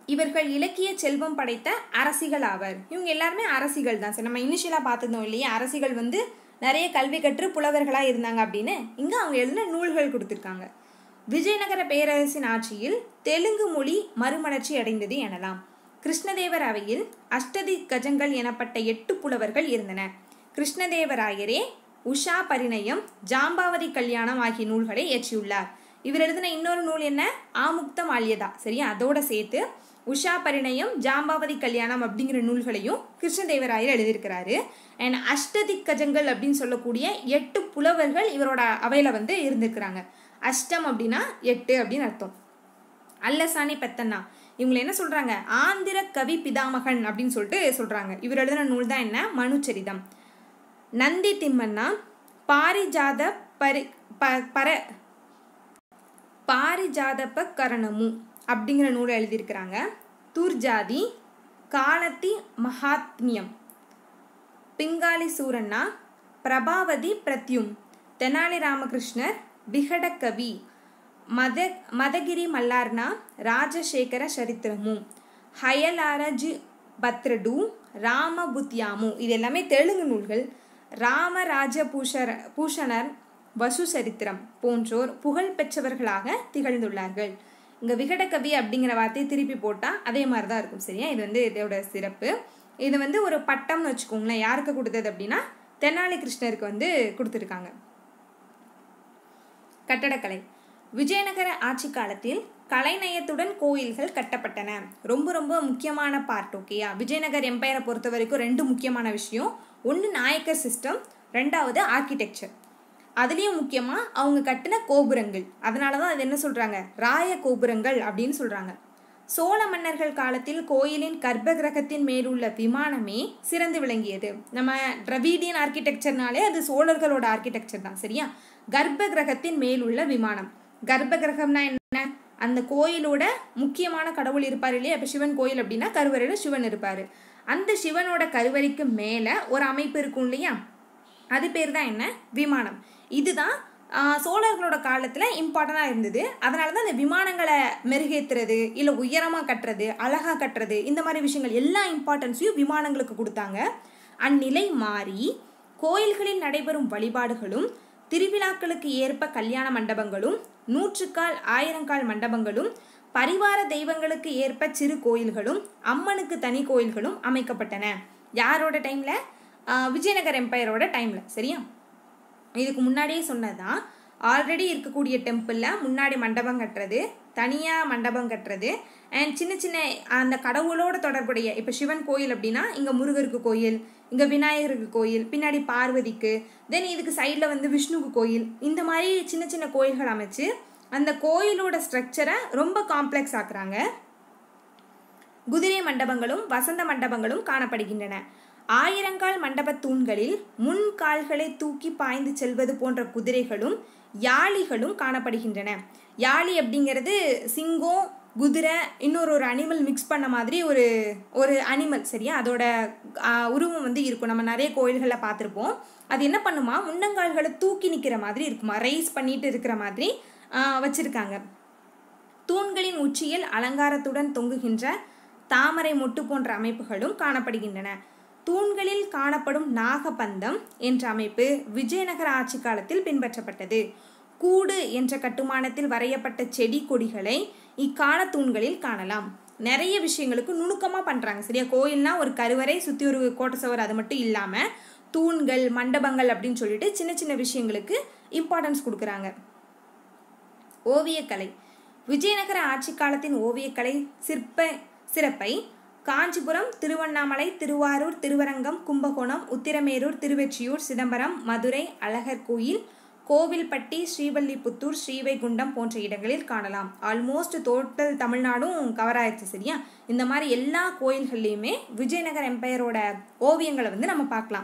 இவர்கள் இலக்கிய செல்வம் படைத்த அரசிகள் ஆவர் இவங்க எல்லாருமே அரசிகள் தான் சார் நம்ம இனிஷியலாக பார்த்துருந்தோம் இல்லையா அரசிகள் வந்து நிறைய கல்வி கற்று புலவர்களாக இருந்தாங்க அப்படின்னு இங்கே அவங்க எழுதின நூல்கள் கொடுத்துருக்காங்க விஜயநகர பேரரசின் ஆட்சியில் தெலுங்கு மொழி மறுமலர்ச்சி அடைந்தது எனலாம் கிருஷ்ணதேவர் அவையில் அஷ்டதி கஜங்கள் எனப்பட்ட எட்டு புலவர்கள் இருந்தனர் கிருஷ்ணதேவராயரே உஷா பரிணயம் ஜாம்பாவதி கல்யாணம் ஆகிய நூல்களை இயற்றியுள்ளார் இவர் எழுதின இன்னொரு நூல் என்ன ஆமுக்த மால்யதா சரியா அதோட சேர்த்து உஷா பரிணயம் ஜாம்பாவதி கல்யாணம் அப்படிங்கிற நூல்களையும் கிருஷ்ணதேவராயர் எழுதியிருக்கிறாரு அண்ட் அஷ்டதிக்கஜங்கள் அப்படின்னு சொல்லக்கூடிய எட்டு புலவர்கள் இவரோட அவையில் வந்து இருந்திருக்கிறாங்க அஷ்டம் அப்படின்னா எட்டு அப்படின்னு அர்த்தம் அல்லசானி பெத்தன்னா இவங்களை என்ன சொல்றாங்க ஆந்திர கவி பிதாமகன் அப்படின்னு சொல்லிட்டு சொல்றாங்க இவர் எழுதின நூல் தான் என்ன மனுச்சரிதம் நந்தி திம்மன்னா பாரிஜாத பரி ப பர பாரிஜாதப கரணமு அப்படிங்கிற நூலை எழுதியிருக்கிறாங்க தூர்ஜாதி காலத்தி மகாத்மியம் பிங்காலி சூரண்ணா பிரபாவதி பிரத்யும் தெனாலி ராமகிருஷ்ணர் விகடகவி மத மதகிரி மல்லார்னா ராஜசேகர சரித்திரமு ஹயலாரஜு பத்ரடு ராமபுத்யாமு இது எல்லாமே தெலுங்கு நூல்கள் ராமராஜ பூஷர பூஷணர் வசு சரித்திரம் போன்றோர் புகழ் பெற்றவர்களாக திகழ்ந்துள்ளார்கள் இங்கே விகடகவி அப்படிங்கிற வார்த்தையை திருப்பி போட்டால் அதே மாதிரி தான் இருக்கும் சரியா இது வந்து இதோட சிறப்பு இது வந்து ஒரு பட்டம்னு வச்சுக்கோங்களேன் யாருக்கு கொடுத்தது அப்படின்னா தெனாலி கிருஷ்ணருக்கு வந்து கொடுத்துருக்காங்க கட்டடக்கலை விஜயநகர ஆட்சி காலத்தில் கலைநயத்துடன் கோயில்கள் கட்டப்பட்டன ரொம்ப ரொம்ப முக்கியமான பார்ட் ஓகேயா விஜயநகர் எம்பையரை பொறுத்த வரைக்கும் ரெண்டு முக்கியமான விஷயம் ஒன்று நாயக்கர் சிஸ்டம் ரெண்டாவது ஆர்கிடெக்சர் அதுலேயும் முக்கியமாக அவங்க கட்டின கோபுரங்கள் அதனால தான் அது என்ன சொல்கிறாங்க ராய கோபுரங்கள் அப்படின்னு சொல்கிறாங்க சோழ மன்னர்கள் காலத்தில் கோயிலின் கர்ப்ப கிரகத்தின் மேலுள்ள விமானமே சிறந்து விளங்கியது நம்ம டிரவிடியன் ஆர்கிடெக்சர்னாலே அது சோழர்களோட ஆர்கிடெக்சர் தான் சரியா கர்ப்ப கிரகத்தின் மேலுள்ள விமானம் கர்ப்ப கிரகம்னா என்ன அந்த கோயிலோட முக்கியமான கடவுள் இருப்பார் இல்லையா இப்போ சிவன் கோயில் அப்படின்னா கருவறையில் சிவன் இருப்பார் அந்த சிவனோட கருவறைக்கு மேலே ஒரு அமைப்பு இருக்கும் இல்லையா அது பேர் தான் என்ன விமானம் இதுதான் சோழர்களோட காலத்தில் இம்பார்ட்டண்ட்டாக இருந்தது அதனால தான் இந்த விமானங்களை மெருகேற்றுறது இல்லை உயரமாக கட்டுறது அழகாக கட்டுறது இந்த மாதிரி விஷயங்கள் எல்லா இம்பார்ட்டன்ஸையும் விமானங்களுக்கு கொடுத்தாங்க அந்நிலை மாறி கோயில்களில் நடைபெறும் வழிபாடுகளும் திருவிழாக்களுக்கு ஏற்ப கல்யாண மண்டபங்களும் நூற்றுக்கால் ஆயிரங்கால் மண்டபங்களும் பரிவார தெய்வங்களுக்கு ஏற்ப சிறு கோயில்களும் அம்மனுக்கு தனி கோயில்களும் அமைக்கப்பட்டன யாரோட டைமில் விஜயநகர் எம்பையரோட டைமில் சரியா இதுக்கு முன்னாடியே சொன்னதான் ஆல்ரெடி இருக்கக்கூடிய டெம்பிளில் முன்னாடி மண்டபம் கட்டுறது தனியாக மண்டபம் கட்டுறது அண்ட் சின்ன சின்ன அந்த கடவுளோட தொடர்புடைய இப்போ சிவன் கோயில் அப்படின்னா இங்கே முருகருக்கு கோயில் இங்கே விநாயகருக்கு கோயில் பின்னாடி பார்வதிக்கு தென் இதுக்கு சைடில் வந்து விஷ்ணுக்கு கோயில் இந்த மாதிரி சின்ன சின்ன கோயில்கள் அமைச்சு அந்த கோயிலோட ஸ்ட்ரக்சரை ரொம்ப காம்ப்ளெக்ஸ் ஆக்குறாங்க குதிரை மண்டபங்களும் வசந்த மண்டபங்களும் காணப்படுகின்றன ஆயிரங்கால் மண்டப தூண்களில் முன் கால்களை தூக்கி பாய்ந்து செல்வது போன்ற குதிரைகளும் யாளிகளும் காணப்படுகின்றன யாளி அப்படிங்கிறது சிங்கம் குதிரை இன்னொரு ஒரு அனிமல் மிக்ஸ் பண்ண மாதிரி ஒரு ஒரு அனிமல் சரியா அதோட உருவம் வந்து இருக்கும் நம்ம நிறைய கோயில்களில் பார்த்துருப்போம் அது என்ன பண்ணுமா முன்னங்கால்களை தூக்கி நிற்கிற மாதிரி இருக்குமா ரைஸ் பண்ணிட்டு இருக்கிற மாதிரி வச்சுருக்காங்க தூண்களின் உச்சியில் அலங்காரத்துடன் தொங்குகின்ற தாமரை மொட்டு போன்ற அமைப்புகளும் காணப்படுகின்றன தூண்களில் காணப்படும் நாகபந்தம் என்ற அமைப்பு விஜயநகர ஆட்சி காலத்தில் பின்பற்றப்பட்டது கூடு என்ற கட்டுமானத்தில் வரையப்பட்ட செடி கொடிகளை இக்கால தூண்களில் காணலாம் நிறைய விஷயங்களுக்கு நுணுக்கமாக பண்ணுறாங்க சரியா கோயில்னா ஒரு கருவறை சுற்றி ஒரு கோட்டை சவர் அது மட்டும் இல்லாமல் தூண்கள் மண்டபங்கள் அப்படின்னு சொல்லிட்டு சின்ன சின்ன விஷயங்களுக்கு இம்பார்ட்டன்ஸ் கொடுக்குறாங்க ஓவியக்கலை விஜயநகர ஆட்சி காலத்தின் ஓவியக்கலை சிற்ப சிறப்பை காஞ்சிபுரம் திருவண்ணாமலை திருவாரூர் திருவரங்கம் கும்பகோணம் உத்திரமேரூர் திருவெற்றியூர் சிதம்பரம் மதுரை அழகர் கோயில் கோவில்பட்டி ஸ்ரீவல்லிபுத்தூர் ஸ்ரீவைகுண்டம் போன்ற இடங்களில் காணலாம் ஆல்மோஸ்ட் டோட்டல் தமிழ்நாடும் கவர் ஆயிடுச்சு சரியா இந்த மாதிரி எல்லா கோயில்கள்லையுமே விஜயநகர் எம்பையரோட ஓவியங்களை வந்து நம்ம பார்க்கலாம்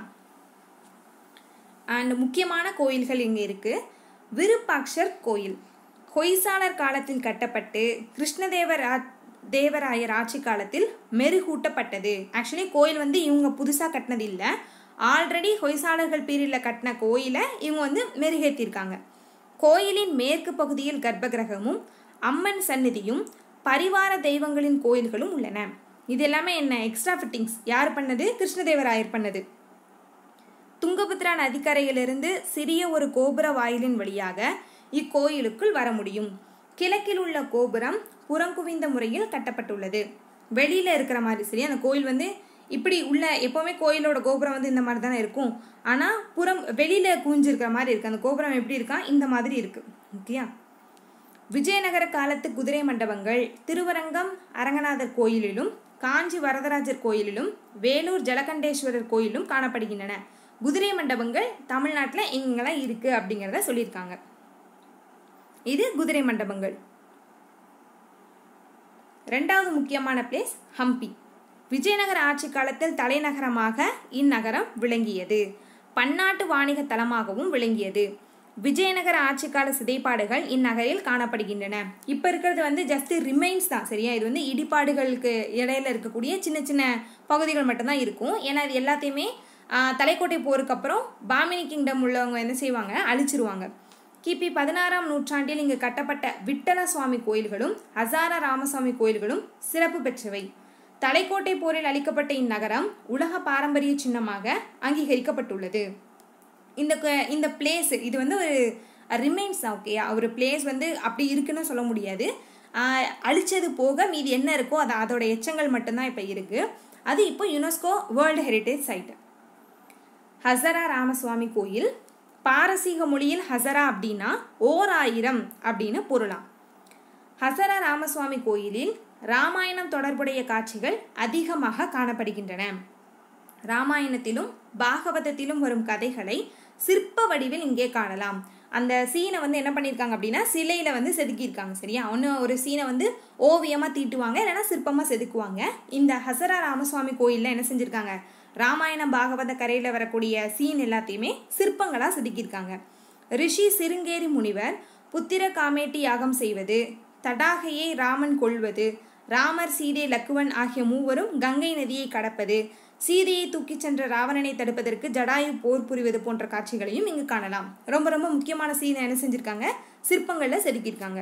அண்ட் முக்கியமான கோயில்கள் இங்கே இருக்குது விருப்பாக்ஷர் கோயில் ஹொய்சாளர் காலத்தில் கட்டப்பட்டு கிருஷ்ணதேவர் தேவராயர் ஆட்சி காலத்தில் மெருகூட்டப்பட்டது ஆக்சுவலி கோயில் வந்து இவங்க புதுசாக கட்டினது இல்லை ஆல்ரெடி ஹொய்சாளர்கள் பீரியடில் கட்டின கோயிலை இவங்க வந்து மெருகேற்றிருக்காங்க கோயிலின் மேற்கு பகுதியில் கர்ப்பகிரகமும் அம்மன் சந்நிதியும் பரிவார தெய்வங்களின் கோயில்களும் உள்ளன இது எல்லாமே என்ன எக்ஸ்ட்ரா ஃபிட்டிங்ஸ் யார் பண்ணது கிருஷ்ணதேவராயர் பண்ணது துங்கபத்ரா நதிக்கரையிலிருந்து சிறிய ஒரு கோபுர வாயிலின் வழியாக இக்கோயிலுக்குள் வர முடியும் கிழக்கில் உள்ள கோபுரம் புறங்குவிந்த முறையில் கட்டப்பட்டுள்ளது வெளியில இருக்கிற மாதிரி சரி அந்த கோயில் வந்து இப்படி உள்ள எப்பவுமே கோயிலோட கோபுரம் வந்து இந்த மாதிரி தானே இருக்கும் ஆனா புறம் வெளியில குவிஞ்சிருக்கிற மாதிரி இருக்கு அந்த கோபுரம் எப்படி இருக்கா இந்த மாதிரி இருக்கு ஓகேயா விஜயநகர காலத்து குதிரை மண்டபங்கள் திருவரங்கம் அரங்கநாதர் கோயிலிலும் காஞ்சி வரதராஜர் கோயிலிலும் வேலூர் ஜலகண்டேஸ்வரர் கோயிலும் காணப்படுகின்றன குதிரை மண்டபங்கள் தமிழ்நாட்டில் எங்கெங்கெல்லாம் இருக்கு அப்படிங்கிறத சொல்லியிருக்காங்க இது குதிரை மண்டபங்கள் ரெண்டாவது முக்கியமான பிளேஸ் ஹம்பி விஜயநகர ஆட்சி காலத்தில் தலைநகரமாக இந்நகரம் விளங்கியது பன்னாட்டு வாணிக தலமாகவும் விளங்கியது விஜயநகர ஆட்சி கால சிதைப்பாடுகள் இந்நகரில் காணப்படுகின்றன இப்போ இருக்கிறது வந்து ஜஸ்ட் ரிமைன்ஸ் தான் சரியா இது வந்து இடிபாடுகளுக்கு இடையில இருக்கக்கூடிய சின்ன சின்ன பகுதிகள் மட்டும்தான் இருக்கும் ஏன்னா இது எல்லாத்தையுமே ஆஹ், தலைக்கோட்டை போருக்கு அப்புறம் பாமினி கிங்டம் உள்ளவங்க என்ன செய்வாங்க அழிச்சிருவாங்க கிபி பதினாறாம் நூற்றாண்டில் இங்கு கட்டப்பட்ட விட்டல சுவாமி கோயில்களும் ஹசாரா ராமசாமி கோயில்களும் சிறப்பு பெற்றவை தலைக்கோட்டை போரில் அளிக்கப்பட்ட இந்நகரம் உலக பாரம்பரிய சின்னமாக அங்கீகரிக்கப்பட்டுள்ளது இந்த க- இந்த பிளேஸ் இது வந்து ஒரு ரிமைன்ஸ் ஓகேயா ஒரு பிளேஸ் வந்து அப்படி இருக்குன்னு சொல்ல முடியாது ஆஹ் அழிச்சது போக மீதி என்ன இருக்கோ அது அதோட எச்சங்கள் மட்டும்தான் இப்போ இருக்கு அது இப்போ UNESCO world heritage site Hazara Ramaswamy கோயில் பாரசீக மொழியில் ஹசரா அப்படின்னா ஓர் ஆயிரம் அப்படின்னு பொருளாம் ஹசரா ராமசுவாமி கோயிலில் ராமாயணம் தொடர்புடைய காட்சிகள் அதிகமாக காணப்படுகின்றன ராமாயணத்திலும் பாகவதத்திலும் வரும் கதைகளை சிற்ப வடிவில் இங்கே காணலாம் அந்த சீனை வந்து என்ன பண்ணியிருக்காங்க அப்படின்னா சிலையில வந்து செதுக்கியிருக்காங்க சரியா ஒன்று ஒரு சீனை வந்து ஓவியமாக தீட்டுவாங்க இல்லைன்னா சிற்பமாக செதுக்குவாங்க இந்த ஹசரா ராமசுவாமி கோயிலில் என்ன செஞ்சுருக்காங்க ராமாயணம் பாகவத கரையில் வரக்கூடிய சீன் எல்லாத்தையுமே சிற்பங்களாக செதுக்கியிருக்காங்க ரிஷி சிருங்கேரி முனிவர் புத்திர காமேட்டி யாகம் செய்வது தடாகையை ராமன் கொள்வது ராமர் சீதை லக்குவன் ஆகிய மூவரும் கங்கை நதியை கடப்பது சீதையை தூக்கிச் சென்ற ராவணனை தடுப்பதற்கு ஜடாயு போர் புரிவது போன்ற காட்சிகளையும் இங்கு காணலாம் ரொம்ப ரொம்ப முக்கியமான சீனை என்ன செஞ்சிருக்காங்க சிற்பங்கள்ல செதுக்கியிருக்காங்க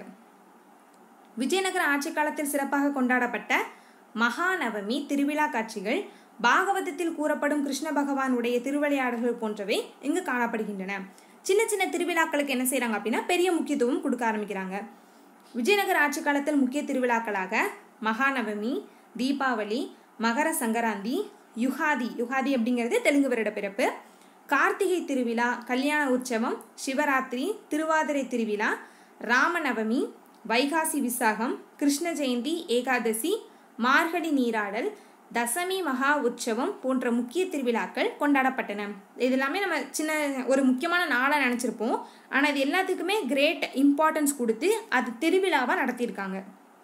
விஜயநகர ஆட்சி காலத்தில் சிறப்பாக கொண்டாடப்பட்ட மகாநவமி திருவிழா காட்சிகள் பாகவதத்தில் கூறப்படும் கிருஷ்ண பகவானுடைய திருவிளையாடல்கள் போன்றவை இங்கு காணப்படுகின்றன சின்ன சின்ன திருவிழாக்களுக்கு என்ன செய்றாங்க அப்படின்னா பெரிய முக்கியத்துவம் கொடுக்க ஆரம்பிக்கிறாங்க விஜயநகர ஆட்சி காலத்தில் முக்கிய திருவிழாக்களாக மகாநவமி தீபாவளி மகர சங்கராந்தி யுகாதி யுகாதி அப்படிங்கிறது தெலுங்கு வருட பிறப்பு கார்த்திகை திருவிழா கல்யாண உற்சவம் சிவராத்திரி திருவாதிரை திருவிழா ராமநவமி வைகாசி விசாகம் கிருஷ்ண ஜெயந்தி ஏகாதசி மார்கழி நீராடல் தசமி மகா உற்சவம் போன்ற முக்கிய திருவிழாக்கள் கொண்டாடப்பட்டன இது எல்லாமே நம்ம சின்ன ஒரு முக்கியமான நாளாக நினச்சிருப்போம் ஆனால் இது எல்லாத்துக்குமே கிரேட் இம்பார்ட்டன்ஸ் கொடுத்து அது திருவிழாவாக நடத்தியிருக்காங்க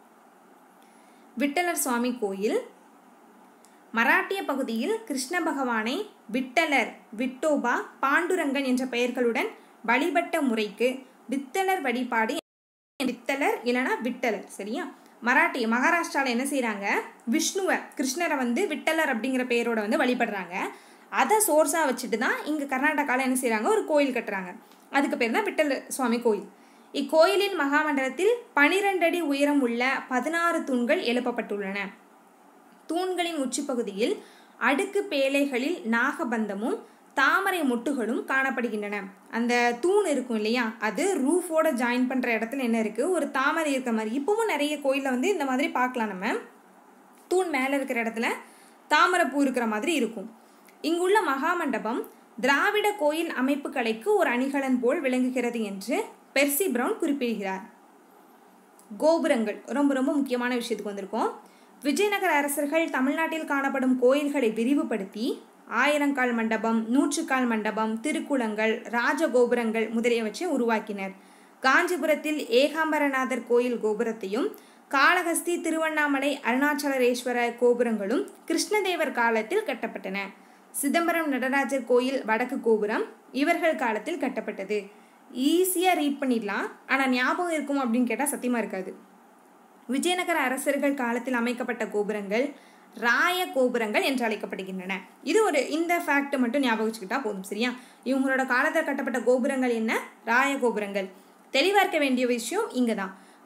விட்டலர் சுவாமி கோயில் மராட்டிய பகுதியில் கிருஷ்ண பகவானை விட்டலர் விட்டோபா பாண்டுரங்கன் என்ற பெயர்களுடன் வழிபட்ட முறைக்கு வித்தலர் வழிபாடு வித்தலர் இல்லைன்னா விட்டலர் சரியா மராட்டி மகாராஷ்டிராவில் என்ன செய்கிறாங்க விஷ்ணுவை கிருஷ்ணரை வந்து விட்டலர் அப்படிங்கிற பெயரோட வந்து வழிபடுறாங்க அதை சோர்ஸாக வச்சுட்டு தான் இங்கே கர்நாடகாவில் என்ன செய்கிறாங்க ஒரு கோயில் கட்டுறாங்க அதுக்கு பேர் தான் விட்டல் சுவாமி கோயில் இக்கோயிலின் மகாமண்டலத்தில் பனிரெண்டு அடி உயரம் உள்ள பதினாறு தூண்கள் எழுப்பப்பட்டுள்ளன தூண்களின் உச்சிப்பகுதியில் அடுக்கு பேழைகளில் நாகபந்தமும் தாமரை மொட்டுகளும் காணப்படுகின்றன அந்த தூண் இருக்கும் இல்லையா அது ரூஃபோட ஜாயின் பண்ணுற இடத்துல என்ன இருக்குது ஒரு தாமரை இருக்கிற மாதிரி இப்பவும் நிறைய கோயிலில் வந்து இந்த மாதிரி பார்க்கலாம் நம்ம தூண் மேலே இருக்கிற இடத்துல தாமரை பூ இருக்கிற மாதிரி இருக்கும் இங்குள்ள மகாமண்டபம் திராவிட கோயில் அமைப்பு கலைக்கு ஒரு அணிகலன் போல் விளங்குகிறது என்று பெர்சி பிரவுன் குறிப்பிடுகிறார் கோபுரங்கள் ரொம்ப ரொம்ப முக்கியமான விஷயத்துக்கு வந்திருக்கோம் விஜயநகர அரசர்கள் தமிழ்நாட்டில் காணப்படும் கோயில்களை விரிவுபடுத்தி ஆயிரங்கால் மண்டபம் நூற்றுக்கால் மண்டபம் திருக்குளங்கள் ராஜகோபுரங்கள் முதலியவற்றை உருவாக்கினர் காஞ்சிபுரத்தில் ஏகாம்பரநாதர் கோயில் கோபுரத்தையும் காளஹஸ்தி திருவண்ணாமலை அருணாச்சலேஸ்வர கோபுரங்களும் கிருஷ்ணதேவர் காலத்தில் கட்டப்பட்டன சிதம்பரம் நடராஜர் கோயில் வடக்கு கோபுரம் இவர்கள் காலத்தில் கட்டப்பட்டது ஈஸியாக ரீட் பண்ணிடலாம் ஆனால் ஞாபகம் இருக்கும் அப்படின்னு கேட்டால் சத்தியமாக இருக்காது விஜயநகர அரசர்கள் காலத்தில் அமைக்கப்பட்ட கோபுரங்கள் ராய கோபுரங்கள் என்று அழைக்கப்படுகின்றன இது ஒரு இந்த ஃபேக்ட் மட்டும் ஞாபகம் வச்சுக்கிட்டா போதும் சரியா இவங்களோட காலத்தில் கட்டப்பட்ட கோபுரங்கள் என்ன ராய கோபுரங்கள் தெளிவாக இருக்க வேண்டிய விஷயம் இங்கே தான்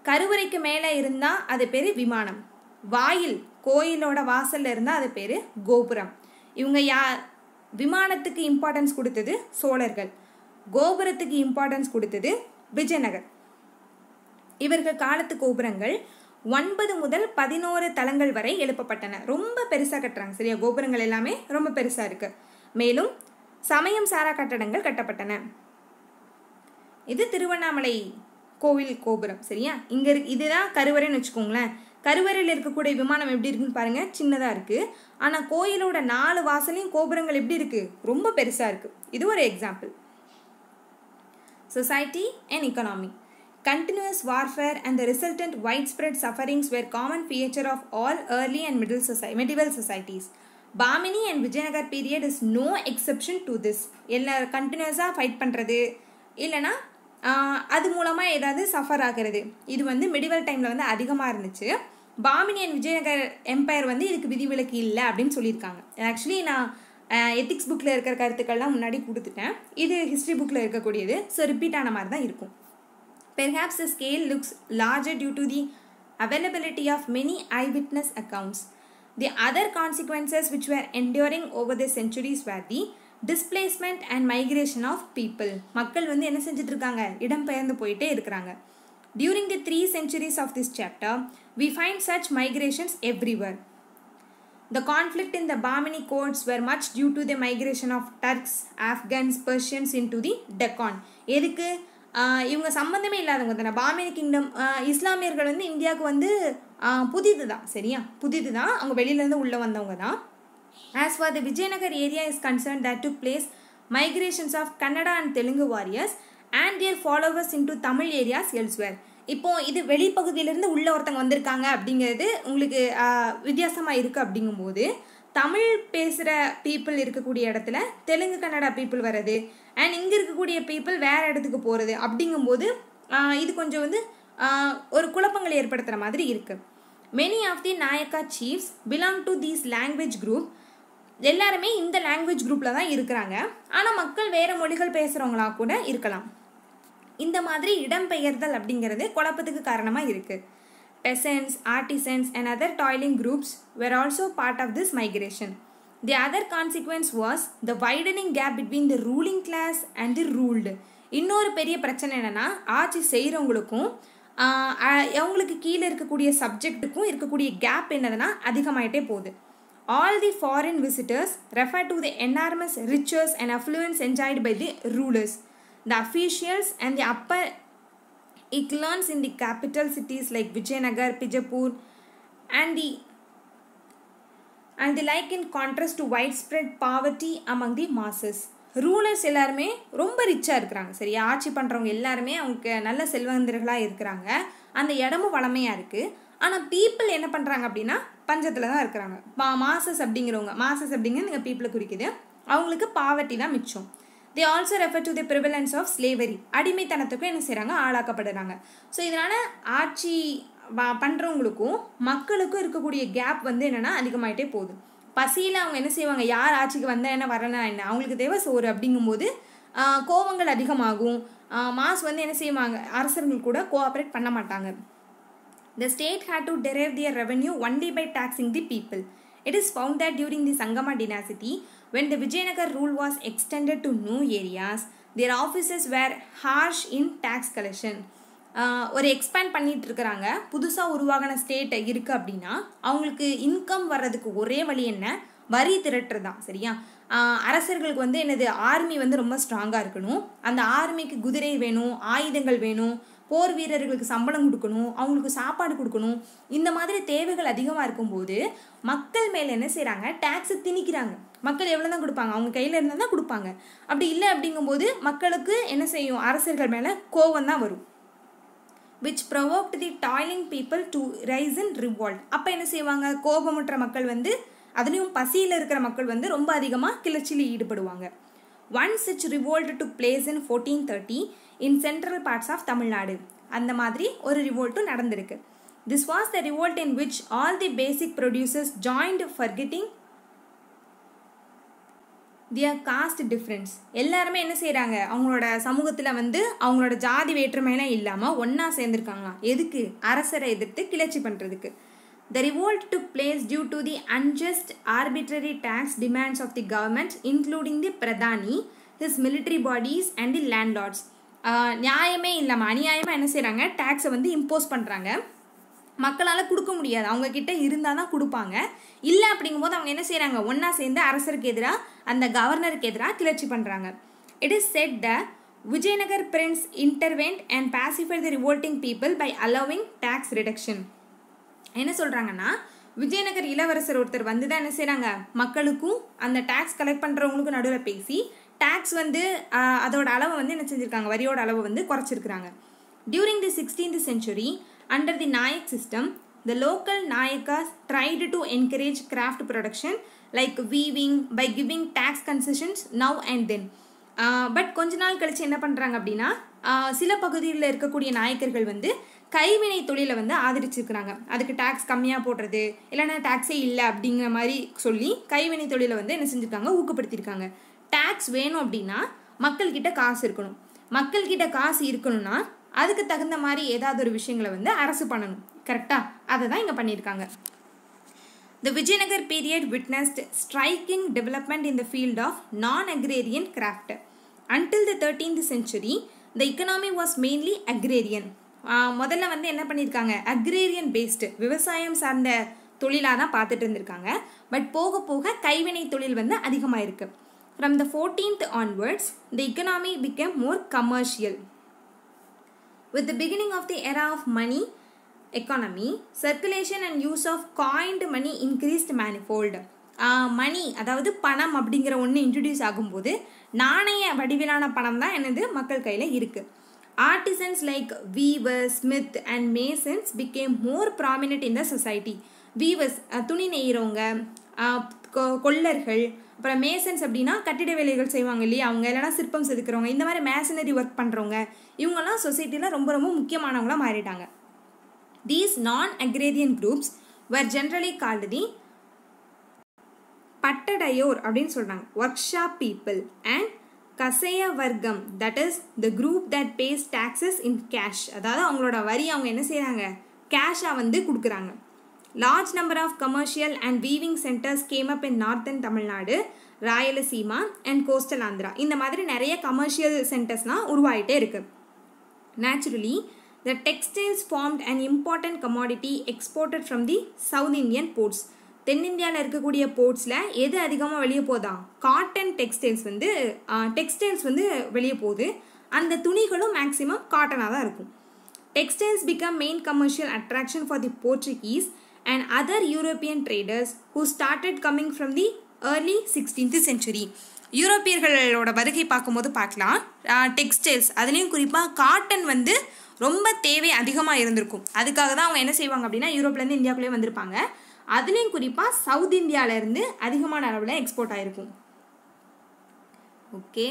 கருவறைக்கு மேலே இருந்தால் அது பேர் விமானம் வாயில் கோயிலோட வாசல்ல இருந்தால் அது பேர் கோபுரம் இவங்க யா விமானத்துக்கு இம்பார்ட்டன்ஸ் கொடுத்தது சோழர்கள் கோபுரத்துக்கு இம்பார்ட்டன்ஸ் கொடுத்தது விஜயநகர் இவர்கள் காலத்து கோபுரங்கள் ஒன்பது முதல் பதினோரு தளங்கள் வரை எழுப்பப்பட்டன ரொம்ப பெருசாக கட்டுறாங்க சரியா கோபுரங்கள் எல்லாமே ரொம்ப பெருசாக இருக்கு மேலும் சமயம் சாரா கட்டடங்கள் கட்டப்பட்டன இது திருவண்ணாமலை கோவில் கோபுரம் சரியா இங்கே இருக்கு இதுதான் கருவறைன்னு வச்சுக்கோங்களேன் கருவறையில் இருக்கக்கூடிய விமானம் எப்படி இருக்குன்னு பாருங்க சின்னதாக இருக்கு ஆனால் கோயிலோட நாலு வாசலையும் கோபுரங்கள் எப்படி இருக்கு ரொம்ப பெருசாக இருக்கு இது ஒரு example Society and economy. Continuous warfare and the resultant widespread sufferings were common feature of all early and middle society, medieval societies. Bahmani and Vijayanagar period is no exception to this எல்லா கண்டினியூஸாக ஃபைட் பண்ணுறது இல்லைனா அது மூலமாக ஏதாவது சஃபர் ஆகிறது இது வந்து மிடிவல் டைமில் வந்து அதிகமாக இருந்துச்சு பாமினி அண்ட் விஜயநகர் எம்பையர் வந்து இதுக்கு விதிவிலக்கு இல்லை அப்படின்னு சொல்லியிருக்காங்க ஆக்சுவலி நான் எத்திக்ஸ் புக்கில் இருக்கிற கருத்துக்கள்லாம் முன்னாடி கொடுத்துட்டேன் இது ஹிஸ்ட்ரி புக்கில் இருக்கக்கூடியது ஸோ ரிப்பீட் ஆன மாதிரி தான் இருக்கும் perhaps the scale looks larger due to the availability of many eyewitness accounts. The other consequences which were enduring over the centuries were the displacement and migration of people. மக்கள் வந்து என்ன செஞ்சுட்டு இருக்காங்க இடம்பெயர்ந்து போயிட்டே இருக்கிறாங்க During the three centuries of this chapter, we find such migrations everywhere. The conflict in the Bahmani courts were much due to the migration of Turks, Afghans, Persians into the Deccan. எதுக்கு ஆஹ் இவங்க சம்மந்தமே இல்லாதவங்க தானே Bhamini kingdom இஸ்லாமியர்கள் வந்து இந்தியாவுக்கு வந்து ஆஹ் புதிது தான் சரியா புதிது தான் அவங்க வெளியிலேருந்து உள்ளே வந்தவங்க தான் as far the Vijayanagar area is concern that to place migrations of Kannada and Telugu warriors and their followers into Tamil areas elsewhere இப்போ இது வெளிப்பகுதியிலேருந்து உள்ள ஒருத்தங்க வந்திருக்காங்க அப்படிங்கிறது உங்களுக்கு வித்தியாசமாக இருக்குது அப்படிங்கும்போது தமிழ் பேசுகிற பீப்புள் இருக்கக்கூடிய இடத்துல தெலுங்கு கன்னடா பீப்புள் வர்றது அண்ட் இங்கே இருக்கக்கூடிய பீப்புள் வேறு இடத்துக்கு போகிறது அப்படிங்கும்போது இது கொஞ்சம் வந்து ஒரு குழப்பங்கள் ஏற்படுத்துகிற மாதிரி இருக்குது many of the Nayaka chiefs belong to these language group எல்லாருமே இந்த லாங்குவேஜ் குரூப்பில் தான் இருக்கிறாங்க ஆனால் மக்கள் வேறு மொழிகள் பேசுகிறவங்களா கூட இருக்கலாம் இந்த மாதிரி இடம்பெயர்தல் அப்படிங்கிறது குழப்பத்துக்கு காரணமாக இருக்குது peasants, artisans, and other toiling groups were also part of this migration. The other consequence was the widening gap between the ruling class and the ruled. இன்னொரு பெரிய பிரச்சனை என்னென்னா ஆட்சி செய்கிறவங்களுக்கும் அவங்களுக்கு கீழே இருக்கக்கூடிய சப்ஜெக்ட்டுக்கும் இருக்கக்கூடிய கேப் என்னதுன்னா அதிகமாயிட்டே போகுது all the foreign visitors refer to the enormous riches and affluence enjoyed by the rulers the officials and the upper It learns in the capital cities like Vijayanagar, Pijapur, and the and the like in contrast to widespread poverty among the masses. Rulers எல்லாருமே ரொம்ப ரிச்சாக இருக்கிறாங்க சரியா ஆட்சி பண்ணுறவங்க எல்லாருமே அவங்களுக்கு நல்ல செல்வந்தர்களாக இருக்கிறாங்க அந்த இடமும் வளமையாக இருக்குது ஆனால் பீப்புள் என்ன பண்ணுறாங்க அப்படின்னா பஞ்சத்தில் தான் இருக்கிறாங்க மா மாசஸ் அப்படிங்கிறவங்க மாசஸ் அப்படிங்கிற நீங்கள் பீப்புளை குறிக்குது அவங்களுக்கு பாவர்ட்டி தான் மிச்சம் they also refer to the prevalence of slavery அடிமைத்தனத்துக்கும் என்ன செய்கிறாங்க ஆளாக்கப்படுறாங்க ஸோ இதனால் ஆட்சி பண்ணுறவங்களுக்கும் மக்களுக்கும் இருக்கக்கூடிய கேப் வந்து என்னென்னா அதிகமாயிட்டே போகுது பசியில் அவங்க என்ன செய்வாங்க யார் ஆட்சிக்கு வந்தால் என்ன வரலனா என்ன அவங்களுக்கு தேவை சோறு அப்படிங்கும்போது கோவங்கள் அதிகமாகும் மாஸ் வந்து என்ன செய்வாங்க அரசர்கள் கூட கோஆப்ரேட் பண்ண மாட்டாங்க the state had to derive their revenue only by taxing the people It is found that during the Sangama dynasty, when the Vijayanagar rule was extended to new areas, their offices were harsh in tax collection. ஒரு expand பண்ணிட்டு இருக்கிறாங்க புதுசாக உருவாகின state இருக்குது அப்படின்னா அவங்களுக்கு income வர்றதுக்கு ஒரே வழி என்ன வரி திரட்டுறது தான் சரியா அரசர்களுக்கு வந்து என்னது ஆர்மி வந்து ரொம்ப ஸ்ட்ராங்காக இருக்கணும் அந்த ஆர்மிக்கு குதிரை வேணும் ஆயுதங்கள் வேணும் போர் வீரர்களுக்கு சம்பளம் கொடுக்கணும் அவங்களுக்கு சாப்பாடு கொடுக்கணும் இந்த மாதிரி தேவைகள் அதிகமாக இருக்கும்போது மக்கள் மேலே என்ன செய்கிறாங்க டேக்ஸை திணிக்கிறாங்க மக்கள் எவ்வளோ தான் கொடுப்பாங்க அவங்க கையில் இருந்தால் தான் கொடுப்பாங்க அப்படி இல்லை அப்படிங்கும்போது மக்களுக்கு என்ன செய்யும் அரசர்கள் மேலே கோவம் தான் வரும் which provoked the toiling people to rise in revolt அப்போ என்ன செய்வாங்க கோபமுற்ற மக்கள் வந்து அதுலேயும் பசியில் இருக்கிற மக்கள் வந்து ரொம்ப அதிகமாக கிளர்ச்சியில் ஈடுபடுவாங்க one such revolt to place in fourteen thirty in central parts of Tamil Nadu அந்த மாதிரி ஒரு ரிவோல்ட்டும் நடந்திருக்கு this was the revolt in which all the basic producers joined forgetting their caste difference எல்லாருமே என்ன செய்கிறாங்க அவங்களோட சமூகத்தில் வந்து அவங்களோட ஜாதி வேற்றுமையெல்லாம் இல்லாமல் ஒன்றா சேர்ந்துருக்காங்களாம் எதுக்கு அரசரை எதிர்த்து கிளர்ச்சி பண்ணுறதுக்கு The revolt took place due to the unjust arbitrary tax demands of the government, including the Pradhani, his military bodies, and the landlords. ஆஹ் நியாயமே இல்லாமல் அநியாயமாக என்ன செய்கிறாங்க டேக்ஸை வந்து இம்போஸ் பண்ணுறாங்க மக்களால் கொடுக்க முடியாது அவங்க கிட்ட இருந்தால் தான் கொடுப்பாங்க இல்லை அப்படிங்கும்போது அவங்க என்ன செய்கிறாங்க ஒன்றா சேர்ந்து அரசருக்கு எதிராக அந்த கவர்னருக்கு எதிராக கிளர்ச்சி பண்ணுறாங்க it is said the Vijayanagar prince intervened and pacify the revolting people by allowing tax reduction என்ன சொல்கிறாங்கன்னா விஜயநகர் இளவரசர் ஒருத்தர் வந்து தான் என்ன செய்கிறாங்க மக்களுக்கும் அந்த டேக்ஸ் கலெக்ட் பண்ணுறவங்களுக்கும் நடுவில் பேசி டேக்ஸ் வந்து ஆஹ், அதோட அளவை வந்து என்ன செஞ்சுருக்காங்க வரியோட அளவை வந்து குறைச்சிருக்கிறாங்க during the sixteenth century under the Nayak system the local Nayakas tried to encourage craft production like weaving by giving tax concessions now and then but கொஞ்ச நாள் கழிச்சு என்ன பண்ணுறாங்க அப்படின்னா ஆஹ், சில பகுதிகளில் இருக்கக்கூடிய நாயக்கர்கள் வந்து கைவினை தொழிலை வந்து ஆதரிச்சிருக்கிறாங்க அதுக்கு டேக்ஸ் கம்மியாக போடுறது இல்லைன்னா டேக்ஸே இல்லை அப்படிங்கிற மாதிரி சொல்லி கைவினை தொழிலை வந்து என்ன செஞ்சுருக்காங்க ஊக்கப்படுத்தியிருக்காங்க டேக்ஸ் வேணும் அப்படின்னா மக்கள்கிட்ட காசு இருக்கணும் மக்கள்கிட்ட காசு இருக்கணும்னா அதுக்கு தகுந்த மாதிரி ஏதாவது ஒரு விஷயங்களை வந்து அரசு பண்ணணும் கரெக்டாக அதை தான் இங்கே பண்ணியிருக்காங்க The Vijayanagar period witnessed striking development in the field of non-agrarian craft. Until the 13th century, the economy was mainly agrarian. ஆஹ் முதல்ல வந்து என்ன பண்ணியிருக்காங்க அக்ரேரியன் பேஸ்டு விவசாயம் சார்ந்த தொழிலாக தான் பார்த்துட்டு இருந்திருக்காங்க பட் போக போக கைவினை தொழில் வந்து அதிகமாக இருக்கு from the fourteenth onwards the economy became more commercial With the beginning of the era of money economy, circulation and use of coined money increased manifold. Money அதாவது பணம் அப்படிங்கிற ஒன்று இன்ட்ரடியூஸ் ஆகும்போது நாணய வடிவிலான பணம் தான் என்னது மக்கள் கையில் இருக்குது artisans like weaver smith and masons became more prominent in the society weavers துணி நெய்கிறவங்க ஆஹ் கொ- கொல்லர்கள் அப்புறம் மேசன்ஸ் அப்படின்னா கட்டிட வேலைகள் செய்வாங்க இல்லையா அவங்க இல்லைனா சிற்பம் செதுக்கிறவங்க இந்த மாதிரி மேசனரி ஒர்க் பண்ணுறவங்க இவங்கெல்லாம் சொசைட்டியில் ரொம்ப ரொம்ப முக்கியமானவங்களா மாறிட்டாங்க these non agrarian groups were generally called the Pattadaiyor அப்படின்னு சொல்கிறாங்க ஒர்க் ஷாப் பீப்புள் அண்ட் கசைய வர்க்கம் that is the group that pays taxes in cash அதாவது அவங்களோட வரி அவங்க என்ன செய்கிறாங்க கேஷாக வந்து கொடுக்குறாங்க large number of commercial and weaving centres came up in northern Tamil Nadu Rayalaseema and coastal Andhra இந்த மாதிரி நிறைய கமர்ஷியல் சென்டர்ஸ்லாம் உருவாயிட்டே இருக்குது Naturally, the textiles formed an important commodity exported from the South Indian ports. தென்னிந்தியாவில் இருக்கக்கூடிய போர்ட்ஸில் எது அதிகமாக வெளியே போதா காட்டன் டெக்ஸ்டைல்ஸ் வந்து டெக்ஸ்டைல்ஸ் வந்து வெளியே போகுது அந்த துணிகளும் மேக்ஸிமம் காட்டனாக தான் இருக்கும் textiles become main commercial attraction for the Portuguese and other European traders who started coming from the early sixteenth century யூரோப்பியர்களோட வருகை பார்க்கும்போது பார்க்கலாம் டெக்ஸ்டைல்ஸ் அதுலேயும் குறிப்பாக காட்டன் வந்து ரொம்ப தேவை அதிகமாக இருந்திருக்கும் அதுக்காக தான் அவங்க என்ன செய்வாங்க அப்படின்னா யூரோப்லேருந்து இந்தியாவுக்குள்ளே வந்திருப்பாங்க அதுலேயும் குறிப்பாக சவுத் இந்தியாவிலேருந்து அதிகமான அளவில் எக்ஸ்போர்ட் ஆகிருக்கும் okay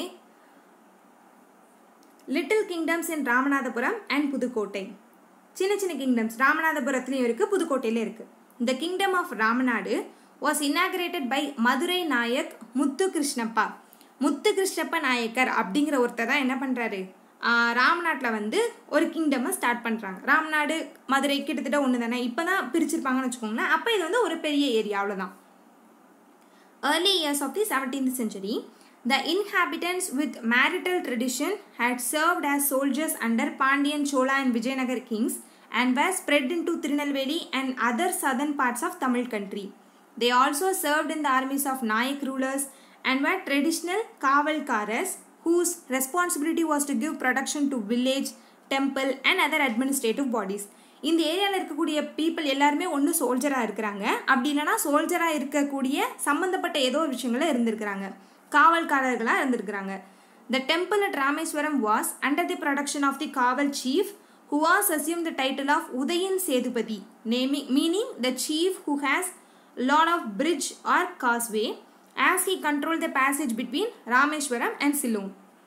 little kingdoms in Ramanathapuram and Pudukkottai சின்ன சின்ன கிங்டம்ஸ் ராமநாதபுரத்துலேயும் இருக்குது புதுக்கோட்டையிலும் இருக்குது இந்த kingdom of Ramanad was inaugurated by Madurai Nayak Muthu Krishnappa Muthu Krishnappa Nayakkar அப்படிங்கிற ஒருத்தர் தான் என்ன பண்ணுறாரு ராமநாட்டில் வந்து ஒரு கிங்டமை ஸ்டார்ட் பண்ணுறாங்க ராமநாடு மதுரை கிட்டத்தட்ட ஒன்று தானே இப்போ தான் பிரிச்சிருப்பாங்கன்னு வச்சுக்கோங்களேன் அப்போ இது வந்து ஒரு பெரிய ஏரியா அவ்வளோதான் early years of the 17th century, the inhabitants with marital tradition had served as soldiers under Pandyan Chola and Vijayanagar kings and were spread into Tirunelveli and other southern parts of Tamil country. They also served in the armies of Nayak rulers and were traditional Kavalkaras whose responsibility was to give protection to village, temple and other administrative bodies. இந்த ஏரியாவில் இருக்கக்கூடிய people எல்லாருமே ஒன்று சோல்ஜராக இருக்கிறாங்க அப்படி இல்லைன்னா சோல்ஜராக இருக்கக்கூடிய சம்மந்தப்பட்ட ஏதோ ஒரு விஷயங்கள இருந்திருக்கிறாங்க காவல்காரர்களாக இருந்திருக்கிறாங்க the temple at Rameswaram was under the production of the kaval chief who was assumed the title of Udayan Sedupati, naming, meaning the chief who has lot of bridge or causeway, as he controlled the passage between Rameshwaram and Ceylon.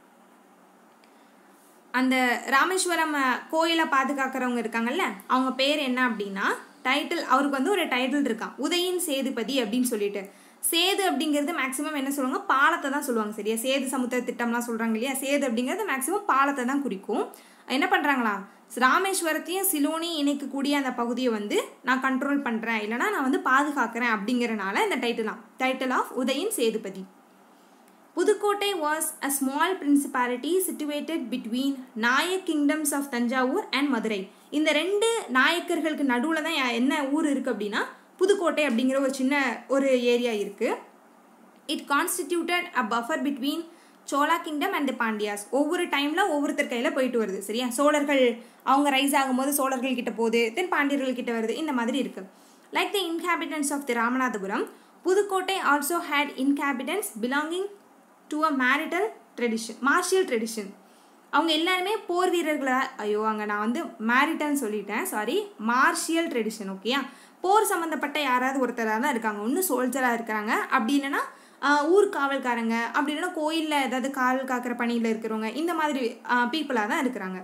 அந்த ராமேஸ்வரம் அஹ், கோயிலை பாதுகாக்கிறவங்க இருக்காங்கல்ல அவங்க பேர் என்ன அப்படின்னா title அவருக்கு வந்து ஒரு டைட்டில் இருக்கான் உதயின் சேதுபதி அப்படின்னு சொல்லிட்டு சேது அப்படிங்கிறது மேக்ஸிமம் என்ன சொல்லுவாங்க பாலத்தை தான் சொல்லுவாங்க சரியா சேது சமுத்திர திட்டம்லாம் சொல்கிறாங்க இல்லையா சேது அப்படிங்கிறது மேக்ஸிமம் பாலத்தை தான் குறிக்கும் என்ன பண்ணுறாங்களா ராமேஸ்வரத்தையும் சிலோனி இணைக்கக்கூடிய அந்த பகுதியை வந்து நான் கண்ட்ரோல் பண்ணுறேன் இல்லைனா நான் வந்து பாதுகாக்கிறேன் அப்படிங்கிறனால இந்த டைட்டிலாம் title of Udayan Sethupathi Pudukkottai was a small principality situated between Nayak kingdoms of Thanjavur and Madurai இந்த ரெண்டு நாயக்கர்களுக்கு நடுவில் தான் என்ன ஊர் இருக்குது அப்படின்னா புதுக்கோட்டை அப்படிங்கிற ஒரு சின்ன ஒரு ஏரியா இருக்குது it constituted a buffer between Chola kingdom and Pandyas ஒவ்வொரு டைமில் ஒவ்வொருத்தர் கையில் போயிட்டு வருது சரியா சோழர்கள் அவங்க ரைஸ் ஆகும்போது சோழர்கள் கிட்ட போகுது தென் பாண்டியர்கள் கிட்ட வருது இந்த மாதிரி இருக்குது like the inhabitants of the Ramanathapuram Pudukkottai also had inhabitants belonging to a marital tradition martial tradition அவங்க எல்லாருமே போர் வீரர்களாக ஐயோ அங்கே நான் வந்து மேரிட்டல்னு சொல்லிட்டேன் சாரி மார்ஷியல் ட்ரெடிஷன் ஓகேயா போர் சம்மந்தப்பட்ட யாராவது ஒருத்தராக தான் இருக்காங்க ஒன்று சோல்ஜராக இருக்கிறாங்க அப்படி இல்லைன்னா ஊர் காவல்காரங்க அப்படி இல்லைன்னா கோயிலில் ஏதாவது காவல் காக்கிற பணியில் இருக்கிறவங்க இந்த மாதிரி பீப்புளாக தான் இருக்கிறாங்க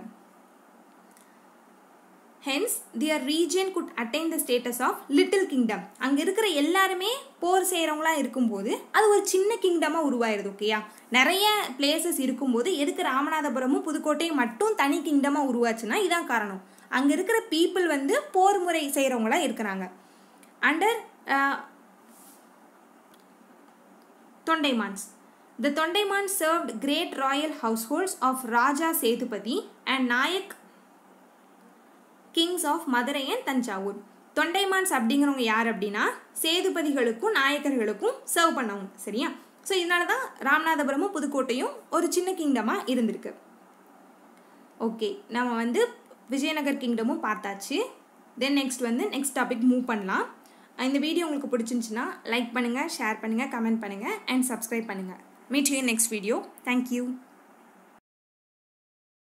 hence their region could attain the status of little kingdom அங்கே இருக்கிற எல்லாருமே போர் செய்கிறவங்களா இருக்கும்போது அது ஒரு சின்ன கிங்டமாக உருவாயிருது ஓகேயா நிறைய பிளேசஸ் இருக்கும்போது எதுக்கு ராமநாதபுரமும் புதுக்கோட்டையும் மட்டும் தனி கிங்டமாக உருவாச்சுன்னா இதான் காரணம் அங்கே இருக்கிற பீப்புள் வந்து போர் முறை செய்கிறவங்களா இருக்கிறாங்க under Thondaimans the Thondaiman served great royal households of Raja Sethupathi and Nayak kings of Madurai and Thanjavur Thondaimans அப்படிங்கிறவங்க யார் அப்படின்னா சேதுபதிகளுக்கும் நாயக்கர்களுக்கும் சர்வ் பண்ணவங்க சரியா ஸோ இதனால தான் ராமநாதபுரமும் புதுக்கோட்டையும் ஒரு சின்ன கிங்டமாக இருந்திருக்கு ஓகே நம்ம வந்து விஜயநகர் கிங்டமும் பார்த்தாச்சு தென் நெக்ஸ்ட் வந்து நெக்ஸ்ட் டாபிக் மூவ் பண்ணலாம் இந்த வீடியோ உங்களுக்கு பிடிச்சிருந்துச்சுன்னா லைக் பண்ணுங்கள் ஷேர் பண்ணுங்கள் கமெண்ட் பண்ணுங்கள் அண்ட் சப்ஸ்கிரைப் பண்ணுங்கள் meet you next video thank you